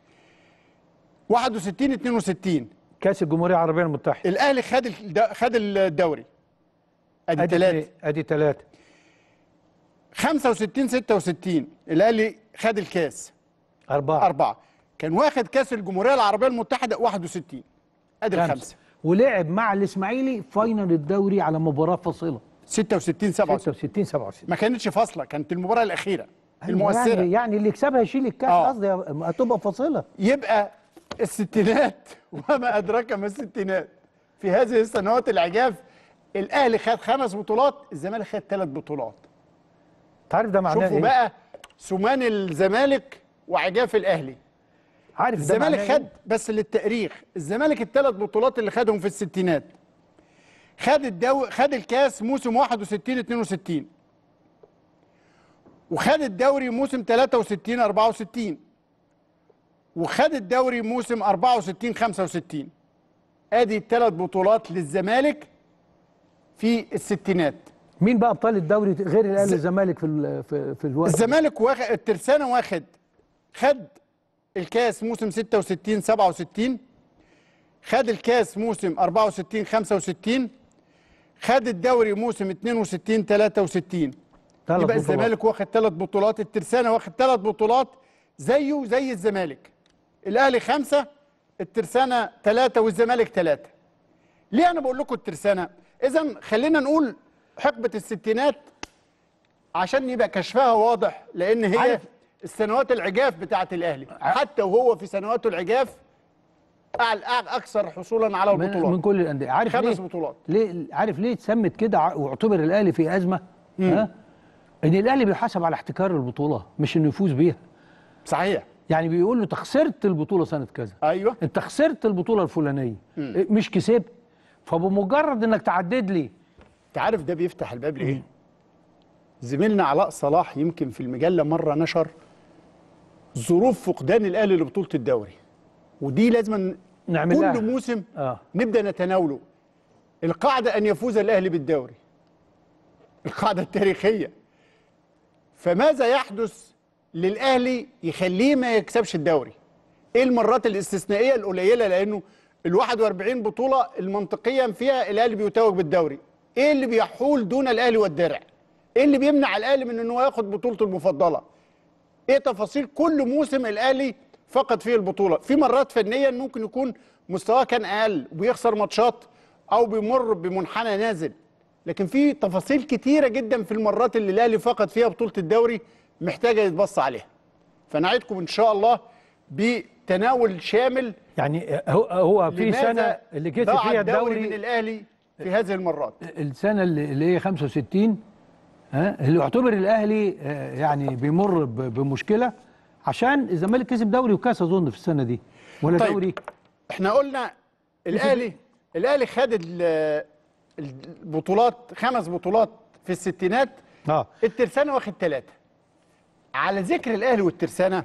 61 62 كاس الجمهوريه العربيه المتحده الاهلي خد الد- خد الدوري ادي ثلاثه اتنين- ادي ثلاثه 65 66 الاهلي خد الكاس اربعه اربعه كان واخد كاس الجمهوريه العربيه المتحده 61 ادي الخمسه ولعب مع الاسماعيلي فاينل الدوري على مباراه فاصله 66 67 66 67 ما كانتش فاصله كانت المباراه الاخيره أيوة المؤثره يعني, يعني اللي يكسبها يشيل الكاس آه. قصدي هتبقى فاصله يبقى الستينات وما ادراك ما الستينات في هذه السنوات العجاف الاهلي خد خمس بطولات الزمالك خد ثلاث بطولات تعرف ده معناه شوفوا ايه؟ بقى سمان الزمالك وعجاف الاهلي عارف ده الزمالك معناه خد بس للتاريخ الزمالك الثلاث بطولات اللي خدهم في الستينات خد الدو خد الكاس موسم 61 62 وخد الدوري موسم 63 64 وخد الدوري موسم 64 65 ادي الثلاث بطولات للزمالك في الستينات مين بقى ابطال الدوري غير الاهلي والزمالك في ال- في, في الوقت الزمالك واخد الترسانه واخد خد الكاس موسم 66 67 خد الكاس موسم 64 65 خد الدوري موسم 62 63 ثلاث يبقى بطولات. الزمالك واخد ثلاث بطولات الترسانه واخد ثلاث بطولات زيه زي الزمالك الاهلي خمسه الترسانه ثلاثه والزمالك ثلاثه ليه انا بقول لكم الترسانه اذا خلينا نقول حقبه الستينات عشان يبقى كشفها واضح لان هي عارف- السنوات العجاف بتاعه الاهلي حتى وهو في سنواته العجاف أعلى اكثر حصولا على من, البطولات من كل الانديه عارف خمس ليه؟ بطولات ليه عارف ليه اتسمت كده ع- واعتبر الاهلي في ازمه ها ان الاهلي بيحاسب على احتكار البطوله مش انه يفوز بيها صحيح يعني بيقول له انت خسرت البطوله سنه كذا ايوه انت خسرت البطوله الفلانيه مم. إيه، مش كسبت فبمجرد انك تعدد لي انت عارف ده بيفتح الباب لايه زميلنا علاء صلاح يمكن في المجله مره نشر ظروف فقدان الاهلي لبطوله الدوري ودي لازم نعمل كل لها. موسم اه نبدا نتناوله القاعده ان يفوز الاهلي بالدوري القاعده التاريخيه فماذا يحدث للاهلي يخليه ما يكسبش الدوري ايه المرات الاستثنائيه القليله لانه ال 41 بطوله المنطقيا فيها الاهلي بيتوج بالدوري ايه اللي بيحول دون الاهلي والدرع ايه اللي بيمنع الاهلي من انه ياخد بطولته المفضله ايه تفاصيل كل موسم الاهلي فقد فيه البطوله في مرات فنيا ممكن يكون مستواه كان اقل وبيخسر ماتشات او بيمر بمنحنى نازل لكن في تفاصيل كتيره جدا في المرات اللي الاهلي فقد فيها بطوله الدوري محتاجه يتبص عليها فنعدكم ان شاء الله بتناول شامل يعني هو هو في لماذا سنه اللي كسب ضاع فيها الدوري من الدوري الاهلي في هذه المرات السنه اللي اللي هي 65 ها اللي يعتبر الاهلي آه، يعني بيمر ب- بمشكله عشان الزمالك كسب دوري وكاس اظن في السنه دي ولا طيب. دوري احنا قلنا الاهلي الاهلي خد ال- البطولات خمس بطولات في الستينات اه الترسانه واخد ثلاثه على ذكر الاهلي والترسانه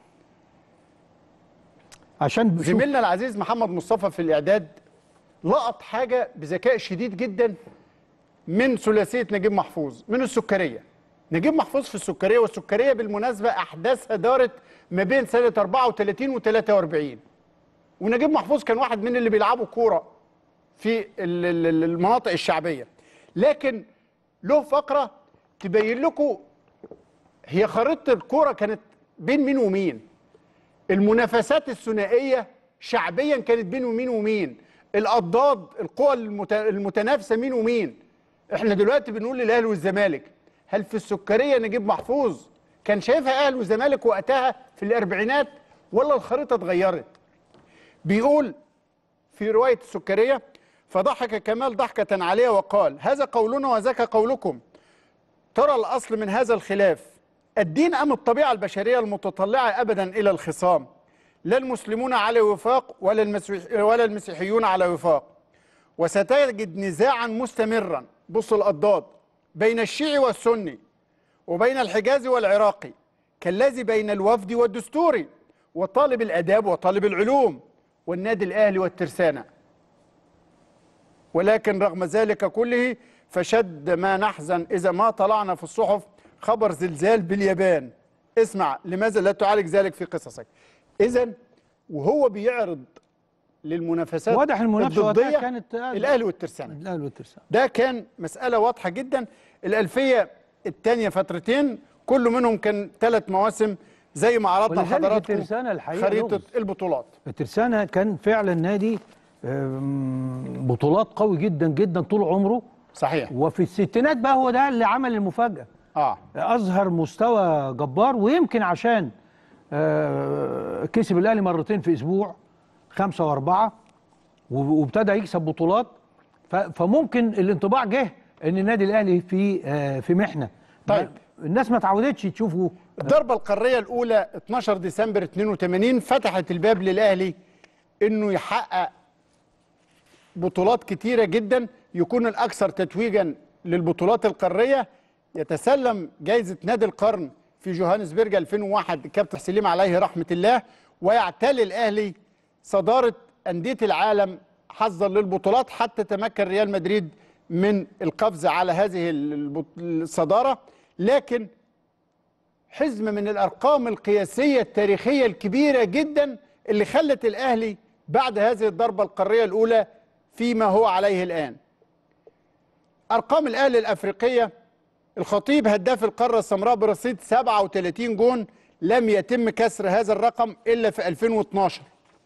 عشان بشوف- زميلنا العزيز محمد مصطفى في الاعداد لقط حاجه بذكاء شديد جدا من ثلاثيه نجيب محفوظ من السكريه نجيب محفوظ في السكريه والسكريه بالمناسبه احداثها دارت ما بين سنه 34 و 43 ونجيب محفوظ كان واحد من اللي بيلعبوا كوره في ال- ال- ال- المناطق الشعبيه لكن له فقره تبين لكم هي خريطه الكوره كانت بين مين ومين المنافسات الثنائيه شعبيا كانت بين مين ومين الاضداد القوى المت- المتنافسه مين ومين احنا دلوقتي بنقول للاهلي والزمالك هل في السكريه نجيب محفوظ كان شايفها اهلي والزمالك وقتها في الاربعينات ولا الخريطه اتغيرت بيقول في روايه السكريه فضحك كمال ضحكه عليه وقال هذا قولنا وذاك قولكم ترى الاصل من هذا الخلاف الدين ام الطبيعه البشريه المتطلعه ابدا الى الخصام لا المسلمون على وفاق ولا المسيح ولا المسيحيون على وفاق وستجد نزاعا مستمرا بص الاضداد بين الشيعي والسني وبين الحجازي والعراقي كالذي بين الوفد والدستوري وطالب الاداب وطالب العلوم والنادي الاهلي والترسانه ولكن رغم ذلك كله فشد ما نحزن اذا ما طلعنا في الصحف خبر زلزال باليابان اسمع لماذا لا تعالج ذلك في قصصك اذا وهو بيعرض للمنافسات واضح المنافسه وقتها الضديه كانت الاهلي والترسانه الاهلي والترسانه ده كان مسألة واضحة جدا الألفية الثانية فترتين كل منهم كان ثلاث مواسم زي ما عرضنا ولذلك لحضراتكم الترسانة الحقيقة خريطة لغز. البطولات الترسانة كان فعلا نادي آم، بطولات قوي جدا جدا طول عمره صحيح وفي الستينات بقى هو ده اللي عمل المفاجأة اه أظهر مستوى جبار ويمكن عشان آه، كسب الأهلي مرتين في أسبوع خمسة وأربعة وب- وابتدى يكسب بطولات ف- فممكن الانطباع جه ان النادي الاهلي في آه، في محنه طيب. الناس ما تعودتش تشوفه الضربة القارية الأولى 12 ديسمبر 82 فتحت الباب للأهلي إنه يحقق بطولات كتيرة جدا يكون الأكثر تتويجا للبطولات القارية يتسلم جائزة نادي القرن في جوهانسبرج 2001 الكابتن سليم عليه رحمة الله ويعتلي الأهلي صدارة أندية العالم حظا للبطولات حتى تمكن ريال مدريد من القفز على هذه البط- الصدارة لكن حزمة من الأرقام القياسية التاريخية الكبيرة جدا اللي خلت الأهلي بعد هذه الضربة القارية الأولى فيما هو عليه الآن أرقام الأهلي الأفريقية الخطيب هداف القارة السمراء برصيد 37 جون لم يتم كسر هذا الرقم إلا في 2012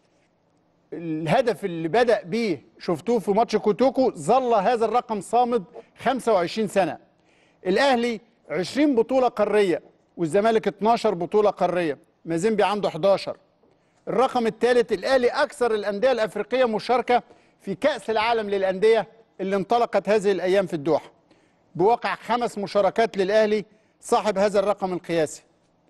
الهدف اللي بدأ بيه شفتوه في ماتش كوتوكو ظل هذا الرقم صامد 25 سنة الأهلي 20 بطولة قارية والزمالك 12 بطولة قارية مازيمبي عنده 11 الرقم الثالث الأهلي أكثر الأندية الأفريقية مشاركة في كأس العالم للأندية اللي انطلقت هذه الأيام في الدوحة بواقع خمس مشاركات للأهلي صاحب هذا الرقم القياسي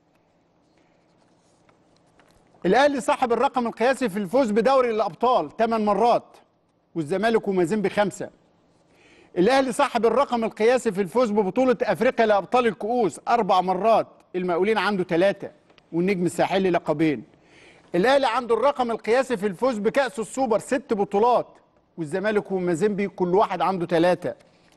الاهلي صاحب الرقم القياسي في الفوز بدوري الابطال 8 مرات والزمالك ومازيمبي خمسه الاهلي صاحب الرقم القياسي في الفوز ببطوله افريقيا لابطال الكؤوس اربع مرات المقاولين عنده ثلاثه والنجم الساحلي لقبين الاهلي عنده الرقم القياسي في الفوز بكاس السوبر ست بطولات والزمالك ومازيمبي كل واحد عنده ثلاثه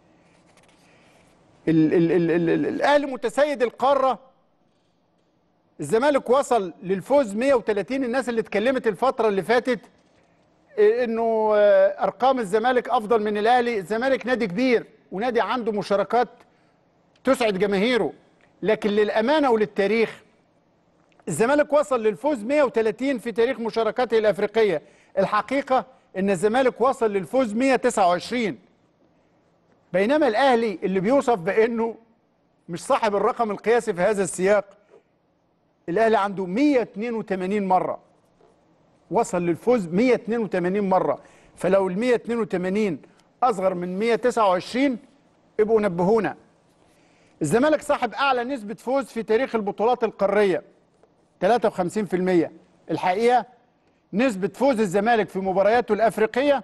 ال- ال- ال- ال- ال- الاهلي متسيد القاره الزمالك وصل للفوز 130 الناس اللي اتكلمت الفتره اللي فاتت إيه انه آه، ارقام الزمالك افضل من الاهلي الزمالك نادي كبير ونادي عنده مشاركات تسعد جماهيره لكن للامانه وللتاريخ الزمالك وصل للفوز 130 في تاريخ مشاركاته الافريقيه الحقيقه ان الزمالك وصل للفوز 129 بينما الاهلي اللي بيوصف بانه مش صاحب الرقم القياسي في هذا السياق الاهلي عنده 182 مره وصل للفوز 182 مره فلو ال 182 اصغر من 129 ابقوا نبهونا الزمالك صاحب اعلى نسبه فوز في تاريخ البطولات القاريه 53% الحقيقه نسبه فوز الزمالك في مبارياته الافريقيه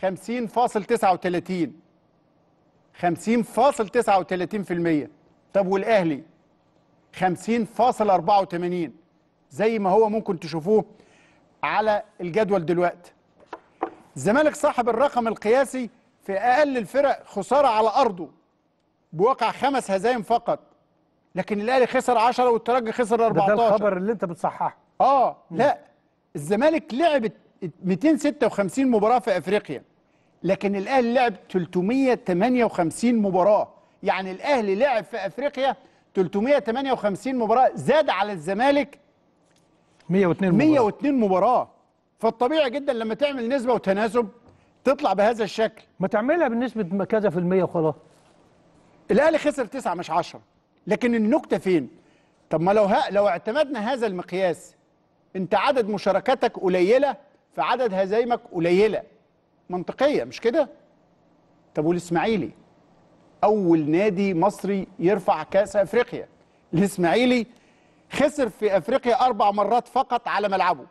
50.39 50.39% طب والاهلي 50.84 زي ما هو ممكن تشوفوه على الجدول دلوقتي الزمالك صاحب الرقم القياسي في اقل الفرق خساره على ارضه بواقع خمس هزايم فقط لكن الاهلي خسر 10 والترجي خسر ده, 14 ده الخبر اللي انت بتصححه اه لا الزمالك لعب 256 مباراه في افريقيا لكن الاهلي لعب 358 مباراه يعني الاهلي لعب في افريقيا 358 مباراه زاد على الزمالك 102 مباراة 102 مباراه فالطبيعي جدا لما تعمل نسبه وتناسب تطلع بهذا الشكل ما تعملها بالنسبه كذا في المية وخلاص الاهلي خسر تسعة مش عشرة لكن النكته فين طب ما لو ها لو اعتمدنا هذا المقياس انت عدد مشاركاتك قليله فعدد هزايمك قليله منطقيه مش كده طب والاسماعيلي اول نادي مصري يرفع كاس افريقيا الاسماعيلي خسر في افريقيا اربع مرات فقط على ملعبه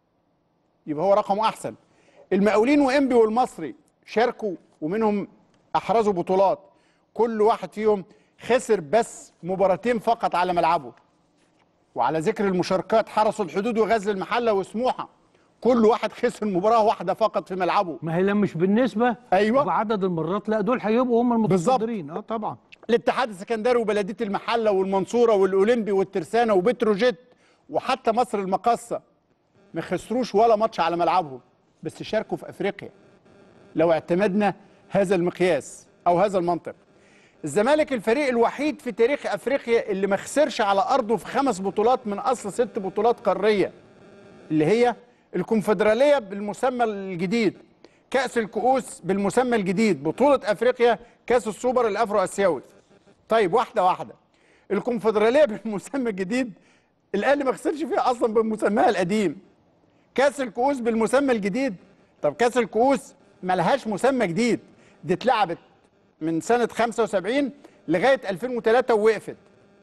يبقى هو رقمه احسن المقاولين وانبي والمصري شاركوا ومنهم احرزوا بطولات كل واحد فيهم خسر بس مباراتين فقط على ملعبه وعلى ذكر المشاركات حرسوا الحدود وغزل المحله وسموحه كل واحد خسر مباراه واحده فقط في ملعبه ما هي لا مش بالنسبه ايوه بعدد المرات لا دول هيبقوا هم المتصدرين اه طبعا الاتحاد السكندري وبلديه المحله والمنصوره والاولمبي والترسانه وبتروجيت وحتى مصر المقاصه ما خسروش ولا ماتش على ملعبهم بس شاركوا في افريقيا لو اعتمدنا هذا المقياس او هذا المنطق الزمالك الفريق الوحيد في تاريخ افريقيا اللي ما خسرش على ارضه في خمس بطولات من اصل ست بطولات قاريه اللي هي الكونفدراليه بالمسمى الجديد كاس الكؤوس بالمسمى الجديد بطوله افريقيا كاس السوبر الافرو اسيوي طيب واحده واحده الكونفدراليه بالمسمى الجديد الاهلي ما خسرش فيها اصلا بمسماها القديم كاس الكؤوس بالمسمى الجديد طب كاس الكؤوس ملهاش مسمى جديد دي اتلعبت من سنه 75 لغايه 2003 ووقفت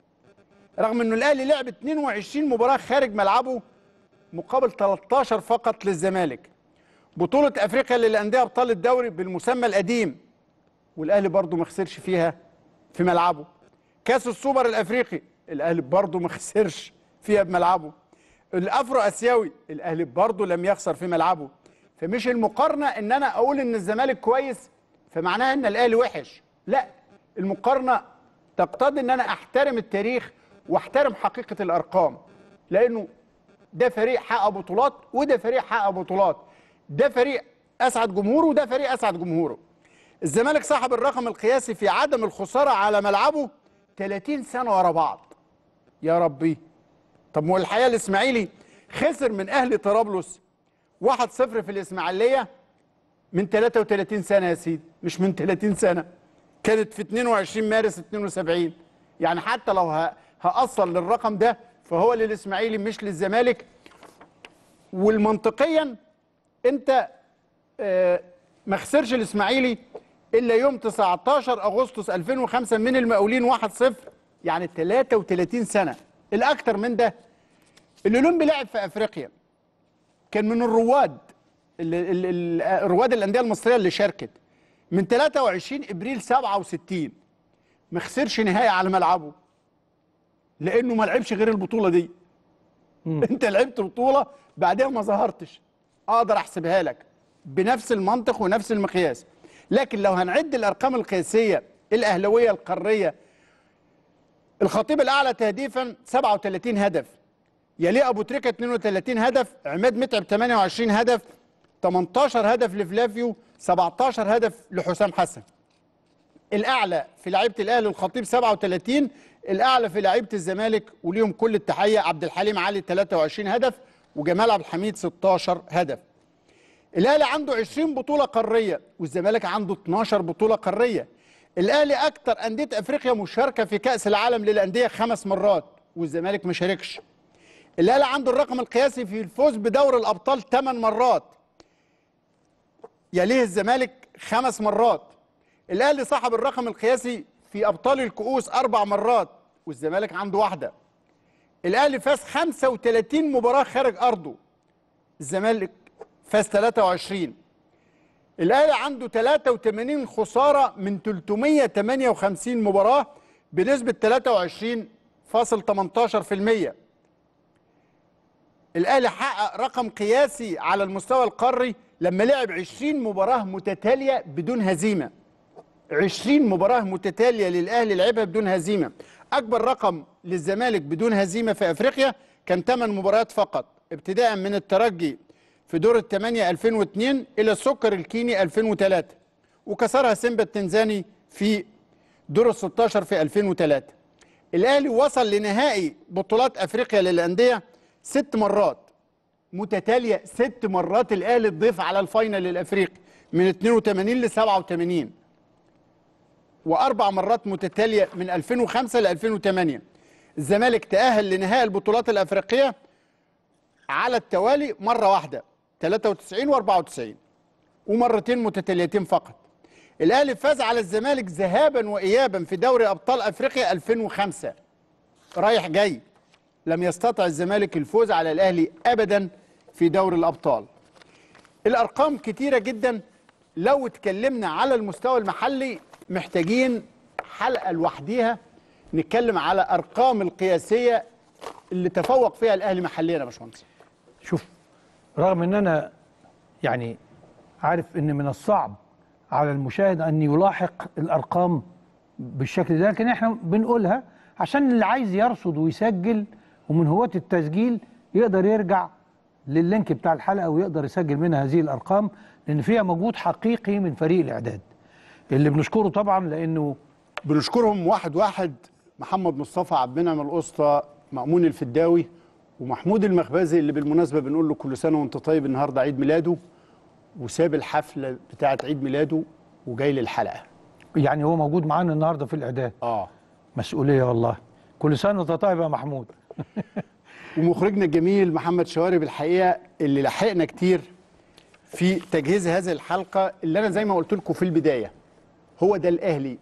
رغم انه الاهلي لعب 22 مباراه خارج ملعبه مقابل 13 فقط للزمالك بطوله افريقيا للانديه ابطال الدوري بالمسمى القديم والاهلي برضه ما خسرش فيها في ملعبه كاس السوبر الافريقي الاهلي برضه ما خسرش فيها بملعبه الافرو اسيوي الاهلي برضه لم يخسر في ملعبه فمش المقارنه ان انا اقول ان الزمالك كويس فمعناها ان الاهلي وحش لا المقارنه تقتضي ان انا احترم التاريخ واحترم حقيقه الارقام لانه ده فريق حقق بطولات وده فريق حقق بطولات ده فريق اسعد جمهوره وده فريق اسعد جمهوره الزمالك صاحب الرقم القياسي في عدم الخساره على ملعبه 30 سنه ورا بعض يا ربي طب ما هو الحقيقه الاسماعيلي خسر من اهلي طرابلس 1-0 في الاسماعيليه من 33 سنه يا سيدي مش من 30 سنه كانت في 22 مارس 72 يعني حتى لو ه- هأصل للرقم ده فهو للاسماعيلي مش للزمالك والمنطقيا انت آه، ما خسرش الاسماعيلي الا يوم 19 اغسطس 2005 من المقاولين 1-0 يعني 33 سنه الاكثر من ده الاولمبي لعب في افريقيا كان من الرواد ال- ال- ال- رواد الانديه المصريه اللي شاركت من 23 ابريل 67 ما خسرش نهائي على ملعبه لانه ما لعبش غير البطوله دي انت لعبت بطوله بعدها ما ظهرتش اقدر احسبها لك بنفس المنطق ونفس المقياس لكن لو هنعد الارقام القياسيه الاهلاويه القاريه الخطيب الاعلى تهديفا 37 هدف يليه ابو تريكه 32 هدف عماد متعب 28 هدف 18 هدف لفلافيو 17 هدف لحسام حسن الاعلى في لعيبه الاهلي الخطيب 37 الاعلى في لعيبه الزمالك وليهم كل التحيه عبد الحليم علي 23 هدف وجمال عبد الحميد 16 هدف الاهلي عنده 20 بطوله قاريه والزمالك عنده 12 بطوله قاريه الاهلي اكتر انديه افريقيا مشاركه في كاس العالم للانديه خمس مرات والزمالك ما شاركش الاهلي عنده الرقم القياسي في الفوز بدوري الابطال 8 مرات يليه الزمالك خمس مرات الاهلي صاحب الرقم القياسي في ابطال الكؤوس اربع مرات والزمالك عنده واحده الاهلي فاز 35 مباراه خارج ارضه الزمالك فاز 23 الاهلي عنده 83 خساره من 358 مباراه بنسبه 23.18% الاهلي حقق رقم قياسي على المستوى القاري لما لعب 20 مباراه متتاليه بدون هزيمه 20 مباراه متتاليه للاهلي لعبها بدون هزيمه اكبر رقم للزمالك بدون هزيمه في افريقيا كان 8 مباريات فقط ابتداء من الترجي في دور الثمانية 2002 إلى السكر الكيني 2003 وكسرها سيمبا التنزاني في دور ال 16 في 2003 الأهلي وصل لنهائي بطولات أفريقيا للأندية ست مرات متتالية ست مرات الأهلي تضيف على الفاينل الأفريقي من 82 ل 87 وأربع مرات متتالية من 2005 ل 2008 الزمالك تأهل لنهائي البطولات الأفريقية على التوالي مرة واحدة 93 و94 ومرتين متتاليتين فقط الأهلي فاز على الزمالك ذهابا وإيابا في دوري أبطال أفريقيا 2005 رايح جاي لم يستطع الزمالك الفوز على الأهلي أبدا في دوري الأبطال الأرقام كتيرة جدا لو اتكلمنا على المستوى المحلي محتاجين حلقة لوحديها نتكلم على أرقام القياسية اللي تفوق فيها الأهلي محليا يا باشمهندس شوف رغم ان انا يعني عارف ان من الصعب على المشاهد ان يلاحق الارقام بالشكل ده لكن احنا بنقولها عشان اللي عايز يرصد ويسجل ومن هواة التسجيل يقدر يرجع لللينك بتاع الحلقه ويقدر يسجل منها هذه الارقام لان فيها مجهود حقيقي من فريق الاعداد اللي بنشكره طبعا لانه بنشكرهم واحد واحد محمد مصطفى عبد المنعم الاسطى مأمون الفداوي ومحمود المخبزي اللي بالمناسبه بنقول له كل سنه وانت طيب النهارده عيد ميلاده وساب الحفله بتاعه عيد ميلاده وجاي للحلقه يعني هو موجود معانا النهارده في الاعداد اه مسؤوليه والله كل سنه وانت طيب يا محمود ومخرجنا الجميل محمد شوارب الحقيقه اللي لحقنا كتير في تجهيز هذه الحلقه اللي انا زي ما قلت لكم في البدايه هو ده الاهلي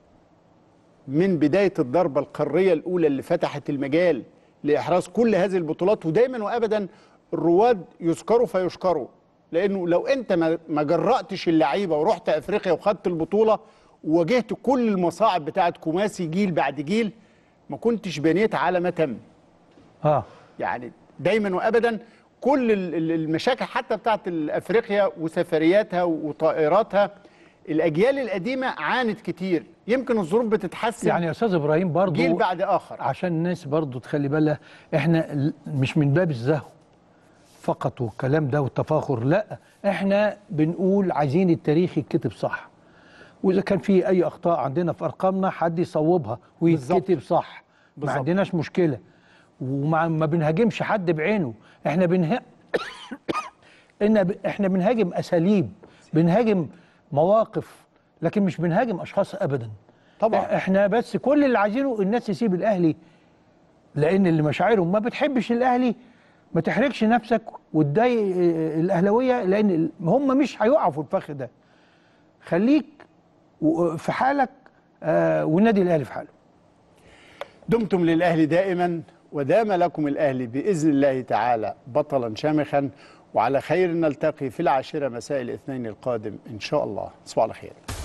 من بدايه الضربه القاريه الاولى اللي فتحت المجال لاحراز كل هذه البطولات ودايما وابدا الرواد يذكروا فيشكروا لانه لو انت ما ما جرأتش اللعيبه ورحت افريقيا وخدت البطوله وواجهت كل المصاعب بتاعت كوماسي جيل بعد جيل ما كنتش بنيت على ما تم اه يعني دايما وابدا كل ال- ال- المشاكل حتى بتاعت افريقيا وسفرياتها وطائراتها الاجيال القديمه عانت كتير يمكن الظروف بتتحسن يعني يا استاذ ابراهيم برضو جيل بعد اخر عشان الناس برضو تخلي بالها احنا ال- مش من باب الزهو فقط والكلام ده والتفاخر لا احنا بنقول عايزين التاريخ يتكتب صح واذا كان في اي اخطاء عندنا في ارقامنا حد يصوبها ويتكتب صح ما بالظبط. عندناش مشكله وما ما بنهاجمش حد بعينه احنا بنها إن ب... احنا بنهاجم اساليب بنهاجم مواقف لكن مش بنهاجم اشخاص ابدا طبعا احنا بس كل اللي عايزينه الناس تسيب الاهلي لان اللي مشاعرهم ما بتحبش الاهلي ما تحرجش نفسك وتضايق آه، الاهلاويه لان ال- هم مش هيقعوا في الفخ ده خليك و- في حالك آه، والنادي الاهلي في حاله دمتم للاهلي دائما ودام لكم الاهلي باذن الله تعالى بطلا شامخا وعلى خير نلتقي في العاشره مساء الاثنين القادم ان شاء الله تصبحوا على خير